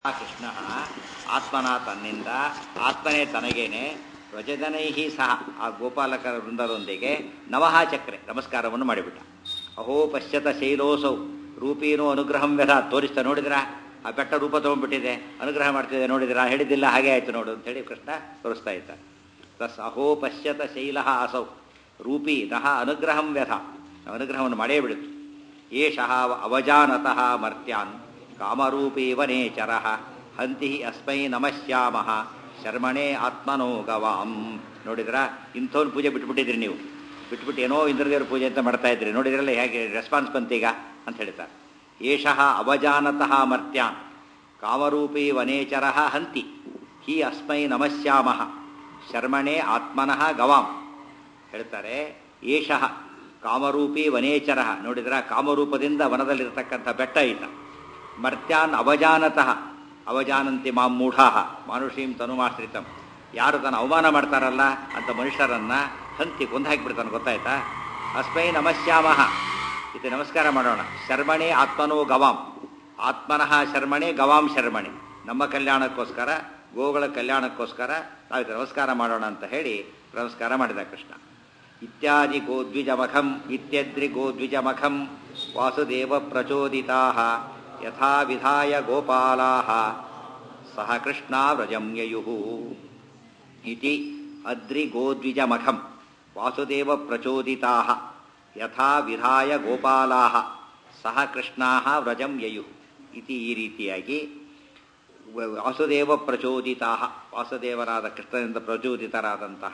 ಆ ಕೃಷ್ಣ ಆತ್ಮನ ತನ್ನಿಂದ ಆತ್ಮನೇ ತನಗೇನೆ ವ್ರಜದನೈಹಿ ಸಹ ಆ ಗೋಪಾಲಕರ ವೃಂದದೊಂದಿಗೆ ನವಹ ಚಕ್ರೆ ನಮಸ್ಕಾರವನ್ನು ಮಾಡಿಬಿಟ್ಟ ಅಹೋ ಪಶ್ಚಾತ ಶೈಲೋಸೌ ರೂಪೀನೋ ಅನುಗ್ರಹಂ ವ್ಯಥ ತೋರಿಸ್ತಾ ನೋಡಿದ್ರ ಆ ಬೆಟ್ಟ ರೂಪ ತೊಗೊಂಡ್ಬಿಟ್ಟಿದೆ ಅನುಗ್ರಹ ಮಾಡ್ತಿದೆ ನೋಡಿದ್ರ ಹೇಳಿದ್ದಿಲ್ಲ ಹಾಗೆ ಆಯ್ತು ನೋಡು ಅಂತೇಳಿ ಕೃಷ್ಣ ತೋರಿಸ್ತಾ ಇದ್ದ ತಸ್ ಅಹೋ ಪಶ್ಚಾತ ಶೈಲ ಅಸೌ ರೂಪಿ ನಹ ಅನುಗ್ರಹಂ ವ್ಯಥ ಅನುಗ್ರಹವನ್ನು ಮಾಡೇ ಬಿಡುತ್ತೆ ಏಷಃ ಅವಜಾನತಃ ಮರ್ತ್ಯಾನ್ ಕಾಮರೂಪೀವ ನೇಚರ ಹಂತಿ ಅಸ್ಮೈ ನಮಶ್ಯಾಮಃ ಶರ್ಮಣೇ ಆತ್ಮನೋ ಗವಾಂ ನೋಡಿದ್ರ ಇಂಥವ್ನ ಪೂಜೆ ಬಿಟ್ಬಿಟ್ಟಿದ್ರಿ ನೀವು ಬಿಟ್ಬಿಟ್ಟು ಏನೋ ಇಂದ್ರದೇವ್ರ ಪೂಜೆ ಅಂತ ಮಾಡ್ತಾ ಇದ್ರಿ ನೋಡಿದ್ರಲ್ಲ ಹೇಗೆ ರೆಸ್ಪಾನ್ಸ್ ಬಂತೀಗ ಅಂತ ಹೇಳ್ತಾರೆ ಏಷಃ ಅವಜಾನತಃ ಮರ್ತ್ಯಾನ್ ಕಾಮರೂಪೀ ವನೇಚರ ಹಂತಿ ಹಿ ಅಸ್ಮೈ ನಮಶ್ಯಾಮಃ ಶರ್ಮಣೇ ಆತ್ಮನಃ ಗವಾಂ ಹೇಳ್ತಾರೆ ಏಷಃ ಕಾಮರೂಪಿ ವನೇಚರ ನೋಡಿದ್ರ ಕಾಮರೂಪದಿಂದ ವನದಲ್ಲಿರತಕ್ಕಂಥ ಬೆಟ್ಟ ಈತ ಮರ್ತ್ಯಾನ್ ಅವಜಾನತಃ ಅವಜಾನಂತಿ ಮಾಂ ಮೂಢಾ ಮಾನುಷೀಂ ತನುಮಾಶ್ರಿತಂ ಯಾರು ತನ್ನ ಅವಮಾನ ಮಾಡ್ತಾರಲ್ಲ ಅಂತ ಮನುಷ್ಯರನ್ನ ಹಂತಿ ಕೊಂದು ಹಾಕಿಬಿಡ್ತಾನೆ ಗೊತ್ತಾಯ್ತಾ ಅಸ್ಮೈ ನಮಶ್ಯಾಮಃ ಇದು ನಮಸ್ಕಾರ ಮಾಡೋಣ ಶರ್ಮಣೆ ಆತ್ಮನೋ ಗವಾಂ ಆತ್ಮನಃ ಶರ್ಮಣೆ ಗವಾಂ ಶರ್ಮಣೆ ನಮ್ಮ ಕಲ್ಯಾಣಕ್ಕೋಸ್ಕರ ಗೋಗಳ ಕಲ್ಯಾಣಕ್ಕೋಸ್ಕರ ನಾವು ನಮಸ್ಕಾರ ಮಾಡೋಣ ಅಂತ ಹೇಳಿ ನಮಸ್ಕಾರ ಮಾಡಿದ ಕೃಷ್ಣ ಇತ್ಯಾದಿ ಗೋದ್ವಿಜಮಖಂ ಇತ್ಯದ್ರಿ ಗೋದ್ವಿಜಮಖಂ ವಾಸುದೇವ ಪ್ರಚೋದಿತಾ ಯಥಾ ವಿಧಾಯ ಗೋಪಾಲಾ ಸಹ ಕೃಷ್ಣ ವ್ರಜಂ ಯಯು ಇತಿ ಅದ್ರಿ ಗೋದ್ವಿಜಮಖಂ ವಾಸುದೇವ ಪ್ರಚೋದಿತಾ ಯಥಾ ವಿಧಾಯ ಗೋಪಾಲಾ ಸಹ ಕೃಷ್ಣ ವ್ರಜಂ ಯಯು ಇತಿ ಈ ರೀತಿಯಾಗಿ ವಾಸುದೇವ ಪ್ರಚೋದಿತಾ ವಾಸುದೇವರಾದ ಕೃಷ್ಣನಿಂದ ಪ್ರಚೋದಿತರಾದಂತಹ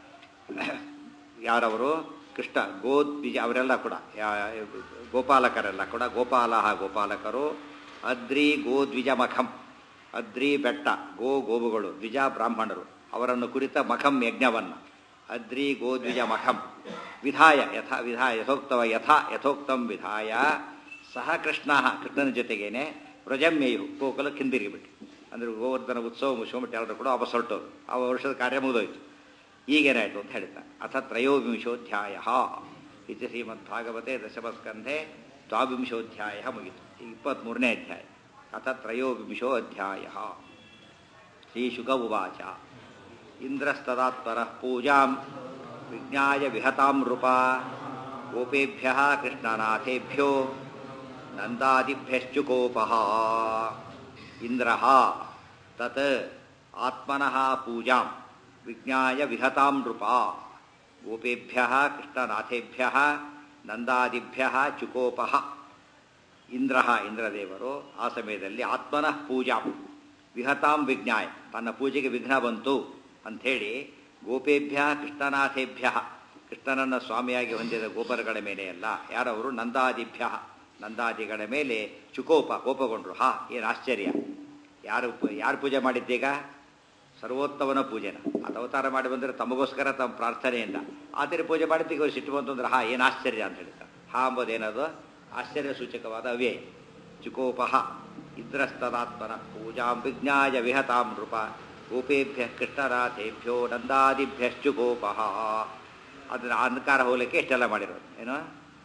ಯಾರವರು ಕೃಷ್ಣ ಗೋದ್ವಿಜ ಅವರೆಲ್ಲ ಕೂಡ ಗೋಪಾಲಕರೆಲ್ಲ ಕೂಡ ಗೋಪಾಲ ಗೋಪಾಲಕರು ಅದ್ರಿ ಗೋದ್ವಿಜ ಮಖಂ ಅದ್ರಿ ಬೆಟ್ಟ ಗೋ ಗೋವುಗಳು ದ್ವಿಜ ಬ್ರಾಹ್ಮಣರು ಅವರನ್ನು ಕುರಿತ ಮಖಂ ಯಜ್ಞವನ್ನು ಅದ್ರಿ ಗೋದ್ವಿಜ ಮಖಂ ವಿಧಾಯ ಯಥಾ ವಿಧಾಯ ಯಥೋಕ್ತವ ಯಥಾ ಯಥೋಕ್ತಂ ವಿಧಾಯ ಸಹ ಕೃಷ್ಣ ಕೃಷ್ಣನ ಜೊತೆಗೇನೆ ವ್ರಜಮ್ಯಯು ಗೋಕುಲ ಹಿಂದಿರುಗಿಬಿಟ್ಟು ಅಂದರೆ ಗೋವರ್ಧನ ಉತ್ಸವ ಮುಗಿಸ್ಕೊಂಬಿಟ್ಟು ಎಲ್ಲರೂ ಕೂಡ ವಾಪಸ್ ಹೊರಟೋರು ಆ ವರ್ಷದ ಕಾರ್ಯ ಮುಗಿದೋಯ್ತು ಈಗೇನಾಯಿತು ಅಂತ ಹೇಳ್ತಾರೆ ಅಥ ತ್ರಯೋವಿಂಶೋಧ್ಯಾಯ ಇದು ಶ್ರೀಮದ್ ಭಾಗವತೆ ದಶಮಸ್ಕಂಧೆ ದ್ವಾವಿಂಶೋಧ್ಯಾಯ ಮುಗಿತು ಈಗ ಇಪ್ಪತ್ತ್ಮೂರನೇ ಅಧ್ಯಾಯ ಅಥ ತ್ರಯೋವಿಂಶೋ ಅಧ್ಯಾಯ ಶ್ರೀಶುಕ ಉವಾಚ ಇಂದ್ರಸ್ತದಾತ್ಪರ ಪೂಜಾಂ ವಿಜ್ಞಾಯ ವಿಹತಾಂ ನೃಪ ಗೋಪೇಭ್ಯ ಕೃಷ್ಣನಾಥೇಭ್ಯೋ ನಂದಾದಿಭ್ಯಶ್ಚುಕೋಪ ಇಂದ್ರ ತತ್ ಆತ್ಮನಃ ಪೂಜಾಂ ವಿಜ್ಞಾಯ ವಿಹತಾಂ ನೃಪ ಗೋಪೇಭ್ಯ ಕೃಷ್ಣನಾಥೇಭ್ಯ ನಂದಾದಿಭ್ಯ ಚುಕೋಪ ಇಂದ್ರ ಇಂದ್ರದೇವರು ಆ ಸಮಯದಲ್ಲಿ ಆತ್ಮನಃ ಪೂಜಾ ವಿಹತಾಂ ವಿಜ್ಞಾಯ ತನ್ನ ಪೂಜೆಗೆ ವಿಘ್ನ ಬಂತು ಅಂಥೇಳಿ ಗೋಪೇಭ್ಯ ಕೃಷ್ಣನಾಥೇಭ್ಯ ಕೃಷ್ಣನನ್ನ ಸ್ವಾಮಿಯಾಗಿ ಹೊಂದಿದ ಗೋಪರಗಳ ಮೇಲೆ ಅಲ್ಲ ಯಾರವರು ನಂದಾದಿಭ್ಯ ನಂದಾದಿಗಳ ಮೇಲೆ ಚುಕೋಪ ಕೋಪಗೊಂಡ್ರು ಹಾ ಏನು ಆಶ್ಚರ್ಯ ಯಾರು ಯಾರು ಪೂಜೆ ಮಾಡಿದ್ದೀಗ ಸರ್ವೋತ್ತಮನ ಪೂಜೆನ ಅದು ಅವತಾರ ಮಾಡಿ ಬಂದರೆ ತಮಗೋಸ್ಕರ ತಮ್ಮ ಪ್ರಾರ್ಥನೆಯಿಂದ ಆತರ ಪೂಜೆ ಮಾಡಿದ್ದೀಗ ಸಿಟ್ಟು ಬಂತು ಅಂದ್ರೆ ಹಾ ಏನು ಆಶ್ಚರ್ಯ ಅಂತ ಹೇಳ್ತಾರೆ ಹಾ ಅಂಬೋದೇನದು ಆಶ್ಚರ್ಯ ಸೂಚಕವಾದ ಅವ್ಯಯ ಚುಕೋಪಹ ಇಂದ್ರಸ್ತದಾತ್ಮನ ಪೂಜಾಂ ವಿಜ್ಞಾಯ ವಿಹತಾಂ ನೃಪ ಗೋಪೇಭ್ಯ ಕೃಷ್ಣರಾಥೇಭ್ಯೋ ನಂದಾದಿಭ್ಯಶ್ಚುಕೋಪಹ ಅದನ್ನ ಅಂಧಕಾರ ಹೋಗ್ಲಿಕ್ಕೆ ಎಷ್ಟೆಲ್ಲ ಮಾಡಿರೋದು ಏನು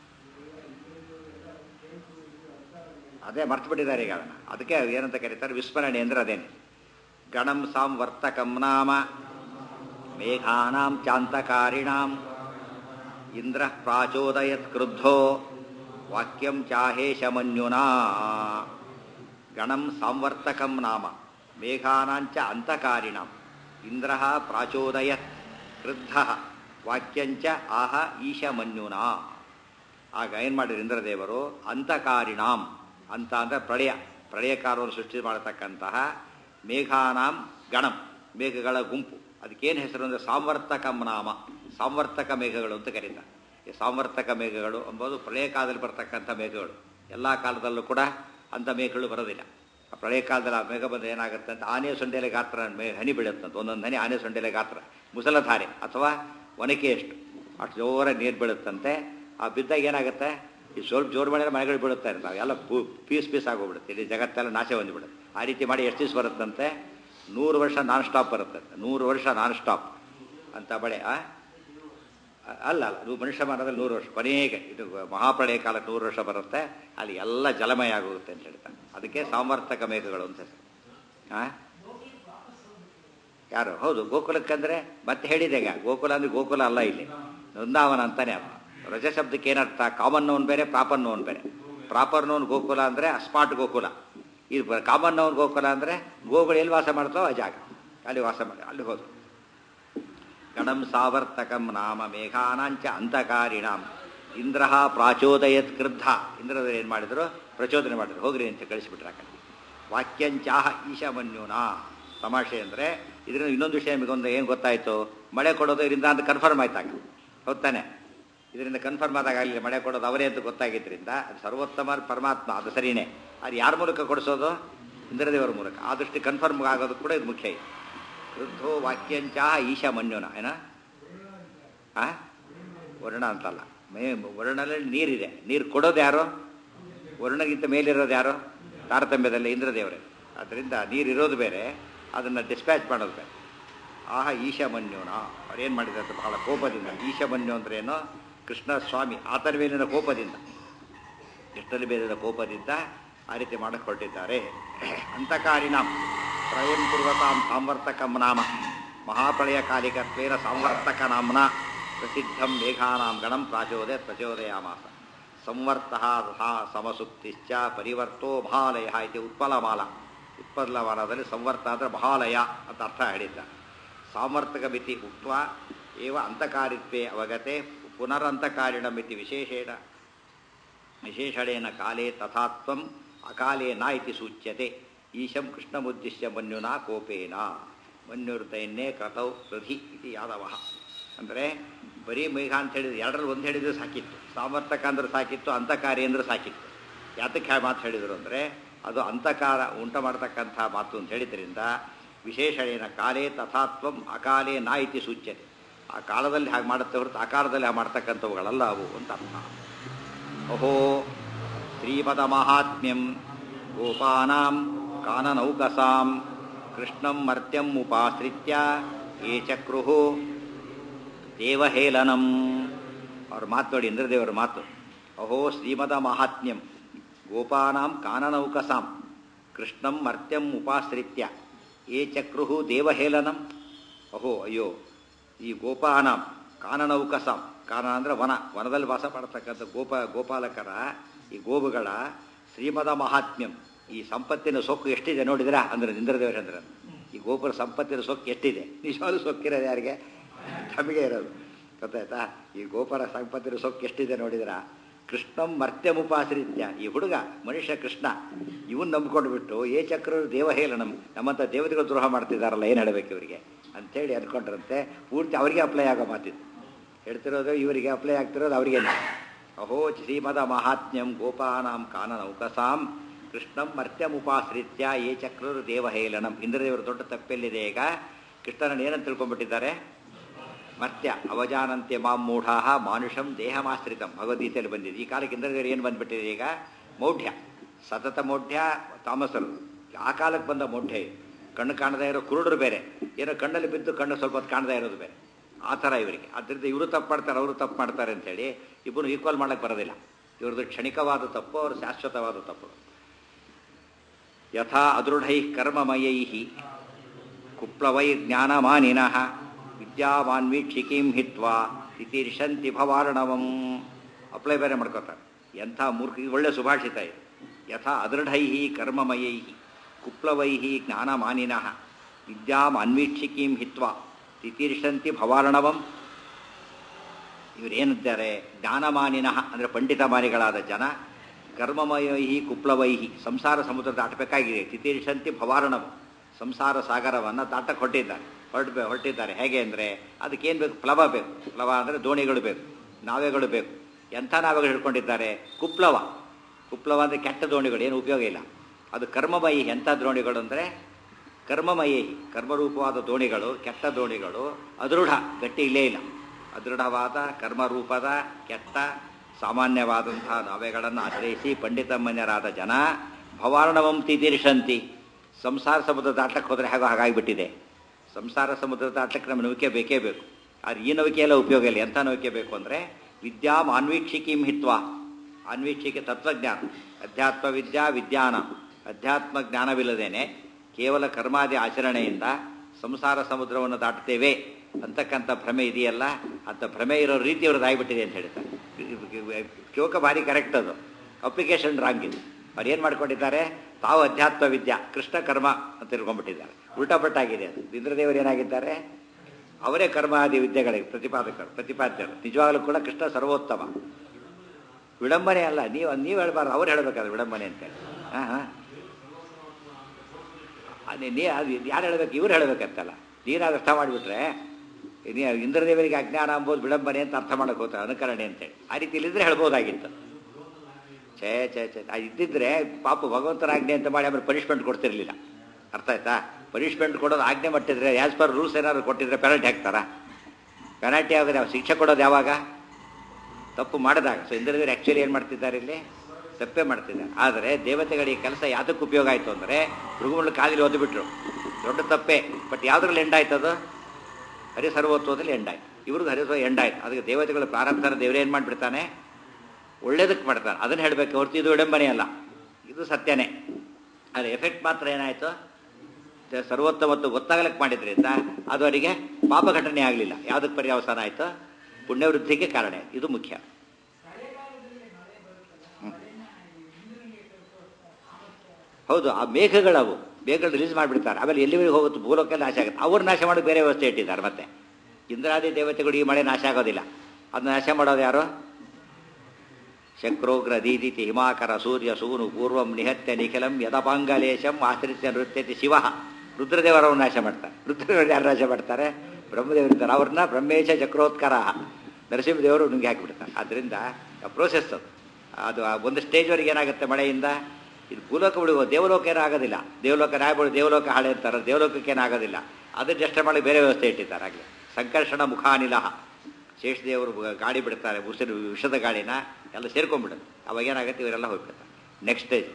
ಅದೇ ಮರ್ತು ಬಿಟ್ಟಿದ್ದಾರೆ ಈಗ ಅದನ್ನ ಅದಕ್ಕೆ ಏನಂತ ಕರೀತಾರೆ ವಿಸ್ಮರಣೆ ಅಂದ್ರೆ ಅದೇನೆ ಗಣಂ ಸಾಂವರ್ತಕಂ ನಾಮ ಮೇಘಾನಾಂ ಚಾಂತಕಾರಿಣಾಂ ಇಂದ್ರ ಪ್ರಾಚೋದಯತ್ ಕ್ರುದ್ಧೋ ವಾಕ್ಯಂ ಚಾಹೇಶಮನ್ಯುನಾ ಗಣಂ ಸಾಂವರ್ತಕಂ ನಾಮ ಮೇಘಾನಾಂಚ ಅಂತಕಾರಿಣಾಂ ಇಂದ್ರ ಪ್ರಾಚೋದಯತ್ ಕ್ರುದ್ಧ ವಾಕ್ಯಂಚ ಆಹ ಈಶಮನ್ಯುನಾ ಆಗ ಏನು ಮಾಡಿದ್ರು ಇಂದ್ರದೇವರು ಅಂತಕಾರಿಣಾಂ ಅಂತ ಅಂದರೆ ಪ್ರಳಯ ಪ್ರಳಯ ಕಾಲವನ್ನು ಸೃಷ್ಟಿ ಮಾಡತಕ್ಕಂತಹ ಮೇಘಾನಾಂ ಗಣಂ ಮೇಘಗಳ ಗುಂಪು ಅದಕ್ಕೇನು ಹೆಸರು ಅಂದರೆ ಸಾಂವರ್ತಕಂ ನಾಮ ಸಾಂವರ್ತಕ ಮೇಘಗಳು ಅಂತ ಕರೀತಾರೆ ಈ ಸಾಂವರ್ತಕ ಮೇಘಗಳು ಎಂಬುದು ಪ್ರಳಯ ಕಾಲದಲ್ಲಿ ಬರ್ತಕ್ಕಂಥ ಮೇಘಗಳು ಎಲ್ಲ ಕಾಲದಲ್ಲೂ ಕೂಡ ಅಂಥ ಮೇಘಗಳು ಬರೋದಿಲ್ಲ ಆ ಪ್ರಳಯ ಕಾಲದಲ್ಲಿ ಆ ಮೇಘ ಬಂದರೆ ಏನಾಗುತ್ತೆ ಅಂತ ಆನೆ ಸೊಂಡೆಲೆ ಗಾತ್ರ ಮೇ ಹನಿ ಬೀಳುತ್ತಂತ ಒಂದೊಂದು ಹನಿ ಆನೆ ಸೊಂಡೆಲೆ ಗಾತ್ರ ಮುಸಲಧಾರೆ ಅಥವಾ ಒನಕೆಯಷ್ಟು ಅಷ್ಟು ಜೋರಾಗಿ ನೀರು ಬೀಳುತ್ತಂತೆ ಆ ಬಿದ್ದಾಗ ಏನಾಗುತ್ತೆ ಈ ಸ್ವಲ್ಪ ಜೋರು ಮಾಡಿದ್ರೆ ಮನೆಗಳು ಬೀಳುತ್ತಾ ಇರ್ತಾವೆ ಎಲ್ಲ ಪೀಸ್ ಪೀಸ್ ಆಗೋಗ್ಬಿಡುತ್ತೆ ಇಲ್ಲಿ ಜಗತ್ತೆಲ್ಲ ನಾಶ ಹೊಂದಿಬಿಡುತ್ತೆ ಆ ರೀತಿ ಮಾಡಿ ಎಷ್ಟು ದಿವಸ ಬರುತ್ತಂತೆ ನೂರು ವರ್ಷ ನಾನ್ ಸ್ಟಾಪ್ ಬರುತ್ತಂತೆ ನೂರು ವರ್ಷ ನಾನ್ ಸ್ಟಾಪ್ ಅಂತ ಬಳೆ ಅಲ್ಲ ಅಲ್ಲ ಇದು ಮನುಷ್ಯ ಮಾಡೋದ್ರಲ್ಲಿ ನೂರು ವರ್ಷ ಕೊನೆಗೆ ಇದು ಮಹಾಪ್ರಳಯ ಕಾಲಕ್ಕೆ ನೂರು ವರ್ಷ ಬರುತ್ತೆ ಅಲ್ಲಿ ಎಲ್ಲ ಜಲಮಯ ಆಗೋಗುತ್ತೆ ಅಂತ ಹೇಳ್ತಾರೆ ಅದಕ್ಕೆ ಸಾಮರ್ಥಕ ಮೇಘಗಳು ಅಂತ ಹೆಸರು ಆ? ಯಾರು ಹೌದು ಗೋಕುಲಕ್ಕಂದ್ರೆ ಮತ್ತೆ ಹೇಳಿದೆ ಈಗ ಗೋಕುಲ ಅಂದ್ರೆ ಗೋಕುಲ ಅಲ್ಲ ಇಲ್ಲಿ ವೃಂದಾವನ ಅಂತಾನೆ ಅರ್ಥ ರಜ ಶಬ್ದಕ್ಕೆ ಏನರ್ಥ ಕಾಮನ್ ನೋನ್ ಬೇರೆ ಪ್ರಾಪರ್ ನೋನ್ ಬೇರೆ ಪ್ರಾಪರ್ ನೋನ್ ಗೋಕುಲ ಅಂದ್ರೆ ಸ್ಮಾರ್ಟ್ ಗೋಕುಲ ಇದು ಕಾಮನ್ ನೋನ್ ಗೋಕುಲ ಅಂದ್ರೆ ಗೋಗಳು ಎಲ್ಲಿ ವಾಸ ಮಾಡ್ತಾವೋ ಆ ಜಾಗ ಅಲ್ಲಿ ವಾಸ ಮಾಡಿ ಅಲ್ಲಿ ಹೋದ್ರು ಗಣಂ ಸಾವರ್ತಕಂ ನಾಮ ಮೇಘಾನಾಂಚ ಅಂತಕಾರಿಣಾಂ ಇಂದ್ರ ಪ್ರಾಚೋದಯತ್ ಕ್ರುದ್ಧ ಇಂದ್ರದರು ಏನು ಮಾಡಿದ್ರು ಪ್ರಚೋದನೆ ಮಾಡಿದ್ರು ಹೋಗ್ರಿ ಅಂತ ಕಳಿಸಿಬಿಟ್ರು ಆ ಕಡೆ ವಾಕ್ಯಂಚಾಹ ಈಶಾಮನ್ಯೂನ ತಮಾಷೆ ಅಂದರೆ ಇದರಿಂದ ಇನ್ನೊಂದು ವಿಷಯ ನಿಮಗೊಂದು ಏನು ಗೊತ್ತಾಯಿತು ಮಳೆ ಕೊಡೋದು ಇದರಿಂದ ಅಂತ ಕನ್ಫರ್ಮ್ ಆಯ್ತಾಗ ಹೌದಾನೆ ಇದರಿಂದ ಕನ್ಫರ್ಮ್ ಆದಾಗ ಆಗಲಿ ಮಳೆ ಕೊಡೋದು ಅವರೇ ಅಂತ ಗೊತ್ತಾಗಿದ್ದರಿಂದ ಅದು ಸರ್ವೋತ್ತಮ ಪರಮಾತ್ಮ ಅದು ಸರಿನೇ ಅದು ಯಾರ ಮೂಲಕ ಕೊಡಿಸೋದು ಇಂದ್ರದೇವರ ಮೂಲಕ ಆ ದೃಷ್ಟಿ ಕನ್ಫರ್ಮ್ ಆಗೋದು ಕೂಡ ಇದು ಮುಖ್ಯ ಇದೆ ವೃದ್ಧೋ ವಾಕ್ಯಂಚಾಹ ಈಶಾಮನ್ಯೂನ ಏನ ಆ ವರ್ಣ ಅಂತಲ್ಲ ಮೇ ವರ್ಣದಲ್ಲಿ ನೀರಿದೆ ನೀರು ಕೊಡೋದು ಯಾರು ವರ್ಣಗಿಂತ ಮೇಲಿರೋದು ಯಾರು ತಾರತಮ್ಯದಲ್ಲಿ ಇಂದ್ರದೇವರೇ ಆದ್ದರಿಂದ ನೀರಿರೋದು ಬೇರೆ ಅದನ್ನು ಡಿಸ್ಪ್ಯಾಚ್ ಮಾಡೋದು ಬೇರೆ ಆಹ ಈಶಾಮನ್ಯೋನ ಅವ್ರೇನು ಮಾಡಿದ್ದಾರೆ ಬಹಳ ಕೋಪದಿಂದ ಈಶಾಮನ್ಯು ಅಂದ್ರೆ ಏನು ಕೃಷ್ಣ ಸ್ವಾಮಿ ಆತನ ಮೇಲಿನ ಕೋಪದಿಂದ ಎಷ್ಟಲ್ಲಿ ಬೇರೆದ ಕೋಪದಿಂದ ಆ ರೀತಿ ಮಾಡಕ್ಕೆ ಹೊರಟಿದ್ದಾರೆ ಅಂತಕಾರಿಣಾಂ ಪ್ರಯಂ ಪೂರ್ವತಾಂ ಸಾಂವರ್ತಕಂ ನಾಮ ಮಹಾಪ್ರಳಯ ಕಾಲಿಕತ್ವೇನ ಸಾಂವರ್ತಕ ನಾಮ್ನ ಪ್ರಸಿದ್ಧಂ ಮೇಘಾನಾಂ ಗಣಂ ಪ್ರಾಚೋದಯ ಪ್ರಚೋದಯಾಮಾಸ ಸಂವರ್ತ ತಥಾ ಸಮಸುಪ್ತಿಶ್ಚ ಪರಿವರ್ತೋ ಮಹಾಲಯ ಇದು ಉತ್ಪಲಮಾಲ ಉತ್ಪಲಮಾಲದಲ್ಲಿ ಸಂವರ್ತ ಅಂದರೆ ಮಹಾಲಯ ಅಂತ ಅರ್ಥ ಹೇಳಿದ್ದ ಸಾಮರ್ಥಕ ಮಿತಿ ಉಕ್ತ ಏವ ಅಂತಕಾರಿತ್ವೇ ಅವಗತೆ ಪುನರಂತಕಾರಿಣಮಿತಿ ವಿಶೇಷೇಣ ವಿಶೇಷಣೇನ ಕಾಲೇ ತಥಾತ್ವಂ ಅಕಾಲೇ ನ ಇತಿ ಸೂಚ್ಯತೆ ಈಶಂ ಕೃಷ್ಣಮುದ್ದಿಶ್ಯ ಮನ್ಯುನಾ ಕೋಪೇನ ಮನ್ಯುರ್ದೈನ್ಯೇ ಕೃತೌ ಕೃಧಿ ಇತಿ ಯಾದವ ಅಂದರೆ ಬರೀ ಮೇಘ ಅಂತ ಹೇಳಿದ್ರೆ ಎರಡರಲ್ಲಿ ಒಂದು ಹೇಳಿದ್ರೆ ಸಾಕಿತ್ತು ಸಾಮರ್ಥಕ ಅಂದ್ರೆ ಸಾಕಿತ್ತು ಅಂತಕಾರಿ ಅಂದ್ರೆ ಸಾಕಿತ್ತು ಯಾತಕ್ಕೆ ಆ ಮಾತು ಹೇಳಿದರು ಅಂದರೆ ಅದು ಅಂತಕಾರ ಉಂಟ ಮಾಡತಕ್ಕಂಥ ಮಾತು ಅಂತ ಹೇಳಿದ್ರಿಂದ ವಿಶೇಷಣೇನ ಕಾಲೇ ತಥಾತ್ವಂ ಅಕಾಲೇ ನಾ ಇತಿ ಸೂಚ್ಯತೆ ಆ ಕಾಲದಲ್ಲಿ ಹಾಗೆ ಮಾಡುತ್ತೆ ಹೊರತು ಆ ಕಾಲದಲ್ಲಿ ಹಾಗೆ ಮಾಡ್ತಕ್ಕಂಥವುಗಳಲ್ಲ ಅವು ಅಂತ ಅರ್ಥ ಅಹೋ ಶ್ರೀಪದ ಮಹಾತ್ಮ್ಯಂ ಗೋಪಾನಾಂ ಕಾನನೌಕಸಾಂ ಕೃಷ್ಣಂ ಮರ್ತ್ಯಂ ಉಪಾಶ್ರಿತ್ಯ ಏ ಚಕ್ರುಹು ದೇವಹೇಳನಂ ಅವ್ರ ಮಾತು ನೋಡಿ ಇಂದ್ರದೇವರ ಮಾತು ಅಹೋ ಶ್ರೀಮದ ಮಹಾತ್ಮ್ಯಂ ಗೋಪಾನಾಂ ಕಾನನೌಕಸಾಂ ಕೃಷ್ಣಂ ಮರ್ತ್ಯಂ ಉಪಾಶ್ರಿತ್ಯ ಏ ಚಕ್ರುಹು ದೇವಹೇಳನಂ ಅಹೋ ಅಯ್ಯೋ ಈ ಗೋಪಾನಾಂ ಕಾನನೌಕಸಾಂ ಕಾನನ ಅಂದರೆ ವನ ವನದಲ್ಲಿ ವಾಸ ಮಾಡತಕ್ಕಂಥ ಗೋಪ ಗೋಪಾಲಕರ ಈ ಗೋವುಗಳ ಶ್ರೀಮದ ಮಹಾತ್ಮ್ಯಂ ಈ ಸಂಪತ್ತಿನ ಸೊಕ್ಕು ಎಷ್ಟಿದೆ ನೋಡಿದ್ರಾ ಅಂದ್ರೆ ಇಂದ್ರದೇವರ ಅಂದ್ರೆ ಈ ಗೋಪುರ ಸಂಪತ್ತಿನ ಸೊಕ್ಕು ಎಷ್ಟಿದೆ ನಿಜವಾಗ್ಲೂ ಸೊಕ್ಕಿರೋದು ಯಾರಿಗೆ ತಮಗೆ ಇರೋದು ಗೊತ್ತಾಯ್ತಾ ಈ ಗೋಪುರ ಸಂಪತ್ತಿನ ಸೊಕ್ಕು ಎಷ್ಟಿದೆ ನೋಡಿದ್ರಾ ಕೃಷ್ಣಂ ಮರ್ತ್ಯಮುಪಾಶ್ರಿತ್ಯ ಈ ಹುಡುಗ ಮನುಷ್ಯ ಕೃಷ್ಣ ಇವನ್ ನಂಬ್ಕೊಂಡು ಬಿಟ್ಟು ಏ ಚಕ್ರ ದೇವಹೇಳನಂ ನಮ್ಮಂಥ ದೇವತೆಗಳು ದ್ರೋಹ ಮಾಡ್ತಿದ್ದಾರಲ್ಲ ಏನು ಹೇಳಬೇಕು ಇವರಿಗೆ ಅಂಥೇಳಿ ಅನ್ಕೊಂಡ್ರಂತೆ ಪೂರ್ತಿ ಅವರಿಗೆ ಅಪ್ಲೈ ಆಗೋ ಮಾತಿದ್ದು ಹೇಳ್ತಿರೋದು ಇವರಿಗೆ ಅಪ್ಲೈ ಆಗ್ತಿರೋದು ಅವರಿಗೇನೆ ಅಹೋ ಶ್ರೀಮದ ಮಹಾತ್ಮ್ಯಂ ಗೋಪಾನಾಂ ಕಾನನೌಕಸಾಂ ಕೃಷ್ಣಂ ಮರ್ತ್ಯಮುಪಾಶ್ರಿತ್ಯ ಏ ಚಕ್ರರು ದೇವಹೇಳನಂ ಇಂದ್ರದೇವರು ದೊಡ್ಡ ತಪ್ಪೆಲ್ಲಿದೆ ಈಗ ಕೃಷ್ಣನನ್ನು ಏನಂತ ತಿಳ್ಕೊಂಡ್ಬಿಟ್ಟಿದ್ದಾರೆ ಮರ್ತ್ಯ ಅವಜಾನಂತ್ಯ ಮಾಂ ಮೂಢಾ ಮಾನುಷಂ ದೇಹಮಾಶ್ರಿತಂ ಭಗವದ್ಗೀತೆಯಲ್ಲಿ ಬಂದಿದೆ ಈ ಕಾಲಕ್ಕೆ ಇಂದ್ರದೇವರು ಏನು ಬಂದ್ಬಿಟ್ಟಿದೆ ಈಗ ಮೌಢ್ಯ ಸತತ ಮೌಢ್ಯ ತಾಮಸರು ಆ ಕಾಲಕ್ಕೆ ಬಂದ ಮೌಢ್ಯ ಇದು ಕಣ್ಣು ಕಾಣದೇ ಇರೋ ಕುರುಡರು ಬೇರೆ ಏನೋ ಕಣ್ಣಲ್ಲಿ ಬಿದ್ದು ಕಣ್ಣು ಸ್ವಲ್ಪ ಹೊತ್ತು ಕಾಣದೇ ಇರೋದು ಬೇರೆ ಆ ಥರ ಇವರಿಗೆ ಅದರಿಂದ ಇವರು ತಪ್ಪು ಮಾಡ್ತಾರೆ ಅವರು ತಪ್ಪು ಮಾಡ್ತಾರೆ ಅಂತೇಳಿ ಇಬ್ಬರು ಈಕ್ವಲ್ ಮಾಡಕ್ಕೆ ಬರೋದಿಲ್ಲ ಇವ್ರದ್ದು ಕ್ಷಣಿಕವಾದ ತಪ್ಪು ಅವರು ಶಾಶ್ವತವಾದ ತಪ್ಪು ಯಥಾ ಅದೃಢೈ ಕರ್ಮಮಯೈ ಕುಪ್ಲವೈ ಜ್ಞಾನಮಾನಿನಃ ವಿದ್ಯಾವಾನ್ವೀಕ್ಷಿಕೀಂ ಹಿತ್ವಾ ಇತಿರ್ಷಂತಿ ಭವಾರ್ಣವಂ ಅಪ್ಲೈ ಬೇರೆ ಮಾಡ್ಕೋತಾರೆ ಎಂಥ ಮೂರ್ಖ ಇದು ಒಳ್ಳೆ ಸುಭಾಷಿತ ಇದು ಯಥಾ ಅದೃಢೈ ಕರ್ಮಮಯೈ ಕುಪ್ಲವೈ ಜ್ಞಾನಮಾನಿನಃ ವಿದ್ಯಾಂ ಅನ್ವೀಕ್ಷಿಕೀಂ ಹಿತ್ವಾ ತಿತೀರ್ಷಂತಿ ಭವಾರ್ಣವಂ ಇವರೇನಿದ್ದಾರೆ ಜ್ಞಾನಮಾನಿನಃ ಅಂದರೆ ಪಂಡಿತಮಾನಿಗಳಾದ ಜನ ಕರ್ಮಮಯೈ ಕುಪ್ಲವೈಹಿ ಸಂಸಾರ ಸಮುದ್ರ ದಾಟಬೇಕಾಗಿದೆ ತಿತೀರ್ಷಂತಿ ಭವಾರ್ಣವ ಸಂಸಾರ ಸಾಗರವನ್ನು ದಾಟಕ್ಕೆ ಹೊರಟಿದ್ದಾರೆ ಹೊರಟ ಹೊರಟಿದ್ದಾರೆ ಹೇಗೆ ಅಂದರೆ ಅದಕ್ಕೇನು ಬೇಕು ಪ್ಲವ ಬೇಕು ಪ್ಲವ ಅಂದರೆ ದೋಣಿಗಳು ಬೇಕು ನಾವೆಗಳು ಬೇಕು ಎಂಥ ನಾವೆಗಳು ಹಿಡ್ಕೊಂಡಿದ್ದಾರೆ ಕುಪ್ಲವ ಕುಪ್ಲವ ಅಂದರೆ ಕೆಟ್ಟ ದೋಣಿಗಳು ಏನು ಉಪಯೋಗ ಇಲ್ಲ ಅದು ಕರ್ಮಮಯಿ ಎಂಥ ದೋಣಿಗಳು ಅಂದರೆ ಕರ್ಮಮಯಿ ಕರ್ಮರೂಪವಾದ ದೋಣಿಗಳು ಕೆಟ್ಟ ದೋಣಿಗಳು ಅದೃಢ ಗಟ್ಟಿ ಇಲ್ಲೇ ಇಲ್ಲ ಅದೃಢವಾದ ಕರ್ಮರೂಪದ ಕೆಟ್ಟ ಸಾಮಾನ್ಯವಾದಂತಹ ನಾವೆಗಳನ್ನು ಆಶ್ರಯಿಸಿ ಪಂಡಿತಮನ್ಯರಾದ ಜನ ಭವಾರ್ಣವಂ ತಿತೀರ್ಷಂತಿ ಸಂಸಾರ ಸಮುದ್ರ ದಾಟಕ್ಕೆ ಹೋದರೆ ಹಾಗೋ ಹಾಗಾಗಿಬಿಟ್ಟಿದೆ ಸಂಸಾರ ಸಮುದ್ರ ದಾಟಕ್ಕೆ ನಮ್ಮ ನೌಕೆ ಬೇಕೇ ಬೇಕು ಆದರೆ ಈ ನೌಕೆ ಎಲ್ಲ ಉಪಯೋಗ ಇಲ್ಲ ಎಂಥ ನೌಕೆ ಬೇಕು ಅಂದರೆ ವಿದ್ಯಾಂ ಅನ್ವೀಕ್ಷಿಕೀಂ ಹಿತ್ವ ಅನ್ವೀಕ್ಷಿಕೆ ತತ್ವಜ್ಞಾನ ಅಧ್ಯಾತ್ಮ ವಿದ್ಯಾ ವಿಜ್ಞಾನ ಅಧ್ಯಾತ್ಮ ಜ್ಞಾನವಿಲ್ಲದೇನೆ ಕೇವಲ ಕರ್ಮಾದಿ ಆಚರಣೆಯಿಂದ ಸಂಸಾರ ಸಮುದ್ರವನ್ನು ದಾಟುತ್ತೇವೆ ಅಂತಕ್ಕಂಥ ಭ್ರಮೆ ಇದೆಯಲ್ಲ ಅಂತ ಭ್ರಮೆ ಇರೋ ರೀತಿ ಅವ್ರದ್ದು ಆಗಿಬಿಟ್ಟಿದೆ ಅಂತ ಹೇಳ್ತಾರೆ ಶ್ಲೋಕ ಭಾರಿ ಕರೆಕ್ಟ್ ಅದು ಅಪ್ಲಿಕೇಶನ್ ರಾಂಗ್ ಇದು ಅವ್ರು ಏನು ಮಾಡ್ಕೊಂಡಿದ್ದಾರೆ ತಾವು ಅಧ್ಯಾತ್ಮ ವಿದ್ಯಾ ಕೃಷ್ಣ ಕರ್ಮ ಅಂತ ತಿಳ್ಕೊಂಡ್ಬಿಟ್ಟಿದ್ದಾರೆ ಉಲ್ಟಾಪಟ್ಟಾಗಿದೆ ಅದು ಇಂದ್ರದೇವರು ಏನಾಗಿದ್ದಾರೆ ಅವರೇ ಕರ್ಮಾದಿ ವಿದ್ಯೆಗಳಿಗೆ ಪ್ರತಿಪಾದಕರು ಪ್ರತಿಪಾದ್ಯರು ನಿಜವಾಗಲೂ ಕೂಡ ಕೃಷ್ಣ ಸರ್ವೋತ್ತಮ ವಿಡಂಬನೆ ಅಲ್ಲ ನೀವು ನೀವು ಹೇಳ್ಬಾರ್ದು ಅವ್ರು ಹೇಳ್ಬೇಕಾದ್ರೆ ವಿಡಂಬನೆ ಅಂತೇಳಿ ಹಾಂ ಹಾಂ ಅದೇ ನೀ ಅದು ಯಾರು ಹೇಳ್ಬೇಕು ಇವ್ರು ಹೇಳ್ಬೇಕಂತಲ್ಲ ನೀನಾದ್ರು ಅರ್ಥ ಮಾಡಿಬಿಟ್ರೆ ನೀ ಇಂದ್ರದೇವರಿಗೆ ಅಜ್ಞಾನ ಅಂಬೋದು ವಿಡಂಬನೆ ಅಂತ ಅರ್ಥ ಮಾಡಕ್ಕೆ ಹೋಗ್ತಾರೆ ಅನುಕರಣೆ ಅಂತೇಳಿ ಆ ರೀತಿ ಇಲ್ಲಿದ್ರೆ ಹೇಳ್ಬೋದಾಗಿತ್ತು ಛೇ ಛೇ ಛೇ ಅದು ಇದ್ದಿದ್ರೆ ಪಾಪ ಭಗವಂತನ ಆಜ್ಞೆ ಅಂತ ಮಾಡಿ ಆಮೇಲೆ ಪನಿಷ್ಮೆಂಟ್ ಕೊಡ್ತಿರ್ಲಿಲ್ಲ ಅರ್ಥ ಆಯ್ತಾ ಪನಿಷ್ಮೆಂಟ್ ಕೊಡೋದು ಆಜ್ಞೆ ಮಟ್ಟಿದ್ರೆ ಆ್ಯಸ್ ಪರ್ ರೂಲ್ಸ್ ಏನಾದ್ರು ಕೊಟ್ಟಿದ್ರೆ ಪೆನಾಲ್ಟಿ ಹಾಕ್ತಾರಾ ಪೆನಾಲ್ಟಿ ಆಗೋದು ಯಾವ ಶಿಕ್ಷೆ ಕೊಡೋದು ಯಾವಾಗ ತಪ್ಪು ಮಾಡಿದಾಗ ಸೊ ಇಂದ್ರದೇವರು ಆ್ಯಕ್ಚುಲಿ ಏನು ಮಾಡ್ತಿದ್ದಾರೆ ಇಲ್ಲಿ ತಪ್ಪೇ ಮಾಡ್ತಿದ್ದಾರೆ ಆದರೆ ದೇವತೆಗಳಿಗೆ ಕೆಲಸ ಯಾವುದಕ್ಕೆ ಉಪಯೋಗ ಆಯಿತು ಅಂದರೆ ಮೃಗಗಳು ಕಾಲಿಗೆ ಓದ್ಬಿಟ್ರು ದೊಡ್ಡ ತಪ್ಪೇ ಬಟ್ ಯಾವುದ್ರಲ್ಲಿ ಎಂಡ್ ಆಯ್ತು ಅದು ಹರಿ ಸರ್ವೋತ್ವದಲ್ಲಿ ಎಂಡ್ ಆಯ್ತು ಇವ್ರಿಗೆ ಹರಿಸೋ ಎಂಡ್ ಆಯ್ತು ಅದಕ್ಕೆ ದೇವತೆಗಳು ಪ್ರಾರಂಭ ದೇವರು ಏನು ಮಾಡಿಬಿಡ್ತಾನೆ ಒಳ್ಳೇದಕ್ಕೆ ಮಾಡ್ತಾರೆ ಅದನ್ನು ಹೇಳಬೇಕು ಹೊರತು ಇದು ವಿಡಂಬನೆ ಅಲ್ಲ ಇದು ಸತ್ಯನೇ ಆದರೆ ಎಫೆಕ್ಟ್ ಮಾತ್ರ ಏನಾಯಿತು ಸರ್ವೋತ್ತಮತ್ತು ಗೊತ್ತಾಗಲಿಕ್ಕೆ ಮಾಡಿದ್ರಿಂದ ಅದು ಅವರಿಗೆ ಪಾಪ ಘಟನೆ ಆಗಲಿಲ್ಲ ಯಾವುದಕ್ಕೆ ಪರ್ಯಾವಸಾನ ಆಯಿತು ಪುಣ್ಯವೃದ್ಧಿಗೆ ಕಾರಣ ಇದು ಮುಖ್ಯ ಹ್ಮ್. ಹೌದು ಆ ಮೇಘಗಳವು ಮೇಘಗಳು ರಿಲೀಸ್ ಮಾಡಿಬಿಡ್ತಾರೆ ಆಮೇಲೆ ಎಲ್ಲಿವರೆಗೆ ಹೋಗುತ್ತೆ ಭೂಲೋಕೆಲ್ಲ ನಾಶ ಆಗುತ್ತೆ ಅವ್ರು ನಾಶ ಮಾಡಿ ಬೇರೆ ವ್ಯವಸ್ಥೆ ಇಟ್ಟಿದ್ದಾರೆ ಮತ್ತೆ ಇಂದ್ರಾದಿ ದೇವತೆಗಳು ಈ ಮಳೆ ನಾಶ ಆಗೋದಿಲ್ಲ ಅದನ್ನ ನಾಶ ಮಾಡೋದು ಯಾರು ಶಕ್ರೋಗ್ರ ದೀದಿತಿ ಹಿಮಾಕರ ಸೂರ್ಯ ಸೂನು ಪೂರ್ವಂ ನಿಹತ್ಯ ನಿಖಿಲಂ ಯದಪಾಂಗಲೇಶಂ ಆಶ್ರಿತ್ಯ ನೃತ್ಯತಿ ಶಿವ ರುದ್ರದೇವರವನ್ನು ನಾಶ ಮಾಡ್ತಾರೆ ರುದ್ರದೇವರು ಯಾರು ನಾಶ ಮಾಡ್ತಾರೆ ಬ್ರಹ್ಮದೇವರಿದ್ದಾರೆ ಅವ್ರನ್ನ ಬ್ರಹ್ಮೇಶ ಚಕ್ರೋತ್ಕರ ನರಸಿಂಹದೇವರು ನುಂಗಿ ಹಾಕಿಬಿಡ್ತಾರೆ ಆದ್ದರಿಂದ ಪ್ರೋಸೆಸ್ ಅದು ಅದು ಆ ಒಂದು ಸ್ಟೇಜ್ವರೆಗೆ ಏನಾಗುತ್ತೆ ಮಳೆಯಿಂದ ಇದು ಭೂಲೋಕ ಬಿಡುವ ದೇವಲೋಕ ಏನೂ ಆಗೋದಿಲ್ಲ ದೇವಲೋಕ ರಾಯಗಳು ದೇವಲೋಕ ಹಾಳೆ ಅಂತಾರೆ ದೇವಲೋಕಕ್ಕೆ ಏನಾಗೋದಿಲ್ಲ ಅದನ್ನ ಜಸ್ಟ್ ಮಾಡಿ ಬೇರೆ ವ್ಯವಸ್ಥೆ ಇಟ್ಟಿದ್ದಾರೆ ಆಗಲಿ ಸಂಕರ್ಷಣ ಮುಖಾನಿಲ ಶೇಷದೇವರು ಗಾಡಿ ಬಿಡ್ತಾರೆ ಉಸಿರು ವಿಷದ ಗಾಳಿನ ಎಲ್ಲ ಸೇರ್ಕೊಂಡ್ಬಿಡುತ್ತೆ ಅವಾಗ ಏನಾಗುತ್ತೆ ಇವರೆಲ್ಲ ಹೋಗ್ಬಿಡ್ತಾರೆ ನೆಕ್ಸ್ಟ್ ಸ್ಟೇಜ್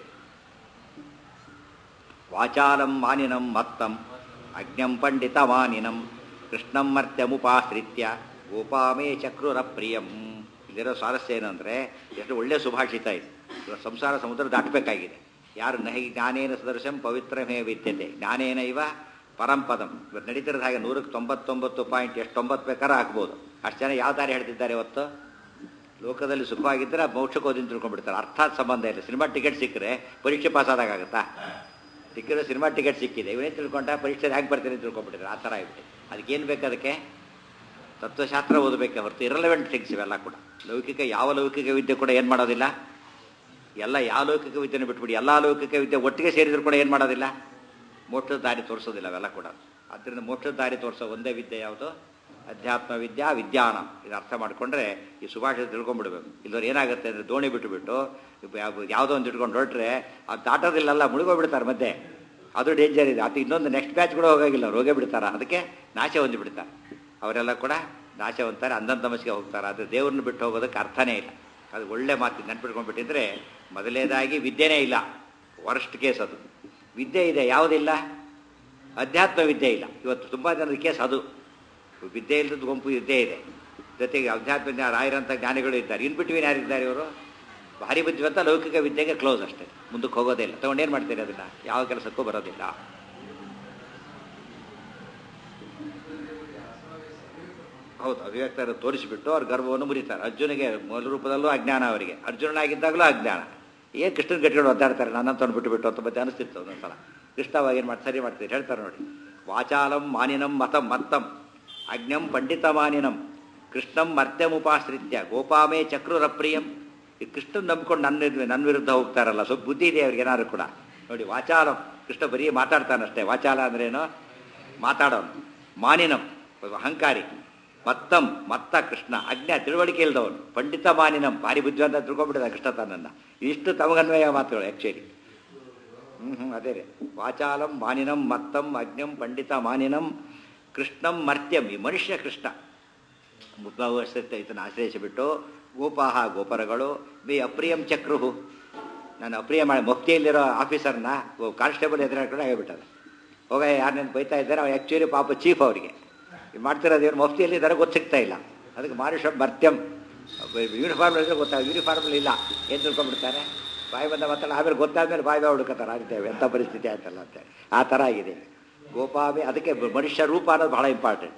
ವಾಚಾಲಂ ಮಾನಿನಂ ಮತ್ತಂ ಅಜ್ಞಂ ಪಂಡಿತ ಮಾನಿನಂ ಕೃಷ್ಣಂ ಮರ್ತ್ಯಮುಪಾಶ್ರಿತ್ಯ ಗೋಪಾಮೇ ಚಕ್ರುರ ಪ್ರಿಯಂ ಇಲ್ಲಿರೋ ಸ್ವಾರಸ್ಯ ಏನಂದರೆ ಎಷ್ಟು ಒಳ್ಳೆಯ ಸುಭಾಷಿತ ಇದು ಇವಾಗ ಸಂಸಾರ ಸಮುದ್ರ ದಾಟಬೇಕಾಗಿದೆ ಯಾರು ನಹಿ ಜ್ಞಾನೇನ ಸದೃಶಂ ಪವಿತ್ರಮೇ ವಿದ್ಯತೆ ಜ್ಞಾನೇನ ಇವ ಪರಂಪದಂ ಇವತ್ತು ನಡೀತಿರೋದು ಹಾಗೆ ನೂರಕ್ಕೆ ತೊಂಬತ್ತೊಂಬತ್ತು ಪಾಯಿಂಟ್ ಎಷ್ಟು ತೊಂಬತ್ತು ಬೇಕಾದ್ರೆ ಹಾಕ್ಬೋದು ಅಷ್ಟು ಜನ ಯಾವ ದಾರಿ ಹೇಳ್ತಿದ್ದಾರೆ ಇವತ್ತು ಲೋಕದಲ್ಲಿ ಸುಖವಾಗಿದ್ದರೆ ಮೋಕ್ಷಕ್ಕೆ ಓದಿ ತಿಳ್ಕೊಂಡ್ಬಿಡ್ತಾರೆ ಅರ್ಥಾತ್ ಸಂಬಂಧ ಇಲ್ಲ ಸಿನಿಮಾ ಟಿಕೆಟ್ ಸಿಕ್ಕರೆ ಪರೀಕ್ಷೆ ಪಾಸ್ ಆದಾಗತ್ತಾ ಸಿಕ್ಕಿದ್ರೆ ಸಿನಿಮಾ ಟಿಕೆಟ್ ಸಿಕ್ಕಿದೆ ಇವನೇ ತಿಳ್ಕೊಂಡ ಪರೀಕ್ಷೆ ಹ್ಯಾಂಗೆ ಬರ್ತೀನಿ ಅಂತ ತಿಳ್ಕೊಂಡ್ಬಿಟ್ಟಿದ್ರೆ ಆ ಥರ ಆಗ್ಬಿಟ್ಟು ಅದಕ್ಕೇನು ಬೇಕು ಅದಕ್ಕೆ ತತ್ವಶಾಸ್ತ್ರ ಓದಬೇಕೆ ಹೊರತು ಇರಲೆವೆಂಟ್ ಥಿಂಗ್ಸ್ ಇವೆಲ್ಲ ಕೂಡ ಲೌಕಿಕ ಯಾವ ಲೌಕಿಕ ವಿದ್ಯೆ ಕೂಡ ಏನು ಮಾಡೋದಿಲ್ಲ ಎಲ್ಲ ಯಾವ ಲೌಕಿಕ ವಿದ್ಯೆನೂ ಬಿಟ್ಬಿಡಿ ಎಲ್ಲ ಲೌಕಿಕ ವಿದ್ಯೆ ಒಟ್ಟಿಗೆ ಸೇರಿದ್ರು ಕೂಡ ಏನು ಮಾಡೋದಿಲ್ಲ ಮೋಕ್ಷದ ದಾರಿ ತೋರಿಸೋದಿಲ್ಲ ಅವೆಲ್ಲ ಕೂಡ ಆದ್ದರಿಂದ ಮೋಕ್ಷದ ದಾರಿ ತೋರಿಸೋ ಒಂದೇ ವಿದ್ಯೆ ಯಾವುದು ಅಧ್ಯಾತ್ಮ ವಿದ್ಯಾ ವಿಜ್ಞಾನ ಇದು ಅರ್ಥ ಮಾಡಿಕೊಂಡ್ರೆ ಈ ಸುಭಾಷಿತ ತಿಳ್ಕೊಂಡ್ಬಿಡ್ಬೇಕು ಇಲ್ಲವ್ರು ಏನಾಗುತ್ತೆ ಅಂದರೆ ದೋಣಿ ಬಿಟ್ಟುಬಿಟ್ಟು ಯಾವ- ಯಾವುದೋ ಒಂದು ಇಟ್ಕೊಂಡು ಹೊರಟ್ರೆ ಅದು ದಾಟೋದಿಲ್ಲಲ್ಲ ಮುಳುಗೋಗ್ಬಿಡ್ತಾರೆ ಮತ್ತೆ ಅದು ಡೇಂಜರ್ ಇದೆ ಅದು ಇನ್ನೊಂದು ನೆಕ್ಸ್ಟ್ ಬ್ಯಾಚ್ ಕೂಡ ಹೋಗೋಗಿಲ್ಲ ಅವ್ರು ಹೋಗೇ ಬಿಡ್ತಾರೆ ಅದಕ್ಕೆ ನಾಶ ಹೊಂದಿಬಿಡ್ತಾರೆ ಅವರೆಲ್ಲ ಕೂಡ ನಾಶ ಹೊಂದ್ತಾರೆ ಅಂದಂತ ತಮಸ್ಗೆ ಹೋಗ್ತಾರೆ ಅದು ದೇವ್ರನ್ನ ಬಿಟ್ಟು ಹೋಗೋದಕ್ಕೆ ಅರ್ಥನೇ ಇಲ್ಲ ಅದು ಒಳ್ಳೆ ಮಾತು ನೆನ್ಪಿಟ್ಕೊಂಡ್ಬಿಟ್ಟಿದ್ರೆ ಮೊದಲನೇದಾಗಿ ವಿದ್ಯೆನೇ ಇಲ್ಲ ವರ್ಸ್ಟ್ ಕೇಸ್ ಅದು ವಿದ್ಯೆ ಇದೆ ಯಾವುದಿಲ್ಲ ಅಧ್ಯಾತ್ಮ ವಿದ್ಯೆ ಇಲ್ಲ ಇವತ್ತು ತುಂಬ ಜನದ ಕೇಸ್ ಅದು ವಿದ್ಯೆ ಇಲ್ಲದ ಗುಂಪು ವಿದ್ಯೆ ಇದೆ ಜೊತೆಗೆ ಅಧ್ಯಾತ್ಮ ಜ್ಞಾನ ರಾಯರಂಥ ಜ್ಞಾನಿಗಳು ಇದ್ದಾರೆ ಇನ್ ಬಿಟ್ವೀನ್ ಯಾರಿದ್ದಾರೆ ಇವರು ಭಾರಿ ಬುದ್ಧಿವಂತ ಲೌಕಿಕ ವಿದ್ಯೆಗೆ ಕ್ಲೋಸ್ ಅಷ್ಟೇ ಮುಂದಕ್ಕೆ ಹೋಗೋದೇ ಇಲ್ಲ ತಗೊಂಡೇನು ಮಾಡ್ತೀರಿ ಅದನ್ನು ಯಾವ ಕೆಲಸಕ್ಕೂ ಬರೋದಿಲ್ಲ ಹೌದು ಅಭಿವ್ಯಕ್ತರ ತೋರಿಸಿಬಿಟ್ಟು ಅವ್ರ ಗರ್ವವನ್ನು ಮುರಿತಾರೆ ಅರ್ಜುನಿಗೆ ಮೂಲ ರೂಪದಲ್ಲೂ ಅಜ್ಞಾನ ಅವರಿಗೆ ಅರ್ಜುನನಾಗಿದ್ದಾಗಲೂ ಅಜ್ಞಾನ ಏನು ಕೃಷ್ಣನ ಗಟ್ಟಿಗಳು ಒದ್ದಾಡ್ತಾರೆ ನನ್ನಂತವ್ನು ಬಿಟ್ಟು ಬಿಟ್ಟು ಅಂತ ಮತ್ತೆ ಅನಿಸ್ತಿತ್ತು ಒಂದೊಂದ್ಸಲ ಕೃಷ್ಣ ಅವಾಗ ಏನು ಮಾಡಿ ಸರಿ ಮಾಡ್ತೀರಿ ಹೇಳ್ತಾರೆ ನೋಡಿ ವಾಚಾಲಂ ಮಾನಿನಂ ಮತಂ ಮತ್ತಂ ಅಜ್ಞಂ ಪಂಡಿತ ಮಾನಿನಂ ಕೃಷ್ಣಂ ಮರ್ತ್ಯಮುಪಾಶ್ರಿತ್ಯ ಗೋಪಾಮೇ ಚಕ್ರುರಪ್ರಿಯಂ ಈ ಕೃಷ್ಣನ್ ನಂಬ್ಕೊಂಡು ನನ್ನ ಇದ್ವಿ- ನನ್ನ ವಿರುದ್ಧ ಹೋಗ್ತಾರಲ್ಲ ಸ್ವಲ್ಪ ಬುದ್ಧಿ ಇದೆ ಅವ್ರಿಗೆ ಏನಾದ್ರು ಕೂಡ ನೋಡಿ ವಾಚಾಲಂ ಕೃಷ್ಣ ಬರೀ ಮಾತಾಡ್ತಾನಷ್ಟೇ ವಾಚಾಲ ಅಂದ್ರೇನು ಮಾತಾಡೋನು ಮಾನಿನಂ ಅಹಂಕಾರಿ ಮತ್ತಂ ಮತ್ತ ಕೃಷ್ಣ ಅಜ್ಞ ತಿಳುವಳಿಕೆ ಇಲ್ದವನು ಪಂಡಿತ ಮಾನಿನಂ ಭಾರಿ ಬುದ್ಧಿವಂತ ತಿಳ್ಕೊಂಡ್ಬಿಟ್ಟಿದ ಕೃಷ್ಣ ತನ್ನನ್ನು ಇಷ್ಟು ತಮಗನ್ವಯ ಮಾತುಗಳು ಆ್ಯಕ್ಚುಲಿ ಹ್ಞೂ ಹ್ಞೂ ಅದೇ ರೀ ವಾಚಾಲಂ ಮಾನಿನಂ ಮತ್ತಂ ಅಜ್ಞಂ ಪಂಡಿತ ಮಾನಿನಂ ಕೃಷ್ಣಂ ಮರ್ತ್ಯಂ ಈ ಮನುಷ್ಯ ಕೃಷ್ಣ ಮುದ್ಭಾವಸ್ಥೆ ಇದನ್ನು ಆಶ್ರಯಿಸಿಬಿಟ್ಟು ಗೋಪಾಹ ಗೋಪರಗಳು ಬಿ ಅಪ್ರಿಯಂ ಚಕ್ರುಹು ನಾನು ಅಪ್ರಿಯ ಮಾಡಿ ಮುಫ್ತಿಯಲ್ಲಿರೋ ಆಫೀಸರ್ನ ಕಾನ್ಸ್ಟೇಬಲ್ ಎದುರಾಡ್ಕೊಂಡು ಆಗಿಬಿಟ್ಟದ ಹೋಗ ಯಾರನ್ನ ಬೈತಾ ಇದ್ದಾರೆ ಅವ್ರು ಆ್ಯಕ್ಚುಲಿ ಪಾಪ ಚೀಫ್ ಅವರಿಗೆ ಇದು ಮಾಡ್ತಿರೋದು ಇವ್ರು ಮುಫ್ತಿಯಲ್ಲಿ ಇದ್ದಾರೆ ಗೊತ್ತು ಸಿಗ್ತಾ ಇಲ್ಲ ಅದಕ್ಕೆ ಮಾನುಷ ಮರ್ತ್ಯಂ ಯೂನಿಫಾರ್ಮ್ ಇದ್ರೆ ಗೊತ್ತಾಗ ಯೂನಿಫಾರ್ಮ್ ಇಲ್ಲ ಏನು ತಿಳ್ಕೊಂಡ್ಬಿಡ್ತಾರೆ ಬಾಯಿ ಬಂದ ಮಾತಲ್ಲ ಆಮೇಲೆ ಗೊತ್ತಾದ್ಮೇಲೆ ಬಾಯಿ ಬಾಯಿ ಹುಡುಕತಾರೆ ಆಗ್ತೇವೆ ಎಂಥ ಪರಿಸ್ಥಿತಿ ಆಯ್ತಲ್ಲ ಅಂತೇಳಿ ಆ ಥರ ಆಗಿದೆ ಗೋಪಾವೆ ಅದಕ್ಕೆ ಮನುಷ್ಯ ರೂಪ ಅನ್ನೋದು ಬಹಳ ಇಂಪಾರ್ಟೆಂಟ್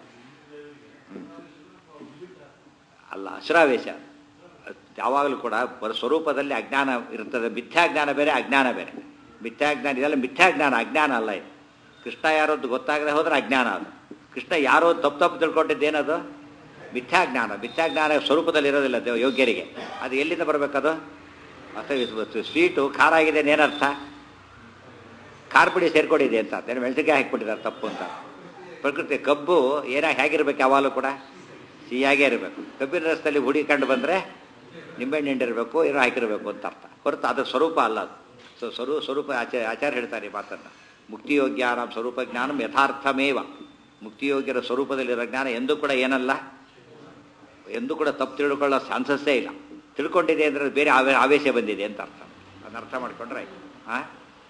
ಅಲ್ಲ ಅಶ್ರಾವೇಶ ಯಾವಾಗಲೂ ಕೂಡ ಬರ ಸ್ವರೂಪದಲ್ಲಿ ಅಜ್ಞಾನ ಇರ್ತದೆ ಮಿಥ್ಯಾಜ್ಞಾನ ಬೇರೆ ಅಜ್ಞಾನ ಬೇರೆ ಮಿಥ್ಯಾಜ್ಞಾನ ಇದೆಲ್ಲ ಮಿಥ್ಯಾಜ್ಞಾನ ಅಜ್ಞಾನ ಅಲ್ಲ ಇದು ಕೃಷ್ಣ ಯಾರೋ ಅಂತ ಗೊತ್ತಾಗದೆ ಹೋದ್ರೆ ಅಜ್ಞಾನ ಅದು ಕೃಷ್ಣ ಯಾರೋ ತಪ್ಪು ತಪ್ಪು ತಿಳ್ಕೊಂಡಿದ್ದೇನದು ಮಿಥ್ಯಾಜ್ಞಾನ ಮಿಥ್ಯಾಜ್ಞಾನ ಸ್ವರೂಪದಲ್ಲಿ ಇರೋದಿಲ್ಲ ದೇವ ಯೋಗ್ಯರಿಗೆ ಅದು ಎಲ್ಲಿಂದ ಬರಬೇಕದು ಅಥವಾ ಸ್ವೀಟು ಖಾರ ಆಗಿದೆ ಏನರ್ಥ ಖಾರ ಪುಡಿ ಸೇರ್ಕೊಂಡಿದೆ ಅಂತ ಏನು ಮೆಣಸಿನ್ಕಾಯಿ ಹಾಕಿಬಿಟ್ಟಿದ್ದಾರೆ ತಪ್ಪು ಅಂತ ಪ್ರಕೃತಿ ಕಬ್ಬು ಏನ ಹೇಗಿರ್ಬೇಕು ಯಾವಾಗಲೂ ಕೂಡ ಸಿಹಿಯಾಗೇ ಇರಬೇಕು ಕಬ್ಬಿನ ರಸದಲ್ಲಿ ಹುಡಿ ಕಂಡು ಬಂದರೆ ನಿಂಬೆಹಣ್ಣು ಹಿಂಡಿರಬೇಕು ಏನೋ ಹಾಕಿರಬೇಕು ಅಂತ ಅರ್ಥ ಹೊರತು ಅದರ ಸ್ವರೂಪ ಅಲ್ಲ ಅದು ಸೊ ಸ್ವರೂ ಸ್ವರೂಪ ಆಚಾರ ಆಚಾರ್ಯ ಹೇಳ್ತಾರೆ ಈ ಮಾತನ್ನು ಮುಕ್ತಿಯೋಗ್ಯಾನ ಸ್ವರೂಪ ಜ್ಞಾನಂ ಯಥಾರ್ಥಮೇವ ಮುಕ್ತಿಯೋಗ್ಯರ ಸ್ವರೂಪದಲ್ಲಿರೋ ಜ್ಞಾನ ಎಂದೂ ಕೂಡ ಏನಲ್ಲ ಎಂದೂ ಕೂಡ ತಪ್ಪು ತಿಳ್ಕೊಳ್ಳೋ ಚಾನ್ಸಸ್ಸೇ ಇಲ್ಲ ತಿಳ್ಕೊಂಡಿದೆ ಅಂದರೆ ಬೇರೆ ಆವೇ ಆವೇಶ ಬಂದಿದೆ ಅಂತ ಅರ್ಥ ಅದನ್ನ ಅರ್ಥ ಮಾಡ್ಕೊಂಡ್ರೆ ಆಯ್ತು ಹಾಂ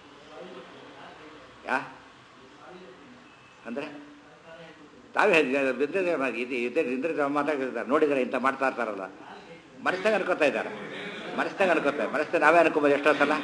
ಯಾ ಅಂದರೆ ತಾವೇ ಇದ್ರೆ ಮಾತಾಡ್ತಿದ್ದಾರೆ ನೋಡಿದರೆ ಇಂಥ ಮಾಡ್ತಾ ಇರ್ತಾರಲ್ಲ ಮನಸ್ಸಾಗ ಅನ್ಕೋತಾ ಇದ್ದಾರೆ ಮನಸ್ಸಾಗ ಅನ್ಕೋತಾರೆ ಮನಸ್ಸಾಗ ನಾವೇ ಅನ್ಕೋಬೋದು ಎಷ್ಟೋ ಸಲ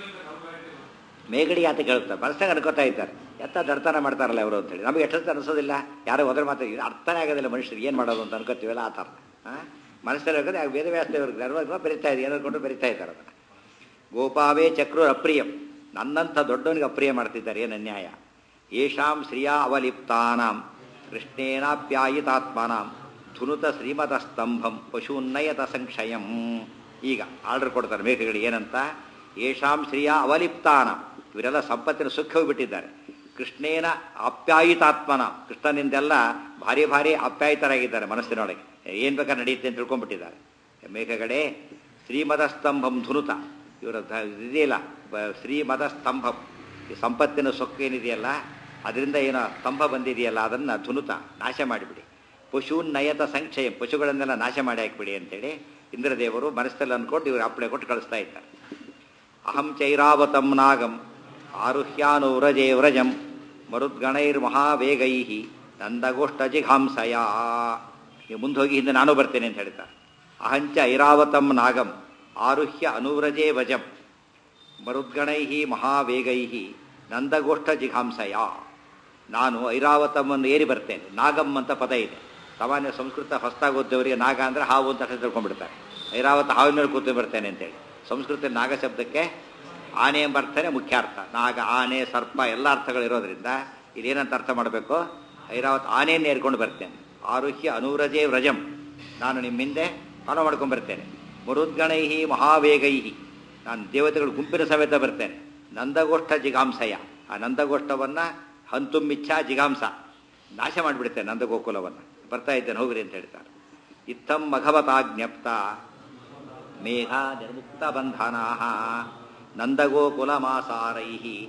ಮೇಗಡಿ ಅಂತ ಕೇಳುತ್ತಾರೆ ಮನಸ್ಸಾಗ ಅನ್ಕೋತಾ ಇದ್ದಾರೆ ಎತ್ತ ದರ್ಶನ ಮಾಡ್ತಾರಲ್ಲ ಅವರು ಅಂತೇಳಿ ನಮಗೆ ಎಷ್ಟೊತ್ತು ಅನಿಸೋದಿಲ್ಲ ಯಾರೋ ಹೋದ್ರೆ ಮಾತ್ರ ಅರ್ಥನೇ ಆಗೋದಿಲ್ಲ ಮನುಷ್ಯರಿಗೆ ಏನು ಮಾಡೋದು ಅಂತ ಅನ್ಕೋತೀವಲ್ಲ ಆ ಥರ ಹಾಂ ಮನಸ್ಸಲ್ಲಿ ಹೋಗೋದು ವೇದ ವ್ಯಾಸದೇವ್ರಿಗೆ ಧರ್ಮ ಬರಿತಾ ಇದೆ ಏನೋ ಕೊಂಡು ಬರಿತಾ ಇದ್ದಾರೆ ಅದನ್ನು ಗೋಪಾವೇ ಚಕ್ರು ಅಪ್ರಿಯಂ ನನ್ನಂಥ ದೊಡ್ಡವನಿಗೆ ಅಪ್ರಿಯ ಮಾಡ್ತಿದ್ದಾರೆ ಏನು ಅನ್ಯಾಯ ಯೇಷಾಂ ಶ್ರಿಯಾ ಅವಲಿಪ್ತಾನಾಂ ಕೃಷ್ಣೇನಾಪ್ಯಾಯಿತಾತ್ಮನಾಂ ಧುನುತ ಶ್ರೀಮತ ಸ್ತಂಭಂ ಪಶೂನ್ನಯತ ಸಂಕ್ಷಯಂ ಈಗ ಆರ್ಡರ್ ಕೊಡ್ತಾರೆ ಮೇಘಗಳಿಗೆ ಏನಂತ ಯೇಷಾಂ ಶ್ರಿಯ ಅವಲಿಪ್ತಾನ ಇವರೆಲ್ಲ ಸಂಪತ್ತಿನ ಸುಖ ಬಿಟ್ಟಿದ್ದಾರೆ ಕೃಷ್ಣೇನ ಆಪ್ಯಾಯಿತಾತ್ಮನ ಕೃಷ್ಣನಿಂದೆಲ್ಲ ಭಾರಿ ಭಾರಿ ಆಪ್ಯಾಯಿತರಾಗಿದ್ದಾರೆ ಮನಸ್ಸಿನೊಳಗೆ ಏನು ಬೇಕಾದ್ರೆ ನಡೆಯುತ್ತೆ ಅಂತ ತಿಳ್ಕೊಂಡ್ಬಿಟ್ಟಿದ್ದಾರೆ ಮೇಘಗಳೇ ಶ್ರೀಮದ ಸ್ತಂಭಂ ಧುನುತ ಇವರ ಇದೆಯಲ್ಲ ಶ್ರೀಮದ ಸ್ತಂಭಂ ಈ ಸಂಪತ್ತಿನ ಸೊಕ್ಕು ಏನಿದೆಯಲ್ಲ ಅದರಿಂದ ಏನೋ ಸ್ತಂಭ ಬಂದಿದೆಯಲ್ಲ ಅದನ್ನು ಧುನುತ ನಾಶ ಮಾಡಿಬಿಡಿ ಪಶೂನ್ ನಯತ ಸಂಕ್ಷಯ ಪಶುಗಳನ್ನೆಲ್ಲ ನಾಶ ಮಾಡಿ ಹಾಕಿಬಿಡಿ ಅಂತೇಳಿ ಇಂದ್ರದೇವರು ಮನಸ್ಸಲ್ಲಿ ಅಂದ್ಕೊಂಡು ಇವರು ಅಪ್ಪಳೆ ಕೊಟ್ಟು ಕಳಿಸ್ತಾ ಇದ್ದಾರೆ ಅಹಂ ಚೈರಾವತಂ ನಾಗಂ ಆರುಹ್ಯಾನುವ್ರಜೇ ವ್ರಜಂ ಮರುದ್ಗಣೈರ್ಮಹಾವೇಗೈ ನಂದಗೋಷ್ಠ ಜಿಘಾಂಸಯ ನೀವು ಮುಂದೆ ಹೋಗಿ ಹಿಂದೆ ನಾನು ಬರ್ತೇನೆ ಅಂತ ಹೇಳ್ತಾರೆ ಅಹಂಚ ಐರಾವತಂ ನಾಗಂ ಆರುಹ್ಯ ಅನುವ್ರಜೇ ವಜಂ ಮರುದ್ಗಣೈ ಮಹಾವೇಗೈ ನಂದಗೋಷ್ಠ ಜಿಘಾಂಸಯ ನಾನು ಐರಾವತಮನ್ನು ಏರಿ ಬರ್ತೇನೆ ನಾಗಂ ಅಂತ ಪದ ಇದೆ ಸಾಮಾನ್ಯ ಸಂಸ್ಕೃತ ಹೊಸ್ತಾಗಿ ಓದ್ದವರಿಗೆ ನಾಗ ಅಂದರೆ ಹಾವು ಅಂತ ಅರ್ಥ ತಿಳ್ಕೊಂಡ್ಬಿಡ್ತಾರೆ ಐರಾವತ ಹಾವಿನ ಮೇಲೆ ಕೂತು ಬರ್ತೇನೆ ಅಂತೇಳಿ ಸಂಸ್ಕೃತ ನಾಗ ಶಬ್ದಕ್ಕೆ ಆನೆ ಎಂಬ ಅರ್ಥನೇ ಮುಖ್ಯ ಅರ್ಥ ನಾಗ ಆನೆ ಸರ್ಪ ಎಲ್ಲ ಅರ್ಥಗಳಿರೋದ್ರಿಂದ ಇದೇನಂತ ಅರ್ಥ ಮಾಡಬೇಕು ಐರಾವತ ಆನೆಯನ್ನು ಏರ್ಕೊಂಡು ಬರ್ತೇನೆ ಆರುಹ್ಯ ಅನುವ್ರಜೇ ವ್ರಜಂ ನಾನು ನಿಮ್ಮ ಹಿಂದೆ ಫಾಲೋ ಮಾಡ್ಕೊಂಡು ಬರ್ತೇನೆ ಮರುದ್ಗಣೈಹಿ ಮಹಾವೇಗೈಹಿ ನಾನು ದೇವತೆಗಳು ಗುಂಪಿನ ಸಮೇತ ಬರ್ತೇನೆ ನಂದಗೋಷ್ಠ ಜಿಗಾಂಸಯ ಆ ನಂದಗೋಷ್ಠವನ್ನು ಹಂತುಮಿಚ್ಛಾ ಜಿಗಾಂಸ ನಾಶ ಮಾಡಿಬಿಡ್ತೇನೆ ನಂದಗೋಕುಲವನ್ನು ಬರ್ತಾ ಇದ್ದೇನೆ ಹೋಗ್ರಿ ಅಂತ ಹೇಳ್ತಾರೆ ಇತ್ತಂ ಮಘವತಾಜ್ಞಪ್ತ ಮೇಘ ನಿರ್ಮುಕ್ತ ಬಂಧನಾ ನಂದಗೋಕುಲ ಮಾಸಾರೈ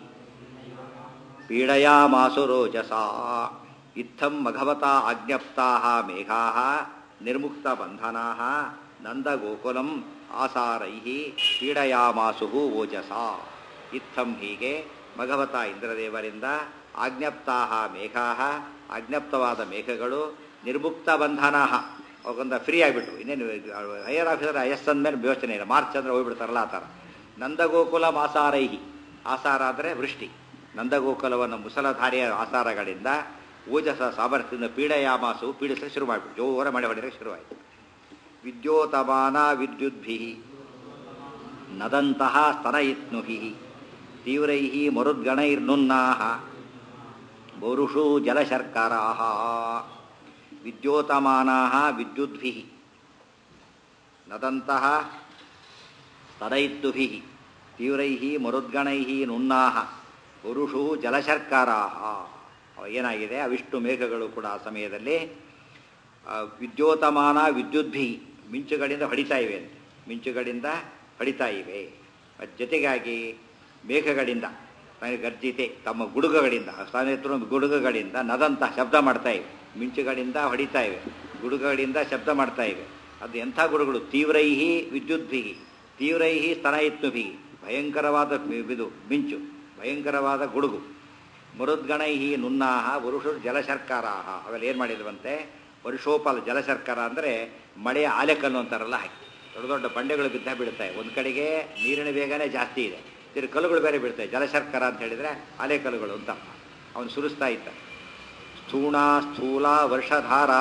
ಪೀಡಯಾಮಾಸು ರೋಚಸ ಇತ್ತಂ ಮಘವತಾ ಆಜ್ಞಪ್ತಾ ಮೇಘಾ ನಿರ್ಮುಕ್ತ ಬಂಧನಾ ನಂದಗೋಕುಲಂ ಆಸಾರೈ ಪೀಡಯಾಮಾಸು ಓಜಸ ಇತ್ತಂ ಹೀಗೆ ಭಗವತ ಇಂದ್ರದೇವರಿಂದ ಆಜ್ಞಪ್ತಾ ಮೇಘಾ ಆಜ್ಞಪ್ತವಾದ ಮೇಘಗಳು ನಿರ್ಮುಕ್ತ ಬಂಧನ ಅವಾಗೊಂದು ಫ್ರೀ ಆಗಿಬಿಟ್ರು ಇನ್ನೇನು ಹೈಯರ್ ಆಫೀಸರ್ ಎಸ್ ಅಂದಮೇಲೆ ಯೋಚನೆ ಇಲ್ಲ ಮಾರ್ಚ್ ಅಂದ್ರೆ ಹೋಗ್ಬಿಡ್ತಾರಲ್ಲ ಆ ಥರ ನಂದಗೋಕುಲ ಮಾಸಾರೈಹಿ ಆಸಾರ ಅಂದರೆ ವೃಷ್ಟಿ ನಂದಗೋಕುಲವನ್ನು ಮುಸಲಧಾರಿಯ ಆಸಾರಗಳಿಂದ ಓಜಸ ಸಾಮರ್ಥ್ಯದಿಂದ ಪೀಡಯಾಮಾಸು ಪೀಡಿಸಲು ಶುರು ಮಾಡಿಬಿಟ್ಟು ಜೋರ ಮಳೆ ಹೊಡೆಯಕ್ಕೆ ಶುರುವಾಯಿತು ವಿದ್ಯೋತಮಾನ ವಿದ್ಯುದ್ಭಿ ನದಂತಹ ಸ್ತನಯಿತ್ನುಹಿ ತೀವ್ರೈ ಮರುದ್ಗಣೈರ್ನುನ್ನಾ ಬಹುಷು ಜಲಶರ್ಕರಾ ವಿದ್ಯೋತಮಾನಾ ವಿದ್ಯುದ್ಭಿ ನದಂತಹ ಸ್ತನಯಿತ್ನುಭಿ ತೀವ್ರೈ ಮರುದ್ಗಣೈ ನುನ್ನಾ ಪುರುಷು ಜಲಶರ್ಕರಾ ಏನಾಗಿದೆ ಅವಿಷ್ಟು ಮೇಘಗಳು ಕೂಡ ಆ ಸಮಯದಲ್ಲಿ ವಿದ್ಯೋತಮಾನ ವಿದ್ಯುದ್ಭಿ ಮಿಂಚುಗಳಿಂದ ಹೊಡಿತಾ ಇವೆ ಅಂತ ಮಿಂಚುಗಳಿಂದ ಹೊಡಿತಾ ಇವೆ ಜೊತೆಗಾಗಿ ಮೇಘಗಳಿಂದ ಗರ್ಜಿತೆ ತಮ್ಮ ಗುಡುಗಗಳಿಂದ ಸ್ಥಾನಿತರು ಗುಡುಗಗಳಿಂದ ನದಂತ ಶಬ್ದ ಮಾಡ್ತಾ ಇವೆ ಮಿಂಚುಗಳಿಂದ ಹೊಡಿತಾ ಇವೆ ಗುಡುಗಗಳಿಂದ ಶಬ್ದ ಮಾಡ್ತಾ ಇವೆ ಅದು ಎಂಥ ಗುಡುಗಳು ತೀವ್ರೈಹಿ ವಿದ್ಯುದ್ಭಿಹಿ ತೀವ್ರೈಹಿ ಸ್ತನಯಿತ್ನುಭಿ ಭಯಂಕರವಾದ ಇದು ಮಿಂಚು ಭಯಂಕರವಾದ ಗುಡುಗು ಮರುದ್ಗಣೈಹಿ ನುನ್ನಾಹ ವರುಷರು ಜಲಶರ್ಕರಾಹ ಅವೆಲ್ಲ ಏನು ಮಾಡಿದ್ವಂತೆ ವರ್ಷೋಪಾಲ ಜಲಶರ್ಕರ ಅಂದರೆ ಮಳೆಯ ಆಲೆಕಲ್ಲು ಅಂತಾರಲ್ಲ ಹಾಕಿ ದೊಡ್ಡ ದೊಡ್ಡ ಬಂಡೆಗಳು ಬಿದ್ದ ಬೀಳ್ತಾವೆ ಒಂದು ಕಡೆಗೆ ನೀರಿನ ವೇಗನೇ ಜಾಸ್ತಿ ಇದೆ ತಿರು ಕಲ್ಲುಗಳು ಬೇರೆ ಬೀಳ್ತಾವೆ ಜಲಶರ್ಕರ ಅಂತ ಹೇಳಿದರೆ ಅಲೆ ಕಲ್ಲುಗಳು ಅಂತ ಅವನು ಸುರಿಸ್ತಾ ಇದ್ದ ಸ್ಥೂಣ ಸ್ಥೂಲ ವರ್ಷಧಾರಾ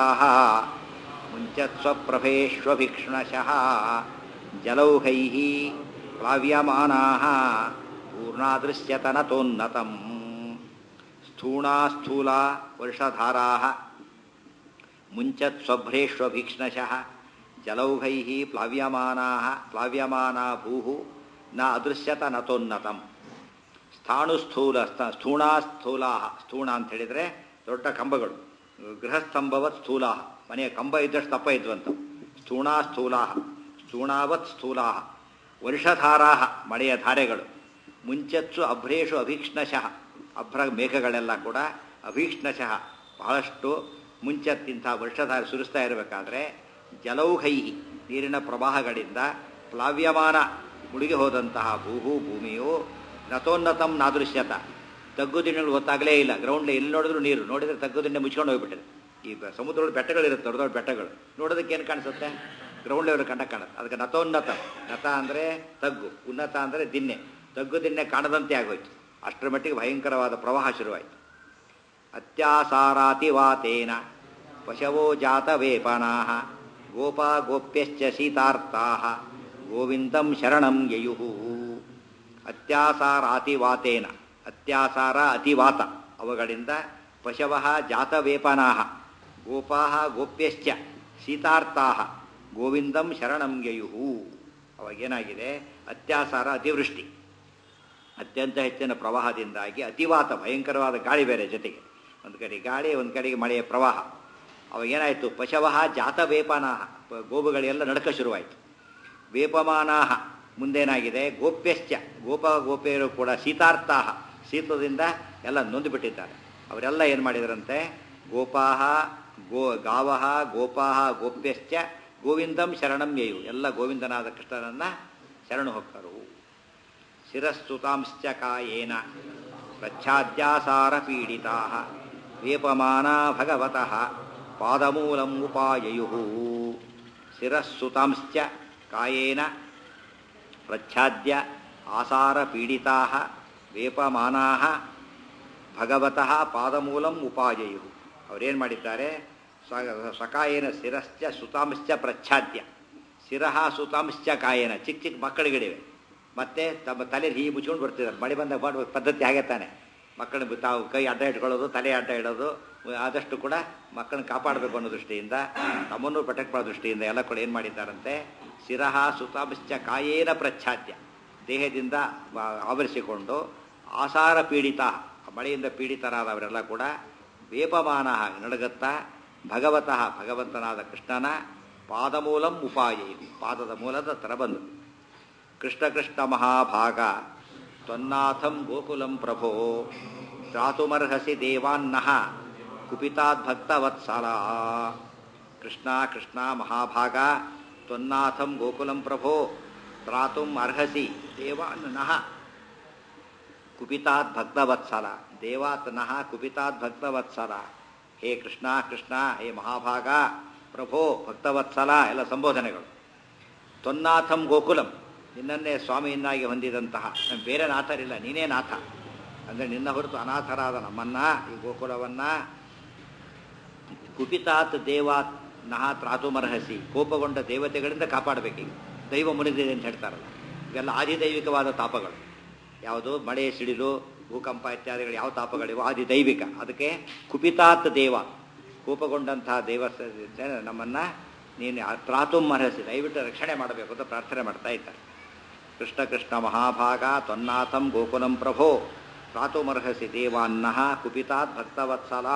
ಮುಂಚತ್ಸ್ವಪ್ರಭೇಶ್ವಭಿಕ್ಷಣಶಃ ಜಲೌಹೈ ಪ್ಲಾವ್ಯಮಾನಾ ಪೂರ್ಣಾದೃಶ್ಯತನತೋನ್ನತಂ ಸ್ಥೂಣಾ ಸ್ಥೂಲ ವರ್ಷಧಾರಾ ಮುಂಚತ್ಸ್ವಭ್ರೇಷ್ವಭೀಕ್ಷ್ಣಶಃ ಜಲೌಘೈ ಪ್ಲಾವ್ಯಮಾನಾ ಪ್ಲಾವ್ಯಮಾನಾ ಭೂ ನ ಅದೃಶ್ಯತ ನತೋನ್ನತಂ ಸ್ಥಾಣು ಸ್ಥೂಲ ಸ್ಥ- ಸ್ಥೂಣಾ ಸ್ಥೂಲಾ ಸ್ಥೂಣ ಅಂತ ಹೇಳಿದರೆ ದೊಡ್ಡ ಕಂಬಗಳು ಗೃಹಸ್ತಂಭವತ್ ಸ್ಥೂಲಾ ಮನೆಯ ಕಂಬ ಇದ್ದಷ್ಟು ದಪ್ಪ ಇದ್ವಂತ ಸ್ಥೂಣಾ ಸ್ಥೂಲಾ ಸ್ಥೂಣಾವತ್ ಸ್ಥೂಲಾ ವರ್ಷಧಾರಾ ಮಳೆಯ ಧಾರೆಗಳು ಮುಂಚತ್ಸು ಅಭ್ರೇಷು ಅಭೀಕ್ಷ್ಣಶಃ ಅಭ್ರ ಮೇಘಗಳೆಲ್ಲ ಕೂಡ ಅಭೀಕ್ಷ್ಣಶಃ ಬಹಳಷ್ಟು ಮುಂಚತ್ತಿಂಥ ವರ್ಷಧಾರೆ ಸುರಿಸ್ತಾ ಇರಬೇಕಾದ್ರೆ ಜಲೌಘೈ ನೀರಿನ ಪ್ರವಾಹಗಳಿಂದ ಪ್ಲಾವ್ಯಮಾನ ಮುಳುಗಿ ಹೋದಂತಹ ಭೂಹು ಭೂಮಿಯು ನತೋನ್ನತಂ ನಾದೃಶ್ಯತ ತಗ್ಗುದಿಣ್ಣಲ್ಲಿ ಗೊತ್ತಾಗಲೇ ಇಲ್ಲ ಗ್ರೌಂಡ್ ಎಲ್ಲಿ ನೋಡಿದ್ರು ನೀರು ನೋಡಿದ್ರೆ ತಗ್ಗುದಿಣ್ಣೆ ಮುಚ್ಕೊಂಡು ಹೋಗ್ಬಿಟ್ಟಿದೆ ಈ ಬ- ಸಮುದ್ರದಲ್ಲಿ ಬೆಟ್ಟಗಳಿರುತ್ತೆ ದೊಡ್ಡ ದೊಡ್ಡ ಬೆಟ್ಟಗಳು ನೋಡೋದಕ್ಕೆ ಏನು ಕಾಣಿಸುತ್ತೆ ಗ್ರೌಂಡ್ ಲೆವೆಲ್ ಕಂಡ ಕಾಣುತ್ತೆ ಅದಕ್ಕೆ ನತೋನ್ನತ ನತ ಅಂದರೆ ತಗ್ಗು ಉನ್ನತ ಅಂದರೆ ದಿಣ್ಣೆ ತಗ್ಗು ದಿಣ್ಣೆ ಕಾಣದಂತೆ ಆಗೋಯ್ತು ಅಷ್ಟರ ಮಟ್ಟಿಗೆ ಭಯಂಕರವಾದ ಪ್ರವಾಹ ಶುರುವಾಯಿತು ಅತ್ಯಾಸಾರಾತಿವಾತೇನ ಪಶವೋ ಜಾತವೇಪನಾ ಗೋಪಾ ಗೋಪ್ಯಶ್ಚ ಸೀತಾರ್ಥಾ ಗೋವಿಂದಂ ಶರಣಂ ಯಯುಃ ಅತ್ಯಾಸಾರಾತಿವಾತೇನ ಅತ್ಯಾಸಾರ ಅತಿವಾತ ಅವುಗಳಿಂದ ಪಶವ ಜಾತವೇಪನಾ ಗೋಪಾ ಗೋಪ್ಯಶ್ಚ ಸೀತಾರ್ಥಾ ಗೋವಿಂದಂ ಶರಣಂ ಯಯುಃ ಅವಾಗೇನಾಗಿದೆ ಅತ್ಯಾಸಾರ ಅತಿವೃಷ್ಟಿ ಅತ್ಯಂತ ಹೆಚ್ಚಿನ ಪ್ರವಾಹದಿಂದಾಗಿ ಅತಿವಾತ ಭಯಂಕರವಾದ ಗಾಳಿ ಬೇರೆ ಜೊತೆಗೆ ಒಂದು ಕಡೆ ಗಾಳಿ ಒಂದು ಕಡೆಗೆ ಮಳೆಯ ಪ್ರವಾಹ ಅವಾಗ ಏನಾಯಿತು ಪಶವಃ ಜಾತ ವೇಪನಾಹ ಪ- ಗೋವುಗಳೆಲ್ಲ ನಡಕ ಶುರುವಾಯಿತು ವೇಪಮಾನಾಹ ಮುಂದೇನಾಗಿದೆ ಗೋಪ್ಯಶ್ಚ ಗೋಪ ಗೋಪಿಯರು ಕೂಡ ಶೀತಾರ್ಥಾಹ ಶೀತದಿಂದ ಎಲ್ಲ ನೊಂದುಬಿಟ್ಟಿದ್ದಾರೆ ಅವರೆಲ್ಲ ಏನು ಮಾಡಿದರಂತೆ ಗೋಪಾಹ ಗೋ ಗಾವಹ ಗೋಪಾಹ ಗೋಪ್ಯಶ್ಚ ಗೋವಿಂದಂ ಶರಣಂ ಯಯು ಎಲ್ಲ ಗೋವಿಂದನಾದ ಕೃಷ್ಣನನ್ನ ಶರಣು ಹೊಕ್ಕರು ಶಿರಸ್ತುತಾಂಶ್ಚ ಕಾಯೇನ ಪ್ರಚ್ಛಾದ್ಯಾಸಾರ ಪೀಡಿತಾ ವೇಪಮಾನಾ ಭಗವತಃ ಪಾದಮೂಲಂ ಉಪಾಯಯು ಶಿರಸ್ಸುತಾಂಶ್ಚ ಕಾಯೇನ ಪ್ರಚ್ಛಾದ್ಯ ಆಸಾರ ಪೀಡಿತಾ ವೇಪಮಾನಾ ಭಗವತಃ ಪಾದಮೂಲಂ ಉಪಾಯಯು ಅವರೇನು ಮಾಡಿದ್ದಾರೆ ಸ- ಸಕಾಯೇನ ಶಿರಶ್ಚ ಸುತಾಂಶ್ಚ ಪ್ರಚ್ಛಾದ್ಯ ಶಿರಃ ಸುತಾಂಶ್ಚ ಕಾಯೇನ ಚಿಕ್ಕ ಚಿಕ್ಕ ಮಕ್ಕಳುಗಳಿವೆ ಮತ್ತೆ ತಮ್ಮ ತಲೆ ಹೀಗೆ ಮುಚ್ಕೊಂಡು ಬರ್ತಿದ್ದಾರೆ ಮಳೆ ಬಂದಾಗ ಮಾಡುವ ಪದ್ಧತಿ ಹಾಗೆ ತಾನೆ ಮಕ್ಕಳನ್ನ ತಾವು ಕೈ ಅಡ್ಡ ಇಟ್ಕೊಳ್ಳೋದು ತಲೆ ಅಡ್ಡ ಇಡೋದು ಆದಷ್ಟು ಕೂಡ ಮಕ್ಕಳನ್ನ ಕಾಪಾಡಬೇಕು ಅನ್ನೋ ದೃಷ್ಟಿಯಿಂದ ತಮ್ಮನ್ನು ಪ್ರೊಟೆಕ್ಟ್ ಮಾಡೋ ದೃಷ್ಟಿಯಿಂದ ಎಲ್ಲ ಕೂಡ ಏನು ಮಾಡಿದ್ದಾರಂತೆ ಶಿರಃ ಸುತಾಂಶ್ಚ ಕಾಯೇನ ಪ್ರಚ್ಛಾದ್ಯ ದೇಹದಿಂದ ಆ- ಆವರಿಸಿಕೊಂಡು ಆಸಾರ ಪೀಡಿತ ಮಳೆಯಿಂದ ಪೀಡಿತರಾದವರೆಲ್ಲ ಕೂಡ ವೇಪಮಾನ ನಡಗತ್ತಾ ಭಗವತಃ ಭಗವಂತನಾದ ಕೃಷ್ಣನ ಪಾದಮೂಲಂ ಉಪಾಯ ಇದು ಪಾದದ ಮೂಲದ ತರ ಬಂದು ಕೃಷ್ಣ ಕೃಷ್ಣ ಮಹಾಭಾಗ ತ್ವನ್ನಾಥಂ ಗೋಕುಲಂ ಪ್ರಭೋ ತ್ರಾತುಮರ್ಹಸಿ ದೇವಾನ್ನಃ ಕುಪಿತಾದ್ಭಕ್ತವತ್ಸಲ ಕೃಷ್ಣ ಕೃಷ್ಣ ಮಹಾಭಾಗ ತ್ವನ್ನಾಥಂ ಗೋಕುಲಂ ಪ್ರಭೋ ತ್ರಾತುಂ ಅರ್ಹಸಿ ದೇವಾನ್ನಃ ಕುಪಿತಾತ್ ಭಕ್ತವತ್ಸಲ ದೇವಾತ್ನಃ ಕುಪಿತಾತ್ ಭಕ್ತವತ್ಸಲ ಹೇ ಕೃಷ್ಣ ಕೃಷ್ಣ ಹೇ ಮಹಾಭಾಗ ಪ್ರಭೋ ಭಕ್ತವತ್ಸಲ ಎಲ್ಲ ಸಂಬೋಧನೆಗಳು ತೊನ್ನಾಥಂ ಗೋಕುಲಂ ನಿನ್ನನ್ನೇ ಸ್ವಾಮಿಯನ್ನಾಗಿ ಹೊಂದಿದಂತಹ ನಮ್ಮ ಬೇರೆ ನಾಥರಿಲ್ಲ ನೀನೇ ನಾಥ ಅಂದರೆ ನಿನ್ನ ಹೊರತು ಅನಾಥರಾದ ನಮ್ಮನ್ನ ಈ ಗೋಕುಲವನ್ನ ಕುಪಿತಾತ್ ದೇವಾತ್ ನಹ ತ್ರಾತುಮರ್ಹಸಿ ಕೋಪಗೊಂಡ ದೇವತೆಗಳಿಂದ ಕಾಪಾಡಬೇಕೀಗ ದೈವ ಮುನಿದಿದೆ ಅಂತ ಹೇಳ್ತಾರಲ್ಲ ಇವೆಲ್ಲ ಆದಿದೈವಿಕವಾದ ತಾಪಗಳು ಯಾವುದು ಮಳೆ ಸಿಡಿಲು ಭೂಕಂಪ ಇತ್ಯಾದಿಗಳು ಯಾವ ತಾಪಗಳಿವೆ ಆದಿ ದೈವಿಕ ಅದಕ್ಕೆ ಕುಪಿತಾತ್ ದೇವ ಕೋಪಗೊಂಡಂತಹ ದೇವ ನಮ್ಮನ್ನ ನೀನು ತ್ರಾತುಂ ಅರ್ಹಸಿ ದಯವಿಟ್ಟು ರಕ್ಷಣೆ ಮಾಡಬೇಕು ಅಂತ ಪ್ರಾರ್ಥನೆ ಮಾಡ್ತಾ ಇದ್ದಾರೆ ಕೃಷ್ಣ ಕೃಷ್ಣ ಮಹಾಭಾಗ ತ್ವನ್ನಾಥಂ ಗೋಕುಲಂ ಪ್ರಭೋ ತ್ರಾತುಮರ್ಹಸಿ ದೇವಾನ್ನಃ ಕುಪಿತಾತ್ ಭಕ್ತವತ್ಸಲ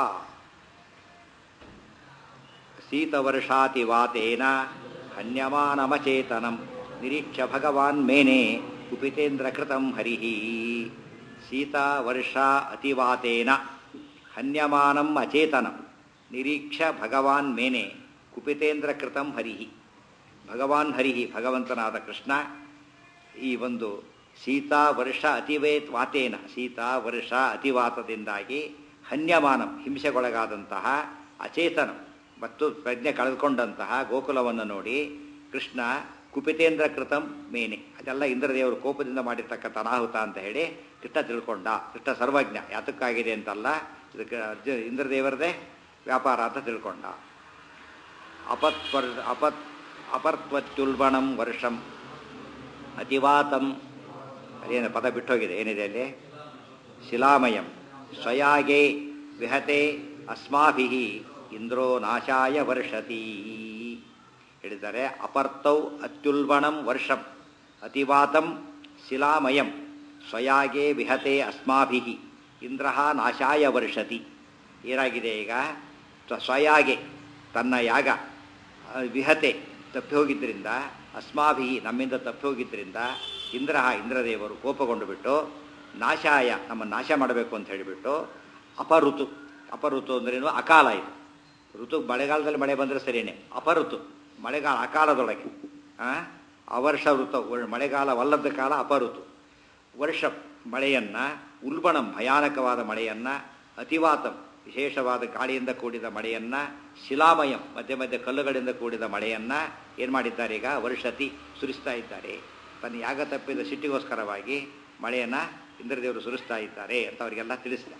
ಶೀತವರ್ಷಾತಿವಾತೇನ ಹನ್ಯಮಾನಮಚೇತನಂ ನಿರೀಕ್ಷ ಭಗವಾನ್ ಮೇನೆ ಕುಪಿತೇಂದ್ರಕೃತಂ ಹರಿಃ ಶೀತವರ್ಷ ಅತಿವಾತೇನ ಹನ್ಯಮಾನಂ ಅಚೇತನಂ ನಿರೀಕ್ಷ ಭಗವಾನ್ ಮೇನೆ ಕುಪಿತೇಂದ್ರಕೃತಂ ಹರಿಃ ಭಗವಾನ್ ಹರಿಹಿ ಭಗವಂತನಾದ ಕೃಷ್ಣ ಈ ಒಂದು ಶೀತಾ ವರ್ಷ ಅತಿವೇತ್ ವಾತೇನ ಶೀತಾ ವರ್ಷ ಅತಿವಾತದಿಂದಾಗಿ ಹನ್ಯಮಾನಂ ಹಿಂಸೆಗೊಳಗಾದಂತಹ ಅಚೇತನ ಮತ್ತು ಪ್ರಜ್ಞೆ ಕಳೆದುಕೊಂಡಂತಹ ಗೋಕುಲವನ್ನು ನೋಡಿ ಕೃಷ್ಣ ಕುಪಿತೇಂದ್ರ ಕೃತಂ ಮೇನೆ ಅದೆಲ್ಲ ಇಂದ್ರದೇವರು ಕೋಪದಿಂದ ಮಾಡಿರ್ತಕ್ಕಂಥ ಅನಾಹುತ ಅಂತ ಹೇಳಿ ಕೃಷ್ಣ ತಿಳ್ಕೊಂಡ ಕೃಷ್ಣ ಸರ್ವಜ್ಞ ಯಾತಕ್ಕಾಗಿದೆ ಅಂತಲ್ಲ ಇದಕ್ಕೆ ಅರ್ಜು ಇಂದ್ರದೇವರದೇ ವ್ಯಾಪಾರ ಅಂತ ತಿಳ್ಕೊಂಡ ಅಪತ್ವರ್ ಅಪತ್ ಅಪರ್ತ್ವತ್ಯುಲ್ಬಣಂ ವರ್ಷಂ ಅತಿವಾತಂ ಅದೇನು ಪದ ಬಿಟ್ಟೋಗಿದೆ ಏನಿದೆ ಅಲ್ಲಿ ಶಿಲಾಮಯಂ ಸ್ವಯಾಗೆ ವಿಹತೆ ಅಸ್ಮಾಭಿ ಇಂದ್ರೋ ನಾಶಾಯ ವರ್ಷತಿ ಹೇಳಿದ್ದಾರೆ ಅಪರ್ತೌ ಅತ್ಯುಲ್ಬಣಂ ವರ್ಷಂ ಅತಿವಾತಂ ಶಿಲಾಮಯಂ ಸ್ವಯಾಗೆ ವಿಹತೆ ಅಸ್ಮಾಭಿ ಇಂದ್ರ ನಾಶಾಯ ವರ್ಷತಿ ಏನಾಗಿದೆ ಈಗ ಸ್ವ- ಸ್ವಯಾಗೆ ತನ್ನ ಯಾಗ ಆ, ವಿಹತೆ ತಪ್ಪಿ ಹೋಗಿದ್ದರಿಂದ ಅಸ್ಮಾಭಿ ನಮ್ಮಿಂದ ತಪ್ಪಿ ಹೋಗಿದ್ದರಿಂದ ಇಂದ್ರ ಇಂದ್ರದೇವರು ಕೋಪಗೊಂಡು ಬಿಟ್ಟು ನಾಶಾಯ ನಮ್ಮ ನಾಶ ಮಾಡಬೇಕು ಅಂತ ಹೇಳಿಬಿಟ್ಟು ಅಪಋತು ಅಪಋತು ಅಂದ್ರೇನು ಅಕಾಲ ಇದು ಋತು ಮಳೆಗಾಲದಲ್ಲಿ ಮಳೆ ಬಂದರೆ ಸರಿಯೇ ಅಪಋತು ಮಳೆಗಾಲ ಅಕಾಲದೊಳಗೆ ಆ? ಅವರ್ಷ ಋತು ಮಳೆಗಾಲವಲ್ಲದ ಕಾಲ ಅಪಋತು ವರ್ಷ ಮಳೆಯನ್ನು ಉಲ್ಬಣಂ ಭಯಾನಕವಾದ ಮಳೆಯನ್ನು ಅತಿವಾತಂ ವಿಶೇಷವಾದ ಗಾಳಿಯಿಂದ ಕೂಡಿದ ಮಳೆಯನ್ನು ಶಿಲಾಮಯಂ ಮಧ್ಯೆ ಮಧ್ಯೆ ಕಲ್ಲುಗಳಿಂದ ಕೂಡಿದ ಮಳೆಯನ್ನು ಏನು ಮಾಡಿದ್ದಾರೆ ಈಗ ವರ್ಷತಿ ಸುರಿಸ್ತಾ ಇದ್ದಾರೆ ತನ್ನ ಯಾಗ ತಪ್ಪಿದ ಸಿಟ್ಟಿಗೋಸ್ಕರವಾಗಿ ಮಳೆಯನ್ನು ಇಂದ್ರದೇವರು ಸುರಿಸ್ತಾ ಇದ್ದಾರೆ ಅಂತ ಅವರಿಗೆಲ್ಲ ತಿಳಿಸಿದ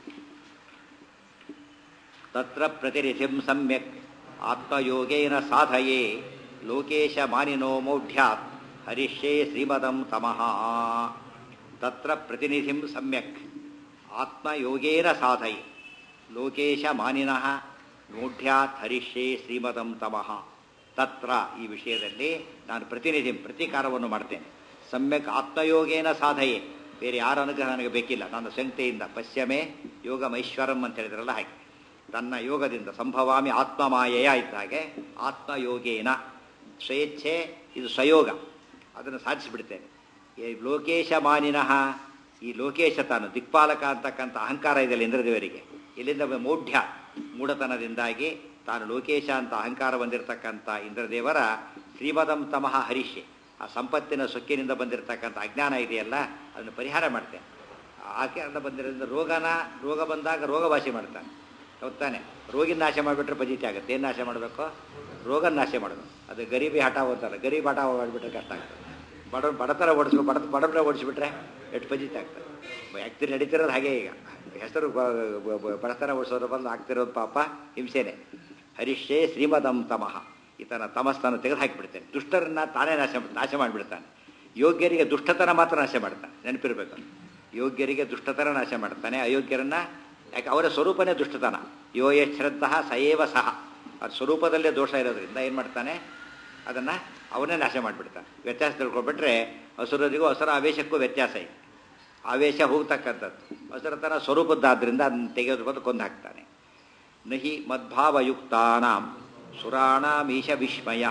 ತತ್ರ ಪ್ರತಿನಿಧಿಂ ಸಮ್ಯಕ್ ಆತ್ಮಯೋಗೇನ ಸಾಧಯೇ ಲೋಕೇಶ ಮಾನಿನೋ ಮೌಢ್ಯಾತ್ ಹರಿಷ್ಯೇ ಶ್ರೀಮದಂ ತಮಃ ತತ್ರ ಪ್ರತಿನಿಧಿಂ ಸಮ್ಯಕ್ ಆತ್ಮಯೋಗೇನ ಸಾಧಯೇ ಲೋಕೇಶ ಮಾನಿನಃ ಮೌಢ್ಯಾತ್ ಹರಿಷ್ಯೇ ಶ್ರೀಮದಂ ತಮಃ ತತ್ರ ಈ ವಿಷಯದಲ್ಲಿ ನಾನು ಪ್ರತಿನಿಧಿ ಪ್ರತೀಕಾರವನ್ನು ಮಾಡ್ತೇನೆ ಸಮ್ಯಕ್ ಆತ್ಮಯೋಗೇನ ಸಾಧಯೇ ಬೇರೆ ಯಾರ ಅನುಗ್ರಹ ನನಗೆ ಬೇಕಿಲ್ಲ ನನ್ನ ಸಂಖ್ಯೆಯಿಂದ ಪಶ್ಯಮೇ ಯೋಗಮೈಶ್ವರಂ ಅಂತ ಹೇಳಿದ್ರಲ್ಲ ಹಾಗೆ ತನ್ನ ಯೋಗದಿಂದ ಸಂಭವಾಮಿ ಆತ್ಮಮಾಯೆಯ ಇದ್ದ ಹಾಗೆ ಆತ್ಮಯೋಗೇನ ಸ್ವೇಚ್ಛೆ ಇದು ಸ್ವಯೋಗ ಅದನ್ನು ಸಾಧಿಸಿಬಿಡ್ತೇನೆ ಈ ಲೋಕೇಶ ಮಾನಿನಃ ಈ ಲೋಕೇಶ ತಾನು ದಿಕ್ಪಾಲಕ ಅಂತಕ್ಕಂಥ ಅಹಂಕಾರ ಇದೆಯಲ್ಲ ಇಂದ್ರದೇವರಿಗೆ ಇಲ್ಲಿಂದ ಮೌಢ್ಯ ಮೂಢತನದಿಂದಾಗಿ ತಾನು ಲೋಕೇಶ ಅಂತ ಅಹಂಕಾರ ಬಂದಿರತಕ್ಕಂಥ ಇಂದ್ರದೇವರ ಶ್ರೀಮದಂ ತಮಃ ಹರಿಷ್ಯೆ ಆ ಸಂಪತ್ತಿನ ಸೊಕ್ಕಿನಿಂದ ಬಂದಿರತಕ್ಕಂಥ ಅಜ್ಞಾನ ಇದೆಯಲ್ಲ ಅದನ್ನು ಪರಿಹಾರ ಮಾಡ್ತೇನೆ ಆಕೆ ಅಂತ ಬಂದಿರೋದ್ರಿಂದ ರೋಗನ ರೋಗ ಬಂದಾಗ ರೋಗ ಭಾಷೆ ಮಾಡ್ತಾನೆ ಗೊತ್ತಾನೆ ರೋಗಿನ ನಾಶ ಮಾಡಿಬಿಟ್ರೆ ಪಜಿತಿ ಆಗುತ್ತೆ ಏನು ನಾಶ ಮಾಡಬೇಕು ರೋಗನ ನಾಶ ಮಾಡಬೇಕು ಅದು ಗರೀಬಿ ಹಠ ಓದ್ತಾರೆ ಗರೀಬ್ ಹಠ ಮಾಡಿಬಿಟ್ರೆ ಕಷ್ಟ ಆಗ್ತದೆ ಬಡ ಬಡತನ ಓಡಿಸ್ಬೇಕು ಬಡ ಬಡತನ ಓಡಿಸ್ಬಿಟ್ರೆ ಎಷ್ಟು ಪಜಿತಿ ಆಗ್ತದೆ ಆ್ಯಕ್ಚುಲಿ ನಡೀತಿರೋದು ಹಾಗೆ ಈಗ ಹೆಸರು ಬ- ಬ- ಬ- ಬಡತನ ಓಡಿಸೋದ್ರ ಬಂದು ಆಗ್ತಿರೋದು ಪಾಪ ಹಿಂಸೆನೆ ಹರಿಷ್ಯೇ ಶ್ರೀಮದಂ ತಮಃ ಈತನ ತಮಸ್ತಾನ ತೆಗೆದು ಹಾಕಿಬಿಡ್ತೇನೆ ದುಷ್ಟರನ್ನ ತಾನೇ ನಾಶ ನಾಶ ಮಾಡಿಬಿಡ್ತಾನೆ ಯೋಗ್ಯರಿಗೆ ದುಷ್ಟತನ ಮಾತ್ರ ನಾಶ ಮಾಡ್ತಾನೆ ನೆನಪಿರ್ಬೇಕು ಯೋಗ್ಯರಿಗೆ ದುಷ್ಟತನ ನಾಶ ಮಾಡ್ತಾನೆ ಅಯೋಗ್ಯರನ್ನ ಯಾಕೆ ಅವರ ಸ್ವರೂಪನೇ ದುಷ್ಟತನ ಯೋ ಯಶ್ರದ್ಧಃ ಸಯೇವ ಸಹ ಅದು ಸ್ವರೂಪದಲ್ಲೇ ದೋಷ ಇರೋದ್ರಿಂದ ಏನು ಮಾಡ್ತಾನೆ ಅದನ್ನು ಅವನೇ ನಾಶ ಮಾಡಿಬಿಡ್ತಾನೆ ವ್ಯತ್ಯಾಸ ತಿಳ್ಕೊಬಿಟ್ರೆ ಹಸುರರಿಗೂ ಹಸುರ ಆವೇಶಕ್ಕೂ ವ್ಯತ್ಯಾಸ ಇದೆ ಆವೇಶ ಹೋಗ್ತಕ್ಕಂಥದ್ದು ಹಸುರತನ ಸ್ವರೂಪದ್ದಾದ್ರಿಂದ ಅದನ್ನು ತೆಗೆಯೋದ್ರ ಬದಲು ಕೊಂದು ಹಾಕ್ತಾನೆ ನಹಿ ಮದ್ಭಾವಯುಕ್ತಾನಾಂ ಸುರಾಣಾಮೀಶ ವಿಸ್ಮಯ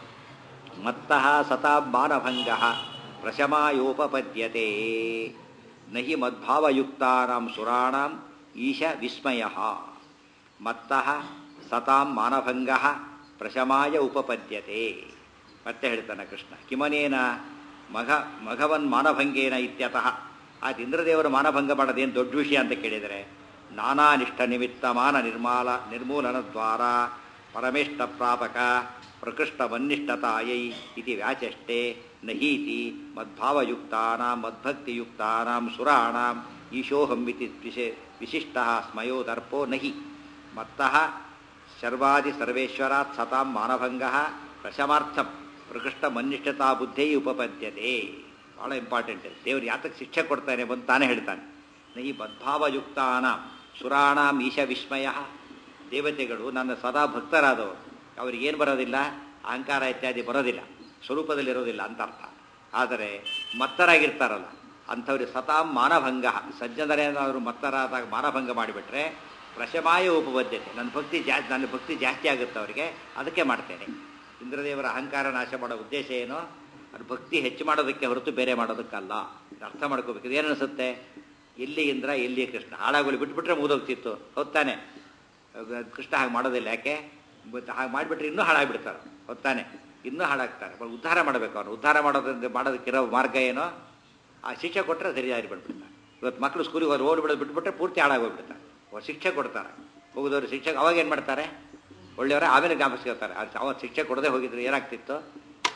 ಮತ್ತಃ ಸತಾ ಮಾನಭಂಗ ಪ್ರಶಮಾಯೋಪಪದ್ಯತೆ ನಹಿ ಮದ್ಭಾವಯುಕ್ತಾನಾಂ ಸುರಾಣಾಂ ಈಶ ವಿಸ್ಮಯ ಮತ್ತಃ ಸತಾಂ ಮಾನಭಂಗ ಪ್ರಶಮಾಯ ಉಪಪದ್ಯತೆ ಮತ್ತೆ ಹೇಳ್ತಾನೆ ಕೃಷ್ಣ ಕಿಮನೇನ ಮಘ ಮಘವನ್ ಮಾನಭಂಗೇನ ಇತ್ಯತಃ ಆಯ್ತು ಇಂದ್ರದೇವರು ಮಾನಭಂಗ ಮಾಡೋದೇನು ದೊಡ್ಡ ವಿಷಯ ಅಂತ ಕೇಳಿದರೆ ನಾನಾನಿಷ್ಠ ನಿಮಿತ್ತ ಮಾನ ನಿರ್ಮಾಲ ನಿರ್ಮೂಲನ ದ್ವಾರ ಪರಮೇಷ್ಟ ಪ್ರಾಪಕ ಪ್ರಕೃಷ್ಟವನ್ನಿಷ್ಠತಾಯೈ ಇತಿ ವ್ಯಾಚಷ್ಟೆ ನಹೀತಿ ಮದ್ಭಾವಯುಕ್ತಾನಾಂ ಮದ್ಭಕ್ತಿಯುಕ್ತಾನಾಂ ಸುರಾಣಾಂ ಈಶೋಹಂ ಇತಿ ವಿಶೇ ವಿಶಿಷ್ಟ ಸ್ಮಯೋ ದರ್ಪೋ ನಹಿ ಮತ್ತಃ ಶರ್ವಾದಿ ಸರ್ವೇಶ್ವರಾತ್ ಸತಾಂ ಮಾನಭಂಗ ಪ್ರಶಮಾರ್ಥಂ ಪ್ರಕೃಷ್ಟ ಮನ್ನಿಷ್ಠತಾ ಬುದ್ಧಿ ಉಪಪದ್ಯತೆ ಭಾಳ ಇಂಪಾರ್ಟೆಂಟ್ ದೇವ್ರು ಯಾತಕ್ಕೆ ಶಿಕ್ಷೆ ಕೊಡ್ತಾನೆ ಬಂದು ತಾನೇ ಹೇಳ್ತಾನೆ ಈ ಮದ್ಭಾವಯುಕ್ತಾನ ಸುರಾಣಾಂ ಈಶ ವಿಸ್ಮಯ ದೇವತೆಗಳು ನನ್ನ ಸದಾ ಭಕ್ತರಾದವರು ಅವ್ರಿಗೇನು ಬರೋದಿಲ್ಲ ಅಹಂಕಾರ ಇತ್ಯಾದಿ ಬರೋದಿಲ್ಲ ಸ್ವರೂಪದಲ್ಲಿರೋದಿಲ್ಲ ಅಂತ ಅರ್ಥ ಆದರೆ ಮತ್ತರಾಗಿರ್ತಾರಲ್ಲ ಅಂಥವ್ರಿಗೆ ಸತಾಂ ಮಾನಭಂಗ ಸಜ್ಜನರೇನಾದರೂ ಮತ್ತರಾದಾಗ ಮಾನಭಂಗ ಮಾಡಿಬಿಟ್ರೆ ಪ್ರಶಮಾಯ ಉಪಬದ್ಧತೆ ನನ್ನ ಭಕ್ತಿ ಜಾಸ್ತಿ ನನ್ನ ಭಕ್ತಿ ಜಾಸ್ತಿ ಆಗುತ್ತೆ ಅವರಿಗೆ ಅದಕ್ಕೆ ಮಾಡ್ತೇನೆ ಇಂದ್ರದೇವರ ಅಹಂಕಾರ ನಾಶ ಮಾಡೋ ಉದ್ದೇಶ ಏನು ಅದು ಭಕ್ತಿ ಹೆಚ್ಚು ಮಾಡೋದಕ್ಕೆ ಹೊರತು ಬೇರೆ ಮಾಡೋದಕ್ಕಲ್ಲ ಇದು ಅರ್ಥ ಮಾಡ್ಕೋಬೇಕು ಇದೇನು ಅನಿಸುತ್ತೆ ಎಲ್ಲಿ ಇಂದ್ರ ಎಲ್ಲಿ ಕೃಷ್ಣ ಹಾಳಾಗೋಲಿ ಬಿಟ್ಬಿಟ್ರೆ ಮುಗಿದೋಗ್ತಿತ್ತು ಹೊತ್ತಾನೆ ಕೃಷ್ಣ ಹಾಗೆ ಮಾಡೋದಿಲ್ಲ ಯಾಕೆ ಮತ್ತೆ ಹಾಗೆ ಮಾಡಿಬಿಟ್ರೆ ಇನ್ನೂ ಹಾಳಾಗ್ಬಿಡ್ತಾರೆ ಹೊತ್ತಾನೆ ಇನ್ನೂ ಹಾಳಾಗ್ತಾರೆ ಬಟ್ ಉದ್ಧಾರ ಮಾಡಬೇಕು ಅವನು ಉದ್ಧಾರ ಮಾಡೋದ್ರಿಂದ ಮಾಡೋದಕ್ಕಿರೋ ಮಾರ್ಗ ಏನೋ ಆ ಶಿಕ್ಷೆ ಕೊಟ್ಟರೆ ಸರಿಯಾಗಿ ಬಿಟ್ಬಿಡ್ತಾರೆ ಇವತ್ತು ಮಕ್ಕಳು ಸ್ಕೂಲಿಗೆ ಹೋಗಿ ಓಡಿ ಬಿಡೋದು ಬಿಟ್ಬಿಟ್ರೆ ಪೂರ್ತಿ ಹಾಳಾಗೋಗ್ಬಿಡ್ತಾರೆ ಅವ್ರು ಶಿಕ್ಷೆ ಕೊಡ್ತಾರೆ ಹೋಗಿದವರು ಶಿಕ್ಷೆ ಅವಾಗ ಏನು ಮಾಡ್ತಾರೆ ಒಳ್ಳೆಯವರೇ ಆಮೇಲೆ ಜ್ಞಾಪಿಸ್ಕೊಳ್ತಾರೆ ಅದು ಅವ ಶಿಕ್ಷೆ ಕೊಡದೆ ಹೋಗಿದ್ರೆ ಏನಾಗ್ತಿತ್ತು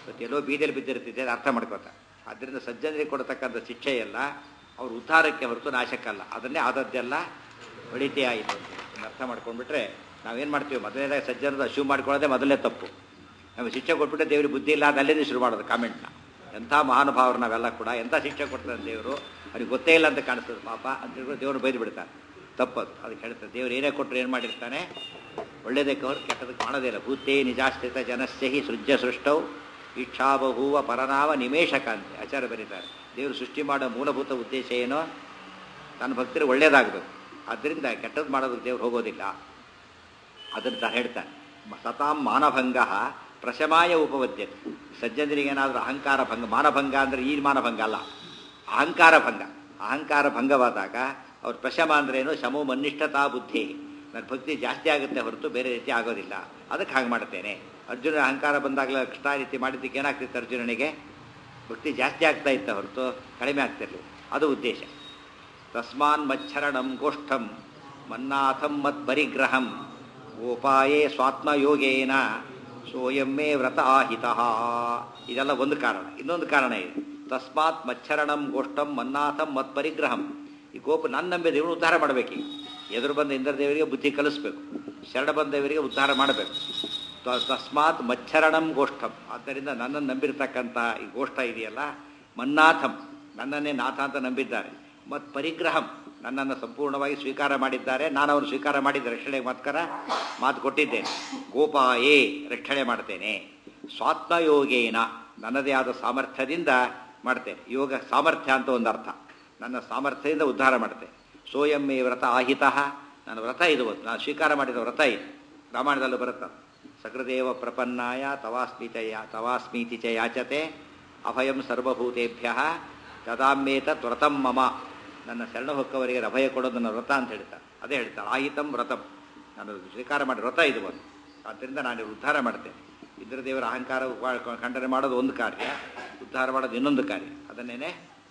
ಇವತ್ತು ಎಲ್ಲೋ ಬೀದಿಯಲ್ಲಿ ಬಿದ್ದಿರ್ತಿದ್ದೆ ಅದು ಅರ್ಥ ಮಾಡ್ಕೋತಾರೆ ಆದ್ದರಿಂದ ಸಜ್ಜನರಿಗೆ ಕೊಡತಕ್ಕಂಥ ಶಿಕ್ಷೆ ಎಲ್ಲ ಅವ್ರ ಉದ್ಧಾರಕ್ಕೆ ಹೊರತು ನಾಶಕ್ಕಲ್ಲ ಅದನ್ನೇ ಆದದ್ದೆಲ್ಲ ಒಳಿತೇ ಆಯಿತು ಅಂತ ಅರ್ಥ ಮಾಡ್ಕೊಂಡ್ಬಿಟ್ರೆ ನಾವೇನು ಮಾಡ್ತೀವಿ ಮೊದಲನೇದಾಗಿ ಸಜ್ಜನದ ಅಶೀವ್ ಮಾಡ್ಕೊಳ್ಳೋದೇ ಮೊದಲನೇ ತಪ್ಪು ನಮಗೆ ಶಿಕ್ಷೆ ಕೊಟ್ಬಿಟ್ಟು ದೇವ್ರಿಗೆ ಬುದ್ಧಿ ಇಲ್ಲ ಅಂತ ಅಲ್ಲಿಂದ ಶುರು ಮಾಡೋದು ಕಾಮೆಂಟ್ನ ಎಂಥ ಮಹಾನುಭಾವರು ನಾವೆಲ್ಲ ಕೂಡ ಎಂಥ ಶಿಕ್ಷೆ ಕೊಡ್ತಾರೆ ದೇವರು ಅವ್ರಿಗೆ ಗೊತ್ತೇ ಇಲ್ಲ ಅಂತ ಕಾಣಿಸ್ತದೆ ಪಾಪ ಅಂತ ಹೇಳ್ಬಿಟ್ಟು ದೇವರು ಬೈದು ಬಿಡ್ತಾರೆ ತಪ್ಪದು ಅದಕ್ಕೆ ಹೇಳ್ತಾರೆ ದೇವ್ರು ಏನೇ ಕೊಟ್ಟರು ಏನು ಮಾಡಿರ್ತಾನೆ ಒಳ್ಳೇದಕ್ಕೆ ಅವ್ರು ಕೆಟ್ಟದಕ್ಕೆ ಮಾಡೋದೇ ಇಲ್ಲ ಭೂತೇ ನಿಜಾಶ್ರಿತ ಜನಸ್ಯ ಹಿ ಸೃಜ್ಯ ಸೃಷ್ಟೌ ಇಚ್ಛಾಬಹುವ ಪರನಾಮ ನಿಮೇಶಕಾಂತಿ ಆಚಾರ್ಯ ಬರೀತಾರೆ ದೇವರು ಸೃಷ್ಟಿ ಮಾಡೋ ಮೂಲಭೂತ ಉದ್ದೇಶ ಏನೋ ತನ್ನ ಭಕ್ತರಿಗೆ ಒಳ್ಳೇದಾಗಬೇಕು ಆದ್ದರಿಂದ ಕೆಟ್ಟದ್ದು ಮಾಡೋದಕ್ಕೆ ದೇವ್ರು ಹೋಗೋದಿಲ್ಲ ಅದನ್ನು ತಾನು ಹೇಳ್ತಾನೆ ಸತಾಂ ಮಾನಭಂಗ ಪ್ರಶಮಾಯ ಉಪವದ್ಯತೆ ಸಜ್ಜನರಿಗೆ ಏನಾದರೂ ಅಹಂಕಾರ ಭಂಗ ಮಾನಭಂಗ ಅಂದರೆ ಈ ಮಾನಭಂಗ ಅಲ್ಲ ಅಹಂಕಾರ ಭಂಗ ಅಹಂಕಾರ ಭಂಗವಾದಾಗ ಅವ್ರ ಪ್ರಶಮ ಅಂದ್ರೆ ಏನು ಶಮೋ ಮನ್ನಿಷ್ಠತಾ ಬುದ್ಧಿ ನನ್ನ ಭಕ್ತಿ ಜಾಸ್ತಿ ಆಗುತ್ತೆ ಹೊರತು ಬೇರೆ ರೀತಿ ಆಗೋದಿಲ್ಲ ಅದಕ್ಕೆ ಹಾಗೆ ಮಾಡ್ತೇನೆ ಅರ್ಜುನ ಅಹಂಕಾರ ಬಂದಾಗಲೇ ಕೃಷ್ಣ ರೀತಿ ಮಾಡಿದ್ದಕ್ಕೆ ಏನಾಗ್ತಿತ್ತು ಅರ್ಜುನನಿಗೆ ಭಕ್ತಿ ಜಾಸ್ತಿ ಆಗ್ತಾ ಇತ್ತ ಹೊರತು ಕಡಿಮೆ ಆಗ್ತಿರ್ಲಿಲ್ಲ ಅದು ಉದ್ದೇಶ ತಸ್ಮಾನ್ ಮಚ್ಚರಣಂ ಗೋಷ್ಠಂ ಮನ್ನಾಥಂ ಮತ್ ಪರಿಗ್ರಹಂ ಗೋಪಾಯೇ ಸ್ವಾತ್ಮಯೋಗೇನ ಸೋಯಮ್ಮೇ ವ್ರತ ಆಹಿತ ಇದೆಲ್ಲ ಒಂದು ಕಾರಣ ಇನ್ನೊಂದು ಕಾರಣ ಇದೆ ತಸ್ಮಾತ್ ಮಚ್ಚರಣಂ ಗೋಷ್ಠಂ ಮನ್ನಾಥಂ ಮತ್ ಪರಿಗ್ರಹಂ ಈ ಗೋಪ ನನ್ನ ನಂಬಿದ ಇವನು ಉದ್ಧಾರ ಮಾಡಬೇಕು ಎದುರು ಬಂದ ಇಂದ್ರದೇವರಿಗೆ ಬುದ್ಧಿ ಕಲಿಸ್ಬೇಕು ಶರಣ ಬಂದವರಿಗೆ ಉದ್ಧಾರ ಮಾಡಬೇಕು ತಸ್ಮಾತ್ ಮಚ್ಚರಣಂ ಗೋಷ್ಠಂ ಆದ್ದರಿಂದ ನನ್ನನ್ನು ನಂಬಿರ್ತಕ್ಕಂಥ ಈ ಗೋಷ್ಠ ಇದೆಯಲ್ಲ ಮನ್ನಾಥಂ ನನ್ನನ್ನೇ ನಾಥ ಅಂತ ನಂಬಿದ್ದಾರೆ ಮತ್ತು ಪರಿಗ್ರಹಂ ನನ್ನನ್ನು ಸಂಪೂರ್ಣವಾಗಿ ಸ್ವೀಕಾರ ಮಾಡಿದ್ದಾರೆ ನಾನು ಅವನು ಸ್ವೀಕಾರ ಮಾಡಿದ್ದೆ ರಕ್ಷಣೆಗೆ ಮಾತ್ಕರ ಮಾತು ಕೊಟ್ಟಿದ್ದೇನೆ ಗೋಪಾಯೇ ರಕ್ಷಣೆ ಮಾಡ್ತೇನೆ ಸ್ವಾತ್ಮಯೋಗೇನ ನನ್ನದೇ ಆದ ಸಾಮರ್ಥ್ಯದಿಂದ ಮಾಡ್ತೇನೆ ಯೋಗ ಸಾಮರ್ಥ್ಯ ಅಂತ ಒಂದು ಅರ್ಥ ನನ್ನ ಸಾಮರ್ಥ್ಯದಿಂದ ಉದ್ಧಾರ ಮಾಡ್ತೇನೆ ಸೋಯಮ್ಮೇ ವ್ರತ ಆಹಿತ ನನ್ನ ವ್ರತ ಇದು ನಾನು ಸ್ವೀಕಾರ ಮಾಡಿದ ವ್ರತ ಇದು ರಾಮಾಯಣದಲ್ಲೂ ಬರುತ್ತೆ ಸಕೃದೇವ ಪ್ರಪನ್ನಾಯ ತವಾಸ್ಮಿತ ಯಾ ತವಾಸ್ಮೀತಿ ಚ ಯಾಚತೆ ಅಭಯಂ ಸರ್ವಭೂತೇಭ್ಯ ತದಾಮ್ಯೇತ ವ್ರತಂ ಮಮ ನನ್ನ ಶರಣ ಹೊಕ್ಕವರಿಗೆ ಅಭಯ ಕೊಡೋದು ನನ್ನ ವ್ರತ ಅಂತ ಹೇಳ್ತಾರೆ ಅದೇ ಹೇಳ್ತಾರೆ ಆಹಿತಂ ವ್ರತಂ ನಾನು ಸ್ವೀಕಾರ ಮಾಡಿ ವ್ರತ ಇದು ಒಂದು ಆದ್ದರಿಂದ ನಾನು ಉದ್ಧಾರ ಮಾಡ್ತೇನೆ ಇಂದ್ರದೇವರ ಅಹಂಕಾರ ಖಂಡನೆ ಮಾಡೋದು ಒಂದು ಕಾರ್ಯ ಉದ್ಧಾರ ಮಾಡೋದು ಇನ್ನೊಂದು ಕಾರ್ಯ ಅದನ್ನೇನೆ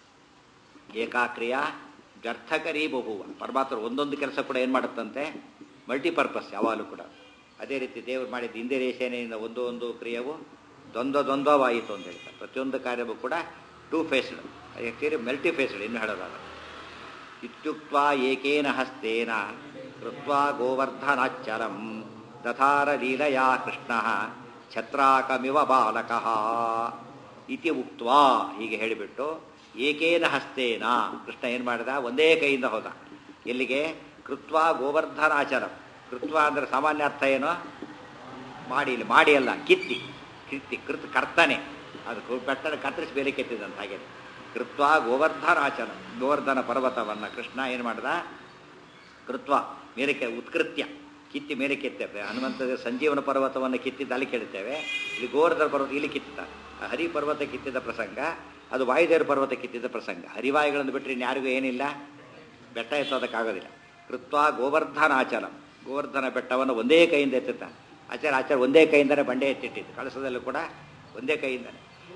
ಏಕಾಕ್ರಿಯ ವ್ಯರ್ಥಕರೀ ಬಹುವ ಪರಮಾತ್ಮ ಒಂದೊಂದು ಕೆಲಸ ಕೂಡ ಏನು ಮಾಡುತ್ತಂತೆ ಮಲ್ಟಿಪರ್ಪಸ್ ಯಾವಾಗಲೂ ಕೂಡ ಅದೇ ರೀತಿ ದೇವರು ಮಾಡಿದ ಇಂದಿರೇ ಸೇನೆಯಿಂದ ಒಂದು ಒಂದು ಕ್ರಿಯೆವು ದ್ವಂದ್ವ ದ್ವಂದ್ವವಾಯಿತು ಅಂತ ಹೇಳ್ತಾರೆ ಪ್ರತಿಯೊಂದು ಕಾರ್ಯವೂ ಕೂಡ ಟೂ ಫೇಸ್ಡ್ ಯಾಕೆ ಮಲ್ಟಿ ಫೇಸ್ಡ್ ಇನ್ನು ಹೇಳೋದಾದ ಇತ್ಯುಕ್ತ ಏಕೇನ ಹಸ್ತೇನ ಕೃತ್ವಾ ಗೋವರ್ಧನಾಚ್ಚಲಂ ದಥಾರ ಲೀಲಯಾ ಕೃಷ್ಣ ಛತ್ರಾಕಮಿವ ಬಾಲಕಃ ಇತಿ ಉಕ್ತ್ವಾ ಹೀಗೆ ಹೇಳಿಬಿಟ್ಟು ಏಕೇನ ಹಸ್ತೇನ ಕೃಷ್ಣ ಏನು ಮಾಡಿದ ಒಂದೇ ಕೈಯಿಂದ ಹೋದ ಎಲ್ಲಿಗೆ ಕೃತ್ವಾ ಗೋವರ್ಧನಾಚರಂ ಕೃತ್ವ ಅಂದರೆ ಸಾಮಾನ್ಯ ಅರ್ಥ ಏನು ಮಾಡಿ ಇಲ್ಲಿ ಮಾಡಿ ಅಲ್ಲ ಕಿತ್ತಿ ಕಿತ್ತಿ ಕೃತ್ ಕರ್ತನೆ ಅದು ಬೆಟ್ಟನ ಕತ್ತರಿಸಿ ಬೇರೆ ಕೆತ್ತಿದಂತ ಹಾಗೆ ಕೃತ್ವ ಗೋವರ್ಧನಾಚನ ಗೋವರ್ಧನ ಪರ್ವತವನ್ನು ಕೃಷ್ಣ ಏನು ಮಾಡ್ದ ಕೃತ್ವ ಮೇಲಕ್ಕೆ ಉತ್ಕೃತ್ಯ ಕಿತ್ತಿ ಮೇಲೆ ಕೆತ್ತೇವೆ ಹನುಮಂತ ಸಂಜೀವನ ಪರ್ವತವನ್ನು ಕಿತ್ತಿದ್ದು ಅಲ್ಲಿ ಕೇಳುತ್ತೇವೆ ಇಲ್ಲಿ ಗೋವರ್ಧನ ಪರ್ವತ ಇಲ್ಲಿ ಕಿತ್ತ ಹರಿ ಪರ್ವತ ಕಿತ್ತಿದ ಪ್ರಸಂಗ ಅದು ವಾಯುದೇವರ ಪರ್ವತ ಕಿತ್ತಿದ ಪ್ರಸಂಗ ಹರಿವಾಯುಗಳನ್ನು ಬಿಟ್ಟರೆ ಇನ್ಯಾರಿಗೂ ಏನಿಲ್ಲ ಬೆಟ್ಟ ಎತ್ತೋದಕ್ಕಾಗೋದಿಲ್ಲ ಕೃತ್ವ ಗೋವರ್ಧನಾಚಲ ಗೋವರ್ಧನ ಬೆಟ್ಟವನ್ನು ಒಂದೇ ಕೈಯಿಂದ ಎತ್ತುತ್ತಾನೆ ಆಚಾರ ಆಚಾರ ಒಂದೇ ಕೈಯಿಂದನೇ ಬಂಡೆ ಎತ್ತಿಟ್ಟಿದ್ದು ಕಳಸದಲ್ಲೂ ಕೂಡ ಒಂದೇ ಕೈಯಿಂದನೇ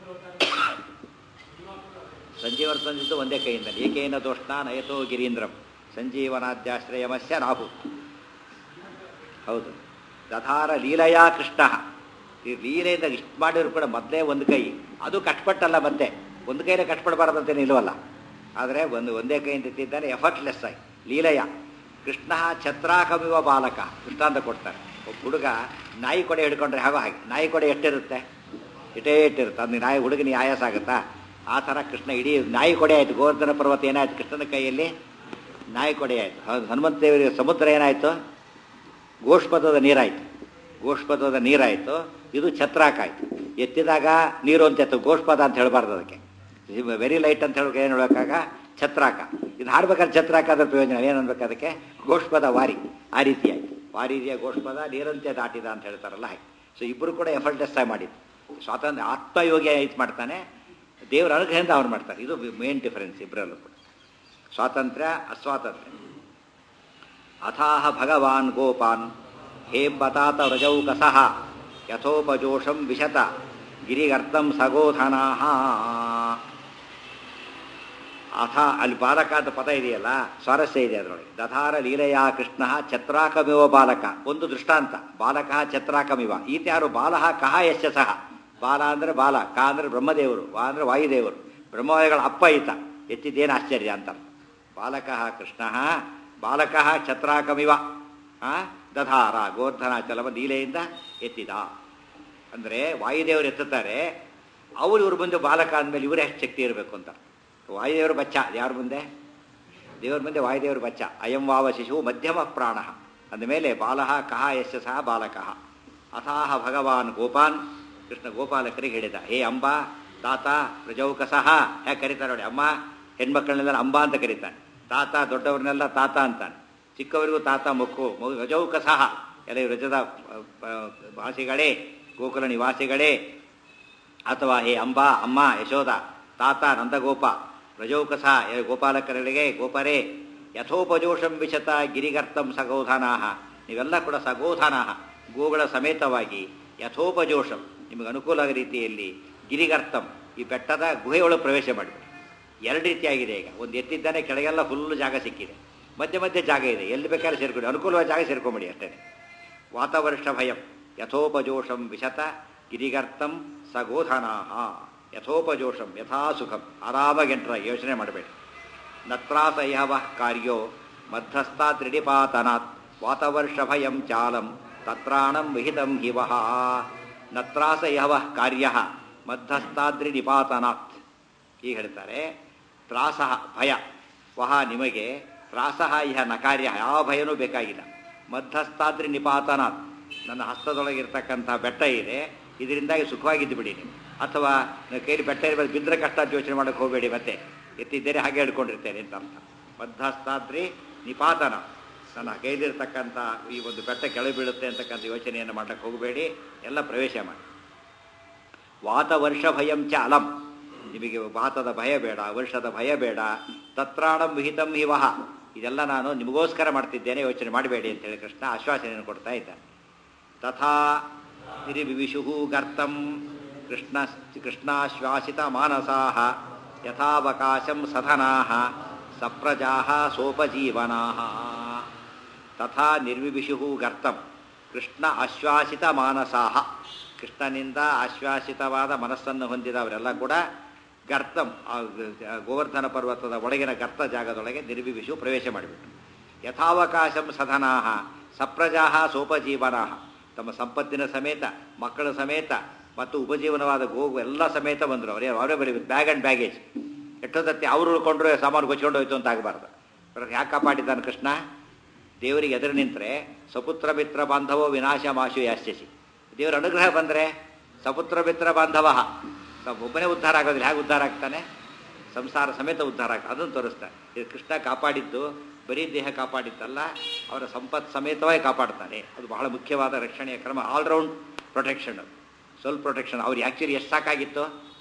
ಸಂಜೀವನ ತಂದಿದ್ದು ಒಂದೇ ಕೈಯಿಂದ ಏಕೇನ ದೋಷ್ಣ ನಯತೋ ಗಿರೀಂದ್ರಂ ಸಂಜೀವನಾದ್ಯಾಶ್ರಯಮಸ್ಯ ರಾಹು ಹೌದು ದಧಾರ ಲೀಲಯಾ ಕೃಷ್ಣ ಈ ಲೀಲೆಯಿಂದ ಇಷ್ಟು ಮಾಡಿದ್ರು ಕೂಡ ಮೊದಲೇ ಒಂದು ಕೈ ಅದು ಕಷ್ಟಪಟ್ಟಲ್ಲ ಮತ್ತೆ ಒಂದು ಕೈನೇ ಕಷ್ಟಪಡಬಾರ್ದಂತೇನು ಇಲ್ವಲ್ಲ ಆದರೆ ಒಂದು ಒಂದೇ ಕೈಯಿಂದ ಎತ್ತಿದ್ದಾನೆ ಎಫರ್ಟ್ಲೆಸ್ ಆಗಿ ಲೀಲಯ ಕೃಷ್ಣ ಛತ್ರಾಕಮಿವ ಬಾಲಕ ಕೃಷ್ಣ ಅಂತ ಕೊಡ್ತಾರೆ ಒಬ್ಬ ಹುಡುಗ ನಾಯಿ ಕೊಡೆ ಹಿಡ್ಕೊಂಡ್ರೆ ಹಾಗೋ ಹಾಗೆ ನಾಯಿ ಕೊಡೆ ಎಷ್ಟಿರುತ್ತೆ ಇಟೇ ಇಟ್ಟಿರುತ್ತೆ ಅದು ನಾಯಿ ಹುಡುಗನಿಗೆ ಆಯಾಸ ಆಗುತ್ತಾ ಆ ಥರ ಕೃಷ್ಣ ಇಡೀ ನಾಯಿ ಕೊಡೆ ಆಯಿತು ಗೋವರ್ಧನ ಪರ್ವತ ಏನಾಯ್ತು ಕೃಷ್ಣನ ಕೈಯಲ್ಲಿ ನಾಯಿ ಕೊಡೆ ಆಯಿತು ಹನುಮಂತ ದೇವರಿಗೆ ಸಮುದ್ರ ಏನಾಯಿತು ಗೋಷ್ಪದದ ನೀರಾಯಿತು ಗೋಷ್ಪದದ ನೀರಾಯಿತು ಇದು ಛತ್ರಾಕಾಯ್ತು ಎತ್ತಿದಾಗ ನೀರು ಅಂತ ಎತ್ತು ಗೋಷ್ಪದ ಅಂತ ಹೇಳಬಾರ್ದು ಅದಕ್ಕೆ ವೆರಿ ಲೈಟ್ ಅಂತ ಹೇಳೋಕೆ ಏನು ಹೇಳೋಕ್ಕಾಗ ಛತ್ರಾಕ ಇದು ಹಾಡ್ಬೇಕಾದ್ರೆ ಛತ್ರಾಕ ಅದ್ರ ಪ್ರಯೋಜನ ಏನು ಅನ್ಬೇಕು ಅದಕ್ಕೆ ಗೋಷ್ಪದ ವಾರಿ ಆ ರೀತಿ ಆಯಿತು ವಾರಿದಿಯ ಗೋಷ್ಪದ ನೀರಂತೆ ದಾಟಿದ ಅಂತ ಹೇಳ್ತಾರಲ್ಲ ಹಾಗೆ ಸೊ ಇಬ್ಬರು ಕೂಡ ಎಫರ್ಟ್ಲೆಸ್ ಆಗಿ ಮಾಡಿದ್ದು ಸ್ವಾತಂತ್ರ್ಯ ಆತ್ಮಯೋಗಿ ಇದು ಮಾಡ್ತಾನೆ ದೇವರ ಅನುಗ್ರಹದಿಂದ ಅವ್ರು ಮಾಡ್ತಾರೆ ಇದು ಮೇನ್ ಡಿಫರೆನ್ಸ್ ಇಬ್ಬರಲ್ಲೂ ಕೂಡ ಸ್ವಾತಂತ್ರ್ಯ ಅಸ್ವಾತಂತ್ರ್ಯ ಅಥಾಹ ಭಗವಾನ್ ಗೋಪಾನ್ ಹೇಂಬತಾತ ವ್ರಜೌಕಸಃ ಯಥೋಪಜೋಷಂ ವಿಶತ ಗಿರಿಗರ್ತಂ ಸಗೋಧನಾಹ ಅಥ ಅಲ್ಲಿ ಬಾಲಕ ಅಂತ ಪದ ಇದೆಯಲ್ಲ ಸ್ವಾರಸ್ಯ ಇದೆ ಅದರೊಳಗೆ ದಧಾರ ಲೀಲೆಯ ಕೃಷ್ಣ ಛತ್ರಾಕಮಿವ ಬಾಲಕ ಒಂದು ದೃಷ್ಟಾಂತ ಬಾಲಕ ಛತ್ರಾಕಮಿವ ಈತ ಯಾರು ಬಾಲಹ ಕಹ ಯಶ ಸಹ ಬಾಲ ಅಂದರೆ ಬಾಲ ಕ ಅಂದರೆ ಬ್ರಹ್ಮದೇವರು ವಾ ಅಂದರೆ ವಾಯುದೇವರು ಬ್ರಹ್ಮವಾಯುಗಳ ಅಪ್ಪ ಈತ ಎತ್ತಿದ್ದೇನು ಆಶ್ಚರ್ಯ ಅಂತ ಬಾಲಕ ಕೃಷ್ಣ ಬಾಲಕ ಛತ್ರಾಕಮಿವ ಆ, ದಧಾರ ಗೋರ್ಧನಾಚಲವ ನೀಲೆಯಿಂದ ಎತ್ತಿದ ಅಂದರೆ ವಾಯುದೇವರು ಎತ್ತುತ್ತಾರೆ ಅವರು ಇವ್ರ ಮುಂದೆ ಬಾಲಕ ಅಂದಮೇಲೆ ಇವರೇ ಎಷ್ಟು ಶಕ್ತಿ ಇರಬೇಕು ಅಂತ ವಾಯುದೇವರು ಬಚ್ಚ ಯಾರ ಮುಂದೆ ದೇವರ ಮುಂದೆ ವಾಯುದೇವರು ಬಚ್ಚ ಅಯಂ ವಾವ ಶಿಶು ಮಧ್ಯಮ ಪ್ರಾಣ ಅಂದಮೇಲೆ ಬಾಲಃ ಕಹ ಯಶ ಸಹ ಬಾಲಕಃ ಅಥಾಹ ಭಗವಾನ್ ಗೋಪಾನ್ ಕೃಷ್ಣ ಗೋಪಾಲಕರಿಗೆ ಹೇಳಿದ ಹೇ ಅಂಬಾ ತಾತ ಪ್ರಜೌಕಸಹ ಯಾಕೆ ಕರೀತಾರೆ ನೋಡಿ ಅಮ್ಮ ಹೆಣ್ಮಕ್ಳನ್ನೆಲ್ಲ ಅಂಬಾ ಅಂತ ಕರೀತಾನೆ ತಾತ ದೊಡ್ಡವ್ರನ್ನೆಲ್ಲ ತಾತ ಅಂತಾನೆ ಚಿಕ್ಕವರಿಗೂ ತಾತ ಮಕ್ಕು ಮಗು ರಜೌಕಸಹ ಎಲ್ಲ ಈ ರಜದ ಅ, ಅ, ವಾಸಿಗಳೇ ಗೋಕುಲ ನಿವಾಸಿಗಳೇ ಅಥವಾ ಹೇ ಅಂಬಾ ಅಮ್ಮ ಯಶೋದ ತಾತ ನಂದಗೋಪ ಪ್ರಜೌಕಸ ಏ ಗೋಪಾಲಕರಿಗೆ ಗೋಪರೇ ಯಥೋಪಜೋಷಂ ವಿಶತ ಗಿರಿಗರ್ತಂ ಸಗೋಧಾನಾಹ ನೀವೆಲ್ಲ ಕೂಡ ಸಗೋಧಾನಾಹ ಗೋಗಳ ಸಮೇತವಾಗಿ ಯಥೋಪಜೋಷಂ ನಿಮಗೆ ಅನುಕೂಲ ಆದ ರೀತಿಯಲ್ಲಿ ಗಿರಿಗರ್ತಂ ಈ ಬೆಟ್ಟದ ಗುಹೆಯೊಳಗೆ ಪ್ರವೇಶ ಮಾಡಿಬಿಡಿ ಎರಡು ರೀತಿಯಾಗಿದೆ ಈಗ ಒಂದು ಎತ್ತಿದ್ದಾನೆ ಕೆಳಗೆಲ್ಲ ಫುಲ್ ಜಾಗ ಸಿಕ್ಕಿದೆ ಮಧ್ಯೆ ಮಧ್ಯೆ ಜಾಗ ಇದೆ ಎಲ್ಲಿ ಬೇಕಾದ್ರೆ ಸೇರ್ಕೊಂಡು ಅನುಕೂಲವಾದ ಜಾಗ ಸೇರ್ಕೊಂಬಿಡಿ ಅಷ್ಟೇ ವಾತಾವರ್ಷ ಭಯಂ ಯಥೋಪಜೋಷಂ ವಿಶತ ಗಿರಿಗರ್ತಂ ಸಗೋಧನಾಹ ಯಥೋಪಜೋಷಂ ಯಥಾ ಸುಖಂ ಆರಾಮಾಗೆಂಟ್ರ ಯೋಚನೆ ಮಾಡಬೇಡಿ ನತ್ರಾಸ ಯಹವ ಕಾರ್ಯೋ ಮಧ್ಯಸ್ಥಾ ತ್ರಿಡಿಪಾತನಾತ್ ವಾತವರ್ಷ ಭಯಂ ಚಾಲಂ ತತ್ರಾಣಂ ವಿಹಿತಂ ಹಿವಹ ನತ್ರಾಸ ಯಹವ ಕಾರ್ಯ ಮಧ್ಯಸ್ಥಾದ್ರಿ ನಿಪಾತನಾತ್ ಈಗ ಹೇಳ್ತಾರೆ ತ್ರಾಸಃ ಭಯ ವಹ ನಿಮಗೆ ತ್ರಾಸಃ ಇಹ ನಕಾರ್ಯ ಯಾವ ಭಯನೂ ಬೇಕಾಗಿಲ್ಲ ಮಧ್ಯಸ್ಥಾದ್ರಿ ನಿಪಾತನಾತ್ ನನ್ನ ಹಸ್ತದೊಳಗಿರ್ತಕ್ಕಂಥ ಬೆಟ್ಟ ಇದೆ ಇದರಿಂದಾಗಿ ಸುಖವಾಗಿದ್ದು ಬಿಡಿ ನೀವು ಅಥವಾ ನನ್ನ ಕೈಲಿ ಬೆಟ್ಟ ಇರಬೇಕು ಬಿದ್ದರೆ ಕಷ್ಟ ಅಂತ ಯೋಚನೆ ಮಾಡೋಕೆ ಹೋಗಬೇಡಿ ಮತ್ತೆ ಎತ್ತಿದ್ದೇನೆ ಹಾಗೆ ಹೇಳ್ಕೊಂಡಿರ್ತೇನೆ ಅಂತ ಅರ್ಥ ಮಧ್ಯಸ್ಥಾದ್ರಿ ನಿಪಾತನ ನನ್ನ ಕೈಲಿರ್ತಕ್ಕಂಥ ಈ ಒಂದು ಬೆಟ್ಟ ಕೆಳಗೆ ಬೀಳುತ್ತೆ ಅಂತಕ್ಕಂಥ ಯೋಚನೆಯನ್ನು ಮಾಡಕ್ಕೆ ಹೋಗಬೇಡಿ ಎಲ್ಲ ಪ್ರವೇಶ ಮಾಡಿ ವಾತ ವರ್ಷ ಭಯಂ ಚ ಅಲಂ ನಿಮಗೆ ವಾತದ ಭಯ ಬೇಡ ವರ್ಷದ ಭಯ ಬೇಡ ತತ್ರಾಣಂ ವಿಹಿತಂ ಹಿವಹ ಇದೆಲ್ಲ ನಾನು ನಿಮಗೋಸ್ಕರ ಮಾಡ್ತಿದ್ದೇನೆ ಯೋಚನೆ ಮಾಡಬೇಡಿ ಅಂತ ಹೇಳಿ ಕೃಷ್ಣ ಆಶ್ವಾಸನೆಯನ್ನು ಕೊಡ್ತಾ ಇದ್ದಾನೆ ತಥಾ ನಿರಿವಿವಿಷು ಗರ್ತಂ ಕೃಷ್ಣ ಕೃಷ್ಣಾಶ್ವಾಸಿತ ಮಾನಸಾ ಯಥಾವಕಾಶಂ ಸಧನಾ ಸಪ್ರಜಾ ಸೋಪಜೀವನಾ ತಥಾ ನಿರ್ವಿವಿಷು ಗರ್ತಂ ಕೃಷ್ಣ ಆಶ್ವಾಸಿತ ಮಾನಸಾ ಕೃಷ್ಣನಿಂದ ಆಶ್ವಾಸಿತವಾದ ಮನಸ್ಸನ್ನು ಹೊಂದಿದವರೆಲ್ಲ ಕೂಡ ಗರ್ತಂ ಆ ಗೋವರ್ಧನ ಪರ್ವತದ ಒಳಗಿನ ಗರ್ತ ಜಾಗದೊಳಗೆ ನಿರ್ವಿವಿಷು ಪ್ರವೇಶ ಮಾಡಿಬಿಟ್ರು ಯಥಾವಕಾಶಂ ಸಧನಾ ಸಪ್ರಜಾ ಸೋಪಜೀವನಾ ತಮ್ಮ ಸಂಪತ್ತಿನ ಸಮೇತ ಮಕ್ಕಳ ಸಮೇತ ಮತ್ತು ಉಪಜೀವನವಾದ ಗೋಗು ಎಲ್ಲ ಸಮೇತ ಬಂದರು ಅವರೇ ಅವರೇ ಬರೀ ಬ್ಯಾಗ್ ಆ್ಯಂಡ್ ಬ್ಯಾಗೇಜ್ ಎಷ್ಟೊತ್ತತ್ತಿ ಅವರು ಉಳ್ಕೊಂಡ್ರೆ ಸಾಮಾನು ಕೊಚ್ಕೊಂಡು ಹೋಯ್ತು ಅಂತ ಆಗಬಾರ್ದು ಯಾಕೆ ಕಾಪಾಡಿದ್ದಾನೆ ಕೃಷ್ಣ ದೇವರಿಗೆ ಎದುರು ನಿಂತರೆ ಸಪುತ್ರ ಮಿತ್ರ ಬಾಂಧವೋ ವಿನಾಶ ಮಾಶು ಯಾಸ್ಯಸಿ ದೇವರ ಅನುಗ್ರಹ ಬಂದರೆ ಸಪುತ್ರ ಮಿತ್ರ ಬಾಂಧವ ಒಬ್ಬನೇ ಉದ್ಧಾರ ಆಗೋದಿಲ್ಲ ಹೇಗೆ ಉದ್ಧಾರ ಆಗ್ತಾನೆ ಸಂಸಾರ ಸಮೇತ ಉದ್ಧಾರ ಆಗ್ತದೆ ಅದನ್ನು ತೋರಿಸ್ತಾನೆ ಇದು ಕೃಷ್ಣ ಕಾಪಾಡಿದ್ದು ಬರೀ ದೇಹ ಕಾಪಾಡಿದ್ದಲ್ಲ ಅವರ ಸಂಪತ್ ಸಮೇತವಾಗಿ ಕಾಪಾಡ್ತಾನೆ ಅದು ಬಹಳ ಮುಖ್ಯವಾದ ರಕ್ಷಣೆಯ ಕ್ರಮ ಆಲ್ರೌಂಡ್ ಪ್ರೊಟೆಕ್ಷನ್ ಅದು ಸ್ವಲ್ಪ ಪ್ರೊಟೆಕ್ಷನ್ ಅವ್ರು ಆ್ಯಕ್ಚುಲಿ ಎಷ್ಟು ಸಾಕಾಗಿತ್ತು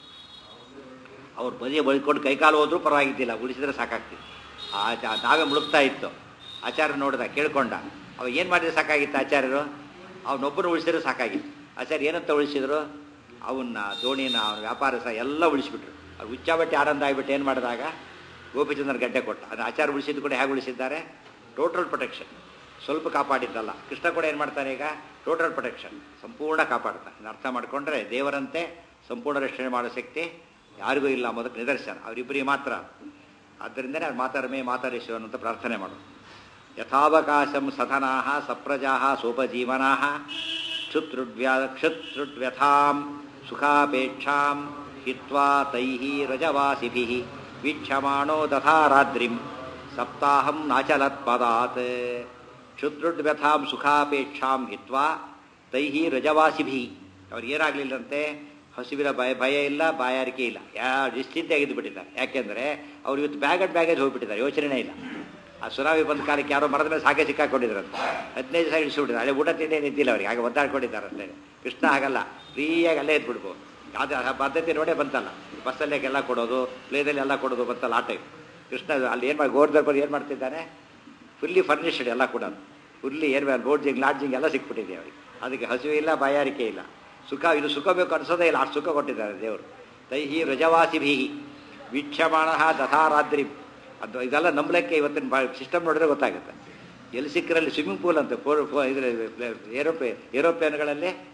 ಅವ್ರು ಬದಿಯ ಬಳ್ಕೊಂಡು ಕೈಕಾಲು ಹೋದ್ರೂ ಪರವಾಗಿದ್ದಿಲ್ಲ ಉಳಿಸಿದ್ರೆ ಸಾಕಾಗ್ತಿತ್ತು ಆ ಜ- ನಾವೇ ಮುಳುಗ್ತಾ ಇತ್ತು ಆಚಾರ್ಯ ನೋಡ್ದ ಕೇಳ್ಕೊಂಡ ಅವ ಏನು ಮಾಡಿದ್ರೆ ಸಾಕಾಗಿತ್ತು ಆಚಾರ್ಯರು ಅವನೊಬ್ಬರು ಉಳಿಸಿದ್ರೆ ಸಾಕಾಗಿತ್ತು ಆಚಾರ್ಯ ಏನಂತ ಉಳಿಸಿದ್ರು ಅವನ್ನ ದೋಣಿನ ಅವನ ವ್ಯಾಪಾರ ಸಹ ಎಲ್ಲ ಉಳಿಸ್ಬಿಟ್ರು ಅವ್ರು ಹುಚ್ಚಾಬಟ್ಟಿ ಆನಂದ ಆಗಿಬಿಟ್ಟು ಏನು ಮಾಡಿದಾಗ ಗೋಪಿಚಂದ್ರ ಗಡ್ಡೆ ಕೊಟ್ಟ ಅದು ಆಚಾರ ಉಳಿಸಿದ್ದು ಕೂಡ ಹೇಗೆ ಉಳಿಸಿದ್ದಾರೆ ಟೋಟಲ್ ಪ್ರೊಟೆಕ್ಷನ್ ಸ್ವಲ್ಪ ಕಾಪಾಡಿದ್ದಲ್ಲ ಕೃಷ್ಣ ಕೂಡ ಏನು ಮಾಡ್ತಾನೆ ಈಗ ಟೋಟಲ್ ಪ್ರೊಟೆಕ್ಷನ್ ಸಂಪೂರ್ಣ ಕಾಪಾಡ್ತಾನೆ ಇದನ್ನ ಅರ್ಥ ಮಾಡಿಕೊಂಡ್ರೆ ದೇವರಂತೆ ಸಂಪೂರ್ಣ ರಕ್ಷಣೆ ಮಾಡೋ ಶಕ್ತಿ ಯಾರಿಗೂ ಇಲ್ಲ ಅನ್ನೋದಕ್ಕೆ ನಿದರ್ಶನ ಅವರಿಬ್ಬರಿಗೆ ಮಾತ್ರ ಆದ್ದರಿಂದಲೇ ಅವ್ರು ಮಾತಾರಮೇ ಮಾತಾರೇಶ್ವರ ಅಂತ ಪ್ರಾರ್ಥನೆ ಮಾಡು ಯಥಾವಕಾಶಂ ಸಧನಾ ಸಪ್ರಜಾ ಸೋಪಜೀವನಾ ಕ್ಷುತ್ರುಡ್ವ್ಯ ಕ್ಷುತ್ರುಡ್ವ್ಯಥಾಂ ಸುಖಾಪೇಕ್ಷಾಂ ಹಿತ್ವಾ ತೈಃ ರಜವಾಸಿಭಿಃ ವೀಕ್ಷಮಾಣೋ ದಧಾರಾದ್ರಿಂ ಸಪ್ತಾಹಂ ನಾಚಲತ್ಪದಾತ್ ಕ್ಷುದ್ರುಡ್ವ್ಯಥಾಂ ಸುಖಾಪೇಕ್ಷಾಂ ಹಿತ್ವಾ ತೈಹಿ ರಜವಾಸಿಭಿ ಅವ್ರಿಗೆ ಏನಾಗಲಿಲ್ಲಂತೆ ಹಸಿವಿನ ಭಯ ಭಯ ಇಲ್ಲ ಬಾಯಾರಿಕೆ ಇಲ್ಲ ಯಾ ನಿಶ್ಚಿಂತೆಯಾಗಿದ್ದು ಬಿಟ್ಟಿದ್ದಾರೆ ಯಾಕೆಂದರೆ ಅವ್ರು ಇವತ್ತು ಬ್ಯಾಗ್ ಅಂಡ್ ಬ್ಯಾಗೇಜ್ ಹೋಗ್ಬಿಟ್ಟಿದ್ದಾರೆ ಯೋಚನೆ ಇಲ್ಲ ಆ ಸುನಾಮಿ ಬಂದ ಕಾಲಕ್ಕೆ ಯಾರೋ ಮರದ ಮೇಲೆ ಸಾಕೆ ಸಿಕ್ಕಾಕೊಂಡಿದ್ರಂತೆ ಹದಿನೈದು ಸಾವಿರ ಇಳಿಸ್ಬಿಟ್ಟಿದ್ದಾರೆ ಅಲ್ಲೇ ಊಟ ತಿಂಡಿ ನಿಂತಿಲ್ಲ ಅವ್ರಿಗೆ ಹಾಗೆ ಒದ್ದಾಡ್ಕೊಂಡಿದ್ದಾರೆ ಅಷ್ಟೇ ಕೃಷ್ಣ ಹಾಗಲ್ಲ ಫ್ರೀಯಾಗಿ ಅಲ್ಲೇ ಎದ್ಬಿಡ್ಬೋದು ಅದು ಆ ಪದ್ಧತಿ ನೋಡೇ ಬಂತಲ್ಲ ಬಸ್ಸಲ್ಲೇ ಎಲ್ಲ ಕೊಡೋದು ಪ್ಲೇನಲ್ಲಿ ಎಲ್ಲ ಕೊಡೋದು ಬಂತಲ್ಲ ಆ ಟೈಪ್ ಕೃಷ್ಣ ಅಲ್ಲಿ ಏನು ಮಾಡಿ ಗೋರ್ಧರ್ ಏನು ಮಾಡ್ತಿದ್ದಾನೆ ಫುಲ್ಲಿ ಫರ್ನಿಶ್ಡ್ ಎಲ್ಲ ಕೂಡ ಫುಲ್ಲಿ ಏರ್ ಬೋರ್ಜಿಂಗ್ ಲಾಡ್ಜಿಂಗ್ ಎಲ್ಲ ಸಿಕ್ಬಿಟ್ಟಿದೆ ಅವರಿಗೆ ಅದಕ್ಕೆ ಹಸಿವು ಇಲ್ಲ ಬಾಯಾರಿಕೆ ಇಲ್ಲ ಸುಖ ಇದು ಸುಖ ಬೇಕು ಅನಿಸೋದೇ ಇಲ್ಲ ಅಷ್ಟು ಸುಖ ಕೊಟ್ಟಿದ್ದಾರೆ ದೇವರು ತೈಹಿ ರಜವಾಸಿಭಿ ವೀಕ್ಷಮಾಣ ದಥಾರಾದ್ರಿ ಅದು ಇದೆಲ್ಲ ನಂಬಲಿಕ್ಕೆ ಇವತ್ತಿನ ಬಾ ಸಿಸ್ಟಮ್ ನೋಡಿದ್ರೆ ಗೊತ್ತಾಗುತ್ತೆ ಎಲ್ಲಿ ಸಿಕ್ಕರಲ್ಲಿ ಸ್ವಿಮ್ಮಿಂಗ್ ಪೂಲ್ ಅಂತ ಫೋರ್ ಇದ್ರ ಏರೋಪ್ಲೇ ಏರೋಪ್ಲೇನ್ಗಳಲ್ಲಿ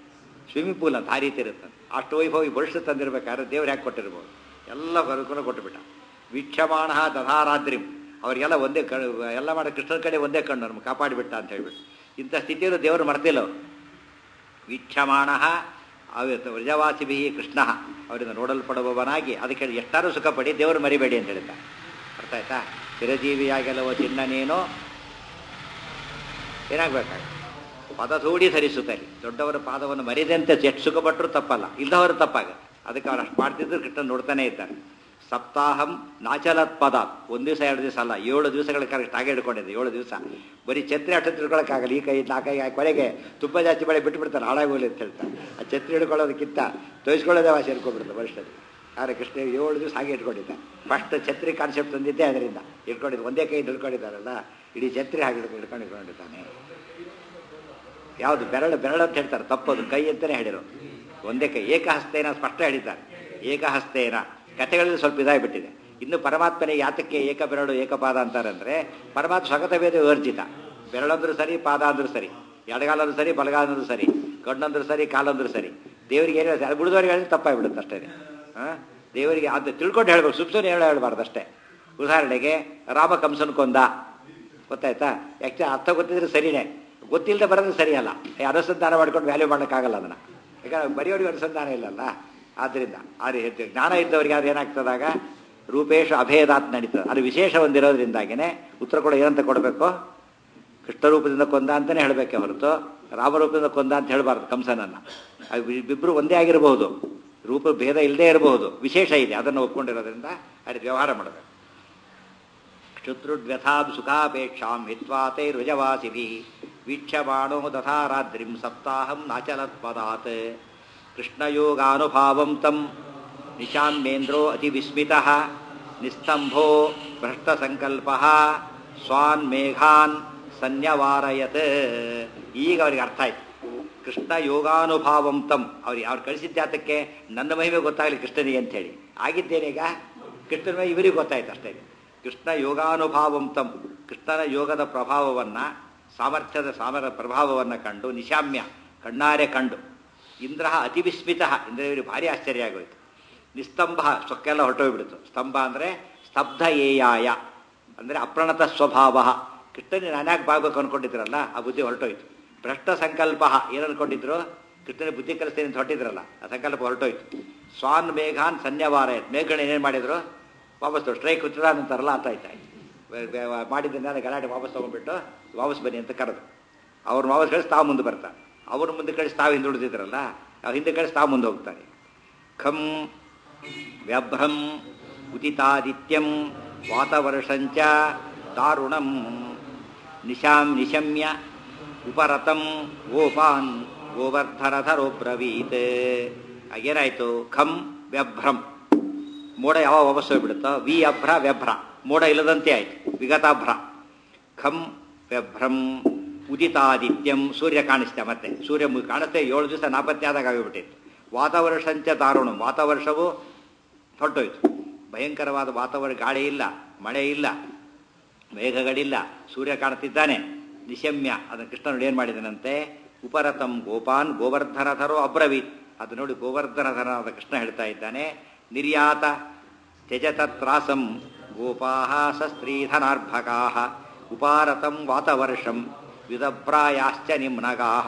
ಸ್ವಿಮ್ಮಿಂಗ್ ಪೂಲ್ ಅಂತ ಆ ರೀತಿ ಇರುತ್ತೆ ಅಷ್ಟು ವೈಭವಿ ಭವಿಷ್ಯ ತಂದಿರ್ಬೇಕಾದ್ರೆ ದೇವ್ರು ಯಾಕೆ ಕೊಟ್ಟಿರ್ಬೋದು ಎಲ್ಲ ಬದುಕನ್ನು ಕೊಟ್ಟುಬಿಟ್ಟ ವೀಕ್ಷಮಾಣ ದಧಾರಾದ್ರಿಂ ಅವರಿಗೆಲ್ಲ ಒಂದೇ ಕ ಎಲ್ಲ ಮಾಡೋ ಕೃಷ್ಣನ ಕಡೆ ಒಂದೇ ಕಣ್ಣು ನಮ್ಗೆ ಕಾಪಾಡಿಬಿಟ್ಟ ಅಂತ ಹೇಳ್ಬಿಟ್ಟು ಇಂಥ ಸ್ಥಿತಿಯಲ್ಲೂ ದೇವರು ಮರ್ತಿಲ್ಲ ಅವರು ವೀಕ್ಷಮಾಣ ವ್ರಜವಾಸಿಭಿ ಕೃಷ್ಣ ಅವರಿಂದ ನೋಡಲ್ಪಡುವವನಾಗಿ ಅದಕ್ಕೆ ಎಷ್ಟಾರು ಸುಖ ಪಡಿ ದೇವರು ಮರಿಬೇಡಿ ಅಂತ ಹೇಳಿದ್ದ ಅರ್ಥ ಆಯ್ತಾ ಚಿರಜೀವಿಯಾಗೆಲ್ಲವ ಚಿನ್ನ ನೀನು ಏನಾಗಬೇಕಾಗ ಪದಧೂಡಿ ಧರಿಸುತ್ತಲಿ ದೊಡ್ಡವರ ಪಾದವನ್ನು ಮರಿದಂತೆ ಎಷ್ಟು ಸುಖಪಟ್ಟರು ತಪ್ಪಲ್ಲ ಇಲ್ಲದವರು ತಪ್ಪಾಗುತ್ತೆ ಅದಕ್ಕೆ ಅವ್ರು ಅಷ್ಟು ಮಾಡ್ತಿದ್ರು ಕೃಷ್ಣ ನೋಡ್ತಾನೆ ಇದ್ದಾರೆ ಸಪ್ತಾಹಂ ನಾಚಲತ್ ಪದ ಒಂದು ದಿವಸ ಎರಡು ದಿವಸ ಅಲ್ಲ ಏಳು ದಿವಸಗಳ ಕರೆಕ್ಟ್ ಹಾಗೆ ಹಿಡ್ಕೊಂಡಿದ್ದೆ ಏಳು ದಿವಸ ಬರೀ ಛತ್ರಿ ಅಷ್ಟು ತಿಳ್ಕೊಳಕ್ಕಾಗಲ್ಲ ಈ ಕೈ ನಾಲ್ಕೈ ಕೊನೆಗೆ ತುಪ್ಪ ಜಾಸ್ತಿ ಬೆಳೆ ಬಿಟ್ಬಿಡ್ತಾರೆ ಹಾಳಾಗೋಲಿ ಅಂತ ಹೇಳ್ತಾರೆ ಆ ಛತ್ರಿ ಹಿಡ್ಕೊಳ್ಳೋದಕ್ಕಿಂತ ತೋರಿಸ್ಕೊಳ್ಳೋದೇ ವಾಸಿ ಹಿಡ್ಕೊಂಡ್ಬಿಡ್ತಾರೆ ವರ್ಷದಲ್ಲಿ ಆದರೆ ಕೃಷ್ಣ ಏಳು ದಿವಸ ಹಾಗೆ ಇಟ್ಕೊಂಡಿದ್ದ ಫಸ್ಟ್ ಛತ್ರಿ ಕಾನ್ಸೆಪ್ಟ್ ತಂದಿದ್ದೆ ಅದರಿಂದ ಇಟ್ಕೊಂಡಿದ್ದು ಒಂದೇ ಕೈ ಹಿಡ್ಕೊಂಡಿದ್ದಾರಲ್ಲ ಇಡೀ ಛತ್ರಿ ಹಾಗೆ ಹಿಡ್ಕೊಂಡು ಹಿಡ್ಕೊಂಡು ಇಟ್ಕೊಂಡಿದ್ದಾನೆ ಯಾವುದು ಬೆರಳು ಬೆರಳು ಅಂತ ಹೇಳ್ತಾರೆ ತಪ್ಪದು ಕೈ ಅಂತಲೇ ಹೇಳಿರೋ ಒಂದೇ ಕೈ ಏಕಹಸ್ತೇನ ಸ್ಪಷ್ಟ ಹೇಳಿದ್ದಾರೆ ಏಕಹಸ್ತೇನ ಕಥೆಗಳಲ್ಲಿ ಸ್ವಲ್ಪ ಇದಾಗಿಬಿಟ್ಟಿದೆ ಇನ್ನು ಪರಮಾತ್ಮನಿಗೆ ಯಾತಕ್ಕೆ ಏಕ ಬೆರಳು ಏಕಪಾದ ಅಂತಾರಂದ್ರೆ ಪರಮಾತ್ಮ ಸ್ವಗತ ಭೇದ ವಿವರ್ಜಿತ ಬೆರಳಂದ್ರೂ ಸರಿ ಪಾದ ಅಂದ್ರೂ ಸರಿ ಎಡಗಾಲಂದ್ರೂ ಸರಿ ಬಲಗಾಲಂದ್ರೂ ಸರಿ ಕಣ್ಣಂದ್ರೂ ಸರಿ ಕಾಲಂದ್ರೂ ಸರಿ ದೇವರಿಗೆ ಏನು ಹೇಳ್ತಾರೆ ಬಿಡಿದವ್ರಿಗೆ ಹೇಳಿದ್ರೆ ತಪ್ಪಾಗ್ಬಿಡುತ್ತೆ ಅಷ್ಟೇ ಹಾಂ ದೇವರಿಗೆ ಅದು ತಿಳ್ಕೊಂಡು ಹೇಳ್ಬೇಕು ಸುಪ್ಸನೆ ಹೇಳ ಹೇಳ್ಬಾರ್ದು ಅಷ್ಟೇ ಉದಾಹರಣೆಗೆ ರಾಮ ಕಂಸನ್ ಕೊಂದ ಗೊತ್ತಾಯ್ತಾ ಯಾಕೆ ಅರ್ಥ ಗೊತ್ತಿದ್ರೆ ಸರಿನೇ ಗೊತ್ತಿಲ್ಲದೆ ಬರೋದು ಸರಿಯಲ್ಲ ಈ ಅನುಸಂಧಾನ ಮಾಡ್ಕೊಂಡು ವ್ಯಾಲ್ಯೂ ಮಾಡೋಕ್ಕಾಗಲ್ಲ ಅದನ್ನು ಯಾಕಂದ್ರೆ ಬರೆಯೋರಿಗೆ ಅನುಸಂಧಾನ ಇಲ್ಲಲ್ಲ ಆದ್ದರಿಂದ ಅದು ಹೆಚ್ಚು ಜ್ಞಾನ ಇದ್ದವರಿಗೆ ಅದು ಏನಾಗ್ತದಾಗ ರೂಪೇಶ ಅಭೇದಾತ್ ನಡೀತದೆ ಅದು ವಿಶೇಷ ಹೊಂದಿರೋದ್ರಿಂದಾಗಿನೇ ಉತ್ತರ ಕೂಡ ಏನಂತ ಕೊಡಬೇಕು ಕೃಷ್ಣ ರೂಪದಿಂದ ಕೊಂದ ಅಂತಲೇ ಹೇಳಬೇಕೆ ಹೊರತು ರಾಮರೂಪದಿಂದ ಕೊಂದ ಅಂತ ಹೇಳಬಾರ್ದು ಕಂಸನನ್ನು ಅದು ಇಬ್ಬರು ಒಂದೇ ಆಗಿರಬಹುದು ರೂಪ ಭೇದ ಇಲ್ಲದೆ ಇರಬಹುದು ವಿಶೇಷ ಇದೆ ಅದನ್ನು ಒಪ್ಕೊಂಡಿರೋದ್ರಿಂದ ಅದು ವ್ಯವಹಾರ ಮಾಡಬೇಕು ಶತ್ರುಡ್ವ್ಯಥಾಂ ಸುಖಾಪೇಕ್ಷಾಂ ಹಿತ್ವಾತೈ ರುಜವಾಸಿಭಿ ವೀಕ್ಷಮಾಣೋ ದಥಾರಾದ್ರಿಂ ಸಪ್ತಾಹಂ ನಾಚಲತ್ಪದಾತ್ ಕೃಷ್ಣಯೋಗಾನುಭಾವಂ ತಂ ನಿಶಾಮ್ಯೇಂದ್ರೋ ಅತಿ ವಿಸ್ಮಿತಃ ನಿಸ್ತಂಭೋ ಭ್ರಷ್ಟಸಂಕಲ್ಪ ಸ್ವಾನ್ ಮೇಘಾನ್ ಸನ್ಯವಾರಯತ್ ಈಗ ಅವ್ರಿಗೆ ಅರ್ಥ ಆಯ್ತು ಕೃಷ್ಣ ಯೋಗಾನುಭಾವಂ ತಂ ಅವ್ರಿಗೆ ಅವ್ರು ಕಳಿಸಿದ್ದಾತಕ್ಕೆ ನನ್ನ ಮಹಿಮೆ ಗೊತ್ತಾಗಲಿ ಕೃಷ್ಣನಿಗೆ ಅಂತೇಳಿ ಆಗಿದ್ದೇನೀಗ ಕೃಷ್ಣನ ಮಹಿಮೆ ಇವರಿಗೆ ಗೊತ್ತಾಯ್ತು ಅಷ್ಟೇ ಕೃಷ್ಣ ಯೋಗಾನುಭಾವಂ ತಂ ಕೃಷ್ಣನ ಯೋಗದ ಪ್ರಭಾವವನ್ನು ಸಾಮರ್ಥ್ಯದ ಸಾಮರ ಪ್ರಭಾವವನ್ನು ಕಂಡು ನಿಶಾಮ್ಯ ಕಣ್ಣಾರೆ ಕಂಡು ಇಂದ್ರ ಅತಿ ವಿಸ್ಮಿತ ಇಂದ್ರವರಿಗೆ ಭಾರಿ ಆಶ್ಚರ್ಯ ಆಗೋಯ್ತು ನಿಸ್ತಂಭ ಸೊಕ್ಕೆಲ್ಲ ಹೊರಟೋಗ್ಬಿಡ್ತು ಸ್ತಂಭ ಅಂದರೆ ಸ್ತಬ್ಧ ಏಯಾಯ ಅಂದರೆ ಅಪ್ರಣತ ಸ್ವಭಾವ ಕೃಷ್ಣನಿಗೆ ನಾನ್ಯಾಕೆ ಬಾಗ್ಬೇಕು ಅನ್ಕೊಂಡಿದ್ರಲ್ಲ ಆ ಬುದ್ಧಿ ಹೊರಟೋಯ್ತು ಭ್ರಷ್ಟ ಸಂಕಲ್ಪ ಏನು ಅನ್ಕೊಂಡಿದ್ರು ಕೃಷ್ಣನ ಬುದ್ಧಿ ಕಲಿಸ್ತೇನೆ ಅಂತ ಹೊರಟಿದ್ರಲ್ಲ ಆ ಸಂಕಲ್ಪ ಹೊರಟೋಯ್ತು ಸ್ವಾನ್ ಮೇಘಾನ್ ಸನ್ಯವಾರ ಮೇಘಗಳು ಏನೇನು ಮಾಡಿದ್ರು ವಾಪಸ್ ಸ್ಟ್ರೈಕ್ ಉತ್ತರಾನ್ ಅಂತಾರಲ್ಲ ಅಂತ ಆಯ್ತಾ ಮಾಡಿದ್ದನ್ನೆಲ್ಲ ಗಲಾಟೆ ವಾಪಸ್ ತೊಗೊಂಡ್ಬಿಟ್ಟು ವಾಪಸ್ ಬನ್ನಿ ಅಂತ ಕರೆದು ಅವ್ರನ್ನ ವಾಪಸ್ ಕಳಿಸಿ ತಾವು ಮುಂದೆ ಬರ್ತಾರೆ ಅವ್ರ ಮುಂದೆ ಕಳಿಸಿ ತಾವು ಹಿಂದೆ ಉಳಿದಿದ್ರಲ್ಲ ಅವ್ರು ಹಿಂದೆ ಕಳಿಸಿ ತಾವು ಮುಂದೆ ಹೋಗ್ತಾರೆ ಖಂ ವ್ಯಭ್ರಂ ಉದಿತಾದಿತ್ಯಂ ವಾತವರ್ಷಂಚ ದಾರುಣಂ ನಿಶಾಂ ನಿಶಮ್ಯ ಉಪರತಂ ಗೋಪಾನ್ ಗೋವರ್ಧನಧರೋಬ್ರವೀತ್ ಏನಾಯಿತು ಖಂ ವ್ಯಭ್ರಂ ಮೋಡ ಯಾವಾಗ ವಾಪಸ್ ಹೋಗ್ಬಿಡುತ್ತೋ ವಿ ಅಭ್ರ ವ್ಯಭ್ರ ಮೋಡ ಇಲ್ಲದಂತೆ ಆಯ್ತು ವಿಗತಾಭ್ರ ಖಂ ವ್ಯಭ್ರಂ ಉದಿತಾದಿತ್ಯಂ ಸೂರ್ಯ ಕಾಣಿಸ್ತೆ ಮತ್ತೆ ಸೂರ್ಯ ಮು- ಕಾಣಿಸ್ತೆ ಏಳು ದಿವಸ ನಾಪತ್ತೆ ಆದಾಗ ಆಗಿಬಿಟ್ಟಿತ್ತು ವಾತಾವರ್ಷಂಚ ದಾರುಣ ವಾತಾವರ್ಷವು ಹೊರಟೋಯ್ತು ಭಯಂಕರವಾದ ವಾತಾವರಣ ಗಾಳಿ ಇಲ್ಲ ಮಳೆ ಇಲ್ಲ ಮೇಘಗಳಿಲ್ಲ ಸೂರ್ಯ ಕಾಣ್ತಿದ್ದಾನೆ ನಿಶಮ್ಯ ಅದನ್ನು ಕೃಷ್ಣನು ಏನು ಮಾಡಿದನಂತೆ ಉಪರತಂ ಗೋಪಾನ್ ಗೋವರ್ಧನಧರೋ ಅಬ್ರವೀತ್ ಅದು ನೋಡಿ ಗೋವರ್ಧನಧರನಾದ ಕೃಷ್ಣ ಹೇಳ್ತಾ ಇದ್ದಾನೆ ನಿರ್ಯಾತ ತ್ಯಜತತ್ರಾಸಂ ಗೋಪಾಹ ಸಸ್ತ್ರೀಧನಾರ್ಭಕಾಹ ಉಪಾರತಂ ವಾತವರ್ಷಂ ವಿದಭ್ರಾಯಾಶ್ಚ ನಿಮ್ನಗಾಹ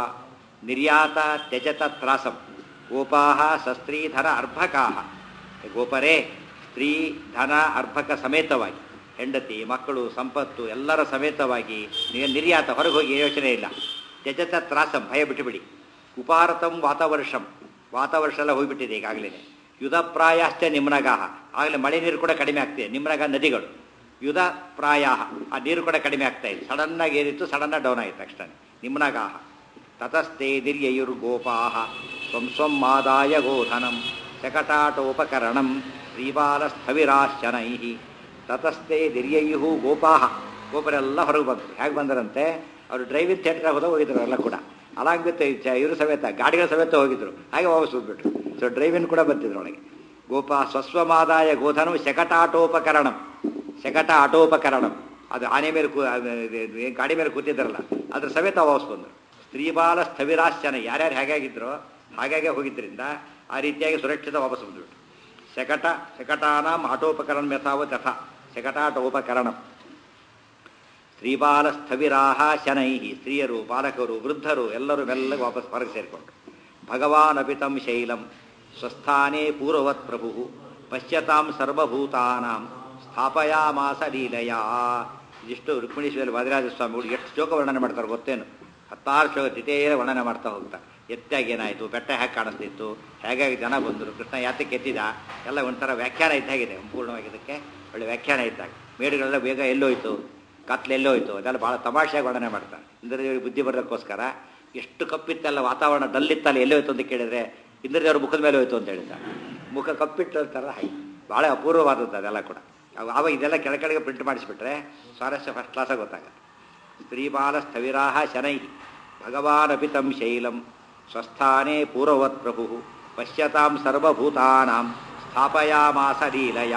ನಿರ್ಯಾತ ತ್ಯಜತತ್ರಾಸಂ ಗೋಪಾಹ ಸಸ್ತ್ರೀಧರ ಅರ್ಭಕಾಹ ಗೋಪರೇ ಸ್ತ್ರೀ ಧನ ಅರ್ಭಕ ಸಮೇತವಾಗಿ ಹೆಂಡತಿ ಮಕ್ಕಳು ಸಂಪತ್ತು ಎಲ್ಲರ ಸಮೇತವಾಗಿ ನೀವು ನಿರ್ಯಾತ ಹೊರಗೆ ಹೋಗಿ ಯೋಚನೆ ಇಲ್ಲ ತ್ಯಜತ ತ್ರಾಸಂ ಭಯ ಬಿಟ್ಟುಬಿಡಿ ಉಪಾರತಂ ವಾತಾವರ್ಷಂ ವಾತಾವರ್ಷ ಎಲ್ಲ ಹೋಗ್ಬಿಟ್ಟಿದೆ ಈಗಾಗಲೇ ಯುಧಪ್ರಾಯಾಶ್ಚ ನಿಮ್ನಗಾಹ ಆಗಲೇ ಮಳೆ ನೀರು ಕೂಡ ಕಡಿಮೆ ಆಗ್ತಿದೆ ನಿಮ್ನಗ ನದಿಗಳು ಯುಧ ಪ್ರಾಯ ಆ ನೀರು ಕೂಡ ಕಡಿಮೆ ಆಗ್ತಾ ಇದೆ ಸಡನ್ನಾಗಿ ಏರಿತ್ತು ಸಡನ್ನಾಗಿ ಡೌನ್ ಆಯಿತು ತಕ್ಷಣ ನಿಮ್ನಗಾಹ ತತಸ್ಥೆ ದಿರ್ಯಯುರ್ಗೋಪಾಹ ಸ್ವಂ ಸ್ವಂ ಆದಾಯ ಗೋಧನಂ ಶಕಟಾಟೋಪಕರಣಂ ಶ್ರೀಬಾಲಸ್ಥವಿರಾಶ್ಚನೈ ತತಸ್ಥೆ ದಿರ್ಯಯು ಗೋಪಾಹ ಗೋಪರೆಲ್ಲ ಹೊರಗೆ ಬಂದರು ಹೇಗೆ ಬಂದರಂತೆ ಅವರು ಡ್ರೈವಿಂಗ್ ಥಿಯೇಟರ್ ಹೋದ ಹೋಗಿದ್ರು ಎಲ್ಲ ಕೂಡ ಅಲಾಗ್ ಬಿತ್ತು ಇವರು ಸಮೇತ ಗಾಡಿಗಳ ಸಮೇತ ಹೋಗಿದ್ರು ಹಾಗೆ ವಾಪಸ್ ಹೋಗ್ಬಿಟ್ರು ಸೊ ಡ್ರೈವಿಂಗ್ ಕೂಡ ಬಂತಿದ್ರು ಒಳಗೆ ಗೋಪ ಸ್ವಸ್ವಮಾದಾಯ ಗೋಧನಂ ಶಕಟಾಟೋಪಕರಣಂ ಶಕಟ ಆಟೋಪಕರಣಂ ಅದು ಆನೆ ಮೇಲೆ ಕೂ ಅದು ಏನ್ ಗಾಡಿ ಮೇಲೆ ಕೂತಿದ್ದಾರಲ್ಲ ಅದ್ರ ಸಮೇತ ವಾಪಸ್ ಬಂದರು ಸ್ತ್ರೀಬಾಲ ಸ್ಥವಿರಾಶ್ಚನ ಯಾರ್ಯಾರು ಹೇಗಾಗಿದ್ರೋ ಹಾಗಾಗಿ ಹೋಗಿದ್ದರಿಂದ ಆ ರೀತಿಯಾಗಿ ಸುರಕ್ಷಿತ ವಾಪಸ್ ಬಂದ್ಬಿಟ್ಟು ಶಕಟ ಶಕಟಾನಾಂ ಆಟೋಪಕರಣ ಯಥಾವ ತಥಾ ಶಕಟಾಟೋಪಕರಣಂ ಸ್ತ್ರೀಬಾಲ ಸ್ಥವಿರಾಹ ಶನೈ ಸ್ತ್ರೀಯರು ಬಾಲಕರು ವೃದ್ಧರು ಎಲ್ಲರೂ ಮೆಲ್ಲಗೆ ವಾಪಸ್ ಹೊರಗೆ ಸೇರಿಕೊಂಡ್ರು ಭಗವಾನ್ ಅಪಿತಂ ಶೈಲಂ ಸ್ವಸ್ಥಾನೇ ಪೂರ್ವವತ್ ಪ್ರಭು ಪಶ್ಯತಾಂ ಸರ್ವಭೂತಾನಾಂ ಸ್ಥಾಪಯಾಮಾಸ ಲೀಲಯ ಇದಿಷ್ಟು ರುಕ್ಮಿಣೀಶ್ವರ ವಾದಿರಾಜ ಸ್ವಾಮಿಗಳು ಎಷ್ಟು ಶ್ಲೋಕ ವರ್ಣನೆ ಮಾಡ್ತಾರೆ ಗೊತ್ತೇನು ಹತ್ತಾರು ಶ್ಲೋಕ ದಿಟೇರ ವರ್ಣನೆ ಮಾಡ್ತಾ ಹೋಗ್ತಾರೆ ಎತ್ತಾಗಿ ಏನಾಯಿತು ಬೆಟ್ಟ ಹೇಗೆ ಕಾಣಿಸ್ತಿತ್ತು ಹೇಗಾಗಿ ಜನ ಬಂದರು ಕೃಷ್ಣ ಯಾತಕ್ಕೆ ಎತ್ತಿದ ಎಲ್ಲ ಒಂಥರ ವ್ಯಾಖ್ಯಾನ ಇದ್ದಾಗಿದೆ ಸಂಪೂರ್ಣವಾಗಿ ಇದಕ್ಕೆ ಒಳ್ಳೆ ವ್ಯಾಖ್ಯಾನ ಇದ್ದಾಗ ಮೇಡುಗಳೆಲ್ಲ ಬೇಗ ಎಲ್ಲೋಯ್ತು ಕತ್ಲೆ ಎಲ್ಲೋಯ್ತು ಅದೆಲ್ಲ ಭಾಳ ತಮಾಷೆಯಾಗಿ ವರ್ಣನೆ ಮಾಡ್ತಾರೆ ಇಂದ್ರದೇವರಿಗೆ ಬುದ್ಧಿ ಬರೋದಕ್ಕೋಸ್ಕರ ಎಷ್ಟು ಕಪ್ಪಿತ್ತಲ್ಲ ವಾತಾವರಣ ಡಲ್ಲಿತ್ತಲ್ಲ ಎಲ್ಲೋಯ್ತು ಅಂತ ಕೇಳಿದ್ರೆ ಇಂದ್ರದೇವ್ರ ಮುಖದ ಮೇಲೆ ಹೋಯ್ತು ಅಂತ ಹೇಳಿದ್ದಾರೆ ಮುಖ ಕಪ್ಪಿಟ್ಟು ಥರ ಹಾಗೆ ಭಾಳ ಅಪೂರ್ವವಾದದ್ದು ಅದೆಲ್ಲ ಕೂಡ ಅವು ಆವಾಗ ಇದೆಲ್ಲ ಕೆಳಗಡೆಗೆ ಪ್ರಿಂಟ್ ಮಾಡಿಸ್ಬಿಟ್ರೆ ಸ್ವಾರಸ್ಯ ಫಸ್ಟ್ ಕ್ಲಾಸಾಗಿ ಗೊತ್ತಾಗುತ್ತೆ ಸ್ತ್ರೀಬಾಲ ಸ್ಥವಿರಾಹ ಶನೈ ಭಗವಾನ್ ಅಪಿತಂ ಶೈಲಂ ಸ್ವಸ್ಥಾನೇ ಪೂರ್ವವತ್ ಪ್ರಭು ಪಶ್ಯತಾಂ ಸರ್ವಭೂತಾನಾಂ ಸ್ಥಾಪಯಾಮಾಸ ಲೀಲಯ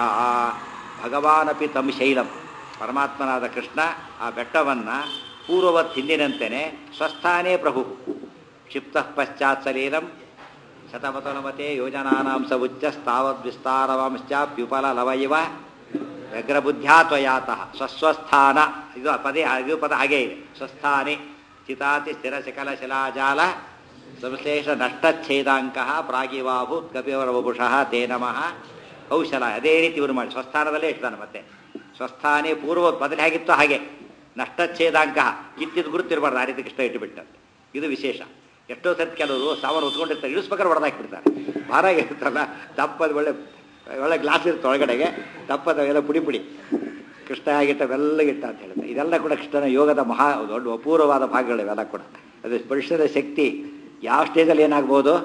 ಭಗವಾನಪಿ ತಂ ಶೈಲಂ ಪರಮಾತ್ಮನಾದ ಕೃಷ್ಣ ಆ ಬೆಟ್ಟವನ್ನು ಪೂರ್ವವತ್ ಹಿಂದಿನಂತೆಯೇ ಸ್ವಸ್ಥಾನೇ ಪ್ರಭು ಕ್ಷಿಪ್ತ ಪಶ್ಚಾತ್ ಸಲೀಲಂ ಶತಮತನಮತೆ ಯೋಜನಾನಾಂ ಸ ಉಚ್ಚಸ್ತಾವದ್ ವಿಸ್ತಾರವಾಂಶ್ಚಾಪ್ಯುಪಲ ಲವಯಿವ ವ್ಯಗ್ರಬುದ್ಧ್ಯಾ ತ್ವಯಾತಃ ಸ್ವಸ್ವಸ್ಥಾನ ಇದು ಪದೇ ಇದು ಪದ ಹಾಗೇ ಇದೆ ಸ್ವಸ್ಥಾನೆ ಚಿತಾತಿ ಸ್ಥಿರ ಶಕಲ ಶಿಲಾಜಾಲ ಸಂಶ್ಲೇಷ ನಷ್ಟಚ್ಛೇದಾಂಕ ಪ್ರಾಗಿವಾಭೂತ್ ಕಪಿವರ ವಪುಷಃ ತೇ ನಮಃ ಕೌಶಲ ಅದೇ ರೀತಿ ಇವರು ಮಾಡಿ ಸ್ವಸ್ಥಾನದಲ್ಲೇ ಇರ್ತಾನೆ ಮತ್ತೆ ಸ್ವಸ್ಥಾನೇ ಪೂರ್ವ ಬದಲು ಹೇಗಿತ್ತು ಹಾಗೆ ನಷ್ಟಚ್ಛೇದಾಂಕ ಕಿತ್ತಿದ್ದು ಗುರುತಿರಬಾರ್ದು ಆ ರೀತಿ ಕೃಷ್ಣ ಇಟ್ಟುಬಿಟ್ಟಂತೆ ಇದು ವಿಶೇಷ ಎಷ್ಟೋ ಸತಿ ಕೆಲವರು ಸಾಮಾನು ಹೊತ್ಕೊಂಡಿರ್ತಾರೆ ಇಳಿಸ್ಬೇಕಾದ್ರೆ ಹೊಡೆದಾಕ್ಬಿಡ್ತಾರೆ ಭಾರ ಇರುತ್ತಲ್ಲ ದಪ್ಪದ ಒಳ್ಳೆ ಒಳ್ಳೆ ಗ್ಲಾಸ್ ಇರುತ್ತೆ ಒಳಗಡೆಗೆ ದಪ್ಪದ ಎಲ್ಲ ಪುಡಿ ಪುಡಿ ಕೃಷ್ಣ ಆಗಿಟ್ಟವೆಲ್ಲಗಿಟ್ಟ ಅಂತ ಹೇಳುತ್ತೆ ಇದೆಲ್ಲ ಕೂಡ ಕೃಷ್ಣನ ಯೋಗದ ಮಹಾ ದೊಡ್ಡ ಅಪೂರ್ವವಾದ ಭಾಗಗಳು ಇವೆಲ್ಲ ಕೂಡ ಅದು ಸ್ಪರ್ಶದ ಶಕ್ತಿ ಯಾವ ಸ್ಟೇಜಲ್ಲಿ ಏನಾಗ್ಬೋದು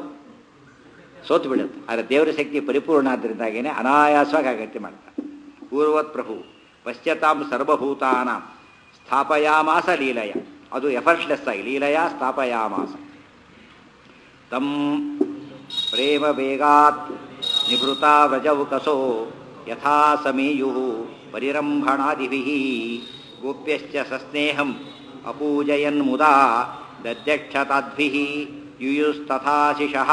ಸೋತು ಬಿಡುತ್ತೆ ಆದರೆ ದೇವರ ಶಕ್ತಿ ಪರಿಪೂರ್ಣ ಆದ್ದರಿಂದಾಗೇನೆ ಅನಾಯಾಸವಾಗಿ ಆಗತ್ಯ ಮಾಡ್ತಾರೆ ಪೂರ್ವತ್ ಪ್ರಭು ಪಶ್ಚಾತ್ತಾಂ ಸರ್ವಭೂತಾನಾಂ ಸ್ಥಾಪಯಾಮಾಸ ಲೀಲಯ ಅದು ಎಫರ್ಟ್ಲೆಸ್ ಆಗಿ ಲೀಲಯ ಸ್ಥಾಪಯಾಮಾಸ ತಂ ಪ್ರೇಮ ವೇಗಾತ್ ನಿಭೃತ ವ್ರಜೌಕಸೋ ಯಥಾ ಸಮೀಯು ಪರಿರಂಭಣಾದಿಭಿ ಗೋಪ್ಯಶ್ಚ ಸಸ್ನೇಹಂ ಅಪೂಜಯನ್ ಮುದಾ ದಧ್ಯಕ್ಷತಾದ್ಭಿ ಯುಯುಸ್ತಥಾಶಿಷಃ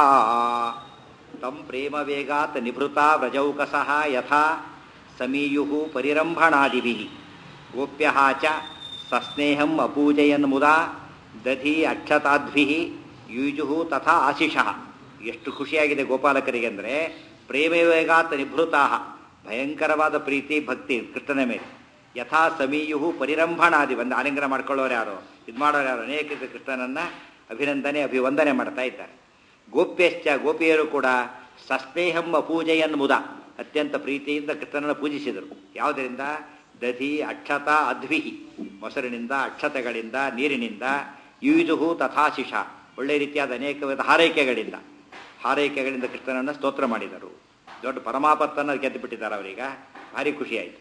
ತಂ ಪ್ರೇಮ ವೇಗಾತ್ ನಿಭೃತ ವ್ರಜೌಕಸಃ ಯಥಾ ಸಮೀಯು ಪರಿರಂಭಣಾದಿಭಿ ಗೋಪ್ಯ ಚ ಸಸ್ನೇಹಂ ಅಪೂಜಯನ್ ಮುದಾ ದಧಿ ಅಕ್ಷತಾದ್ಭಿ ಯುಜು ತಥಾ ಆಶಿಷಃ ಎಷ್ಟು ಖುಷಿಯಾಗಿದೆ ಗೋಪಾಲಕರಿಗೆ ಅಂದರೆ ಪ್ರೇಮವೇಗಾತ್ ನಿಭೃತಾ ಭಯಂಕರವಾದ ಪ್ರೀತಿ ಭಕ್ತಿ ಕೃಷ್ಣನ ಮೇಲೆ ಯಥಾ ಸಮೀಯು ಪರಿರಂಭಣಾದಿ ಒಂದು ಆಲಿಂಗನ ಮಾಡ್ಕೊಳ್ಳೋರು ಯಾರು ಇದು ಮಾಡೋರು ಯಾರು ಅನೇಕ ರೀತಿ ಕೃಷ್ಣನನ್ನ ಅಭಿನಂದನೆ ಅಭಿವಂದನೆ ಮಾಡ್ತಾ ಇದ್ದಾರೆ ಗೋಪ್ಯಶ್ಚ ಗೋಪಿಯರು ಕೂಡ ಸಸ್ನೇಹಂ ಅಪೂಜೆಯನ್ ಮುದ ಅತ್ಯಂತ ಪ್ರೀತಿಯಿಂದ ಕೃಷ್ಣನನ್ನು ಪೂಜಿಸಿದರು ಯಾವುದರಿಂದ ದಧಿ ಅಕ್ಷತ ಅದ್ವಿಹಿ ಮೊಸರಿನಿಂದ ಅಕ್ಷತೆಗಳಿಂದ ನೀರಿನಿಂದ ಯುಯುಜುಹು ತಥಾಶಿಷ ಒಳ್ಳೆ ರೀತಿಯಾದ ಅನೇಕ ವಿಧ ಹಾರೈಕೆಗಳಿಂದ ಹಾರೈಕೆಗಳಿಂದ ಕೃಷ್ಣನನ್ನು ಸ್ತೋತ್ರ ಮಾಡಿದರು ದೊಡ್ಡ ಪರಮಾಪತ್ತನ್ನು ಗೆದ್ದು ಬಿಟ್ಟಿದ್ದಾರೆ ಅವರೀಗ ಭಾರಿ ಖುಷಿಯಾಯಿತು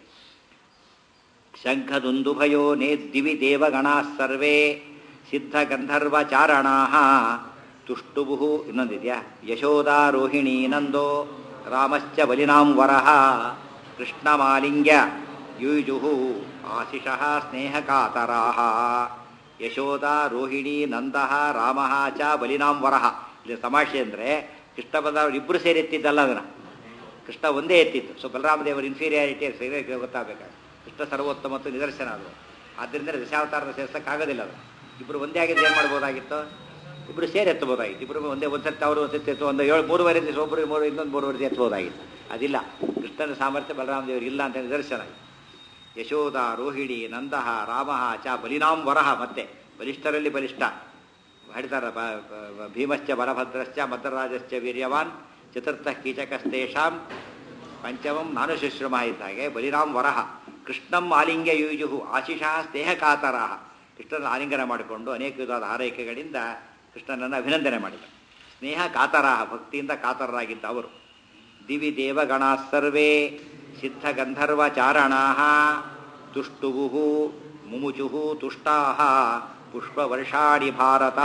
ಶಂಖದುಂದುಭಯೋ ನೇ ದಿವಿ ದೇವಗಣಾ ಸರ್ವೇ ಸಿದ್ಧ ಗಂಧರ್ವಚಾರಣಾ ತುಷ್ಟುಭು ಇನ್ನೊಂದಿದೆಯಾ ಯಶೋದಾರೋಹಿಣಿ ನಂದೋ ರಾಮಶ್ಚ ಬಲಿನಾಂ ವರಹ ಕೃಷ್ಣಮಾಲಿಂಗ್ಯ ಯುಯುಜುಹು ಆಶಿಷಃ ಸ್ನೇಹಕಾತರಾಹ ಯಶೋದ ರೋಹಿಣಿ ನಂದಃ ರಾಮಃ ಚ ಬಲಿನಾಂ ವರಹ ಇಲ್ಲಿ ತಮಾಷೆ ಅಂದರೆ ಕೃಷ್ಣ ಬಂದವರು ಇಬ್ಬರು ಸೇರಿ ಎತ್ತಿದ್ದಲ್ಲ ಅದನ್ನು ಕೃಷ್ಣ ಒಂದೇ ಎತ್ತಿತ್ತು ಸೊ ಬಲರಾಮದೇವರ ಇನ್ಫೀರಿಯಾರಿಟಿ ಸರಿಯಾಗಿ ಗೊತ್ತಾಗಬೇಕಾದ್ರೆ ಕೃಷ್ಣ ಸರ್ವೋತ್ತಮ ಮತ್ತು ನಿದರ್ಶನ ಅದು ಆದ್ದರಿಂದ ದಶಾವತಾರದ ಸೇರ್ಸೋಕ್ಕಾಗೋದಿಲ್ಲ ಅದು ಇಬ್ಬರು ಒಂದೇ ಆಗಿದ್ದು ಏನು ಮಾಡ್ಬೋದಾಗಿತ್ತು ಇಬ್ಬರು ಸೇರಿ ಎತ್ತಬೋದಾಗಿತ್ತು ಇಬ್ಬರು ಒಂದೇ ಒಂದು ಸತ್ತು ಅವರು ಒಂದು ಸತ್ತು ಎತ್ತು ಒಂದು ಏಳು ಮೂರುವರೆ ದಿವಸ ಒಬ್ಬರಿಗೆ ಮೂರು ಇನ್ನೊಂದು ಮೂರುವರೆ ಎತ್ತಬೋದಾಗಿತ್ತು ಅದಿಲ್ಲ ಕೃಷ್ಣನ ಸಾಮರ್ಥ್ಯ ಬಲರಾಮದೇವರು ಇಲ್ಲ ಅಂತ ನಿದರ್ಶನ ಆಗಿದೆ ಯಶೋಧ ರೋಹಿಣಿ ನಂದಃ ರಾಮ ಚ ಬಲಿನಾಂ ವರಹ ಮತ್ತೆ ಬಲಿಷ್ಠರಲ್ಲಿ ಬಲಿಷ್ಠ ಹೇಳ್ತಾರ ಭೀಮಶ್ಚ ಬಲಭದ್ರಶ್ಚ ಮದ್ರರಾಜಶ್ಚ ವೀರ್ಯವಾನ್ ಚತುರ್ಥ ಕೀಚಕಸ್ತೇಷಾಂ ಪಂಚಮಂ ನಾನು ಶುಶ್ರಮ ಇದ್ದಾಗೆ ಬಲಿರಾಮ್ ವರಹ ಕೃಷ್ಣಂ ಆಲಿಂಗ್ಯ ಯುಜುಹು ಆಶಿಷಃ ಸ್ನೇಹ ಕಾತರಾಹ ಕೃಷ್ಣನ ಆಲಿಂಗನ ಮಾಡಿಕೊಂಡು ಅನೇಕ ವಿಧವಾದ ಆರೈಕೆಗಳಿಂದ ಕೃಷ್ಣನನ್ನು ಅಭಿನಂದನೆ ಮಾಡಿದ ಸ್ನೇಹ ಕಾತರಾಹ ಭಕ್ತಿಯಿಂದ ಕಾತರರಾಗಿದ್ದ ಅವರು ದಿವಿ ದೇವಗಣಾ ಸರ್ವೇ ಸಿದ್ಧ ಗಂಧರ್ವಚಾರಣಾ ತುಷ್ಟುವು ಮುಮುಚು ತುಷ್ಟಾ ಪುಷ್ಪವರ್ಷಾಣಿ ಭಾರತ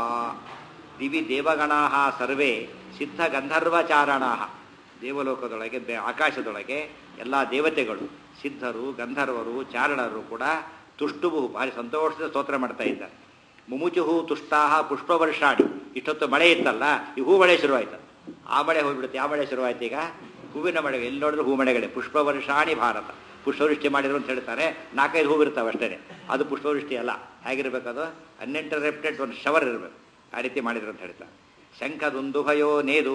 ದಿವಿ ದೇವಗಣಾ ಸರ್ವೇ ಸಿದ್ಧ ಗಂಧರ್ವಚಾರಣಾ ದೇವಲೋಕದೊಳಗೆ ಬೆ- ಆಕಾಶದೊಳಗೆ ಎಲ್ಲ ದೇವತೆಗಳು ಸಿದ್ಧರು ಗಂಧರ್ವರು ಚಾರಣರು ಕೂಡ ತುಷ್ಟುವು ಭಾರಿ ಸಂತೋಷದ ಸ್ತೋತ್ರ ಮಾಡ್ತಾ ಇದ್ದಾರೆ ಮುಮುಚುಹು ತುಷ್ಟಾಹ ಪುಷ್ಪವರ್ಷಾಣಿ ಇಷ್ಟೊತ್ತು ಮಳೆ ಇತ್ತಲ್ಲ ಈ ಹೂ ಮಳೆ ಶುರುವಾಯ್ತು ಆ ಮಳೆ ಹೋಗ್ಬಿಡುತ್ತೆ ಯಾವ ಮಳೆ ಶುರುವಾಯ್ತು ಈಗ ಹೂವಿನ ಮಳೆ ಎಲ್ಲಿ ನೋಡಿದ್ರು ಹೂ ಮಳೆಗಳೇ ಪುಷ್ಪವರ್ಷಾಣಿ ಭಾರತ ಪುಷ್ಪವೃಷ್ಟಿ ಮಾಡಿದ್ರು ಅಂತ ಹೇಳ್ತಾರೆ ನಾಲ್ಕೈದು ಹೂವು ಇರ್ತಾವೆ ಅಷ್ಟೇ ಅದು ಪುಷ್ಪವೃಷ್ಟಿ ಅಲ್ಲ ಹೇಗಿರ್ಬೇಕದು ಅನ್ಇಂಟರಪ್ಟೆಡ್ ಒಂದು ಶವರ್ ಇರಬೇಕು ಆ ರೀತಿ ಮಾಡಿದ್ರು ಅಂತ ಹೇಳ್ತಾರೆ ಶಂಖದುಂದುಭಯೋ ನೇದು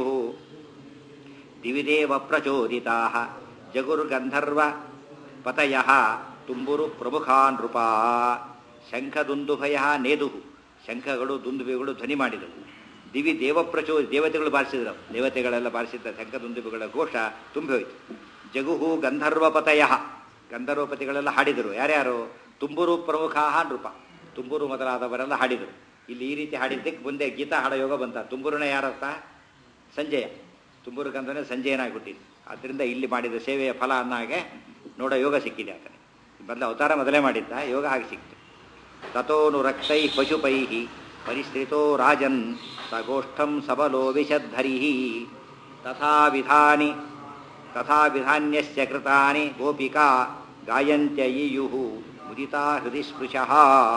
ದಿವಿದೇವ ಪ್ರಚೋದಿತಾ ಜಗುರ್ಗಂಧರ್ವ ಪತಯ ತುಂಬುರು ಪ್ರಮುಖಾ ನೃಪ ಶಂಖದುಂದುಭಯ ನೇದು ಶಂಖಗಳು ದುಂದುಬಿಗಳು ಧ್ವನಿ ಮಾಡಿದವು ದಿವಿ ದೇವ ಪ್ರಚೋ ದೇವತೆಗಳು ಬಾರಿಸಿದ್ರು ದೇವತೆಗಳೆಲ್ಲ ಬಾರಿಸಿದ್ದ ಶಂಖದುಂದುಬಿಗಳ ಘೋಷ ತುಂಬಿ ಹೋಯಿತು ಜಗುಹು ಗಂಧರ್ವಪತಯ ಗಂಧರ್ವಪತಿಗಳೆಲ್ಲ ಹಾಡಿದರು ಯಾರ್ಯಾರು ತುಂಬುರು ಪ್ರಮುಖ ನೃಪ ತುಂಬೂರು ಮೊದಲಾದವರೆಲ್ಲ ಹಾಡಿದರು ಇಲ್ಲಿ ಈ ರೀತಿ ಹಾಡಿದ್ದಕ್ಕೆ ಮುಂದೆ ಗೀತಾ ಹಾಡ ಯೋಗ ಬಂತ ತುಂಬೂರುನ ಯಾರತ್ತ ಸಂಜಯ ತುಂಬೂರು ಗಂಧನೇ ಸಂಜಯನಾಗಿ ಹುಟ್ಟಿದ್ದು ಆದ್ದರಿಂದ ಇಲ್ಲಿ ಮಾಡಿದ ಸೇವೆಯ ಫಲ ಅನ್ನಾಗೆ ನೋಡೋ ಯೋಗ ಸಿಕ್ಕಿದೆ ಆತನಿಗೆ ಮೊದಲು ಅವತಾರ ಮೊದಲೇ ಮಾಡಿದ್ದ ಯೋಗ ಹಾಗೆ ಸಿಕ್ತು ತಥೋನು ರಕ್ತೈ ಪಶುಪೈ ಪರಿಸ್ಥಿತೋ ರಾಜನ್ ಸಗೋಷ್ಠಂ ಸಬಲೋ ವಿಷದ್ಧರಿ ತಥಾ ವಿಧಾನಿ ತಥಾ ವಿಧಾನ್ಯಸ್ಯ ಕೃತಾನಿ ಗೋಪಿಕಾ ಗಾಯಂತ್ಯ ಈಯುಃ ಮುದಿತಾ ಹೃದಯ ಸ್ಪೃಶಃ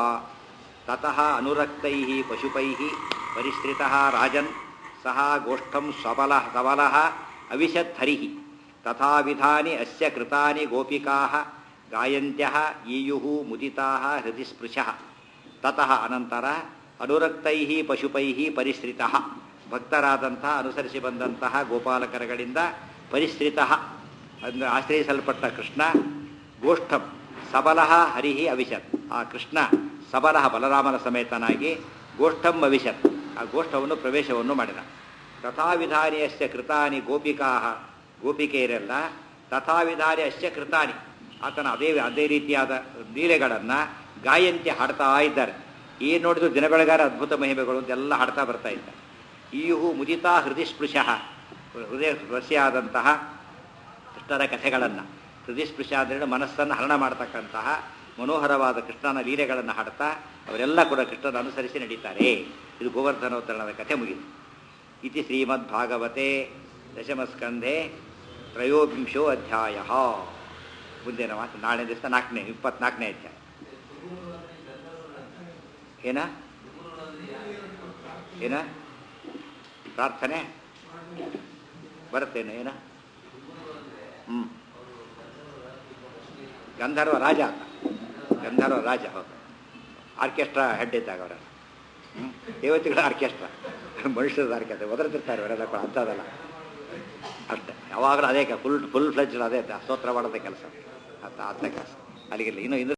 ತತಃ ಅನುರಕ್ತೈಃ ಪಶುಪೈಃ ಪರಿಶ್ರಿತಃ ರಾಜನ್ ಸಹ ಗೋಷ್ಠಂ ಸಬಲಃ ಸಬಲಃ ಅವಿಶದ್ಧರಿಃ ತಥಾ ವಿಧಾನಿ ಅಸ್ಯ ಕೃತಾನಿ ಗೋಪಿಕಾಃ ಗಾಯಂತ್ಯಃ ಈಯುಃ ಮುದಿತಾಃ ಹೃದಯ ಸ್ಪೃಶಃ ತತಃ ಅನಂತರ ಅನುರಕ್ತೈಃ ಪಶುಪೈಃ ಪರಿಶ್ರಿತಃ ಭಕ್ತರಾದಂತಹ ಅನುಸರಿಸಿ ಬಂದಂತಹ ಗೋಪಾಲಕರಗಳಿಂದ ಪರಿಶ್ರಿತಃ ಅಂದರೆ ಆಶ್ರಯಿಸಲ್ಪಟ್ಟ ಕೃಷ್ಣ ಗೋಷ್ಠಂ ಸಬಲಃ ಹರಿಹಿ ಅವಿಶತ್ ಆ ಕೃಷ್ಣ ಸಬಲಃ ಬಲರಾಮನ ಸಮೇತನಾಗಿ ಗೋಷ್ಠಂ ಅವಿಶತ್ ಆ ಗೋಷ್ಠವನ್ನು ಪ್ರವೇಶವನ್ನು ಮಾಡಿದ ತಥಾವಿಧಾನಿ ಅಸ್ಯ ಕೃತಾನಿ ಗೋಪಿಕಾ ಗೋಪಿಕೆಯರೆಲ್ಲ ತಥಾವಿಧಾನಿ ಅಸ್ಯ ಕೃತಾನಿ ಆತನ ಅದೇ ಅದೇ ರೀತಿಯಾದ ಲೀಲೆಗಳನ್ನು ಗಾಯಂತೆ ಹಾಡ್ತಾ ಇದ್ದಾರೆ ಏನು ನೋಡಿದ್ರು ದಿನ ಬೆಳಗಾರ ಅದ್ಭುತ ಮಹಿಮೆಗಳು ಅಂತೆಲ್ಲ ಹಾಡ್ತಾ ಬರ್ತಾ ಇದ್ದಾರೆ ಈಹು ಮುದಿತಾ ಹೃದಯ ಸ್ಪೃಶಃ ಹೃದಯ ಸ್ಪರ್ಶಿಯಾದಂತಹ ಕೃಷ್ಣರ ಕಥೆಗಳನ್ನು ಹೃದಯ ಸ್ಪೃಶ ಅಂದರೆ ಮನಸ್ಸನ್ನು ಹರಣ ಮಾಡ್ತಕ್ಕಂತಹ ಮನೋಹರವಾದ ಕೃಷ್ಣನ ಲೀಲೆಗಳನ್ನು ಹಾಡ್ತಾ ಅವರೆಲ್ಲ ಕೂಡ ಕೃಷ್ಣನ ಅನುಸರಿಸಿ ನಡೀತಾರೆ ಇದು ಗೋವರ್ಧನೋತ್ತರಣದ ಕಥೆ ಮುಗಿದು ಇತಿ ಶ್ರೀಮದ್ಭಾಗವತೆ ದಶಮಸ್ಕಂಧೆ ತ್ರಯೋವಿಂಶೋ ಅಧ್ಯಾಯ ಮುಂದಿನ ಮಾತು ನಾಳೆ ದಿವಸ ನಾಲ್ಕನೇ ಇಪ್ಪತ್ನಾಲ್ಕನೇ ಅಧ್ಯಾಯ ಏನ ಏನ ಪ್ರಾರ್ಥನೆ ಬರುತ್ತೇನೆ ಏನ ಹ್ಞೂ ಗಂಧರ್ವ ರಾಜ ಅಂತ ಗಂಧರ್ವ ರಾಜ ಹೌದು ಆರ್ಕೆಸ್ಟ್ರಾ ಹೆಡ್ ಇದ್ದಾಗ ಅವರ ಹ್ಞೂ ದೇವತೆಗಳ ಆರ್ಕೆಸ್ಟ್ರಾ ಮನುಷ್ಯರದ ಆರ್ಕೆಸ್ಟ್ರಾ ಒದರ್ತಿರ್ತಾರೆ ಅವರೆಲ್ಲ ಕೂಡ ಅಂಥದ್ದಲ್ಲ ಅಷ್ಟೇ ಯಾವಾಗಲೂ ಅದೇ ಫುಲ್ ಫುಲ್ ಫ್ಲೆಜ್ ಅದೇ ಸ್ತೋತ್ರ ಮಾಡೋದೇ ಕೆಲಸ ಅಂತ ಅಂತ ಕೆಲಸ ಅಲ್ಲಿಗಿಲ್ಲ ಇನ್ನು ಇನ್ನು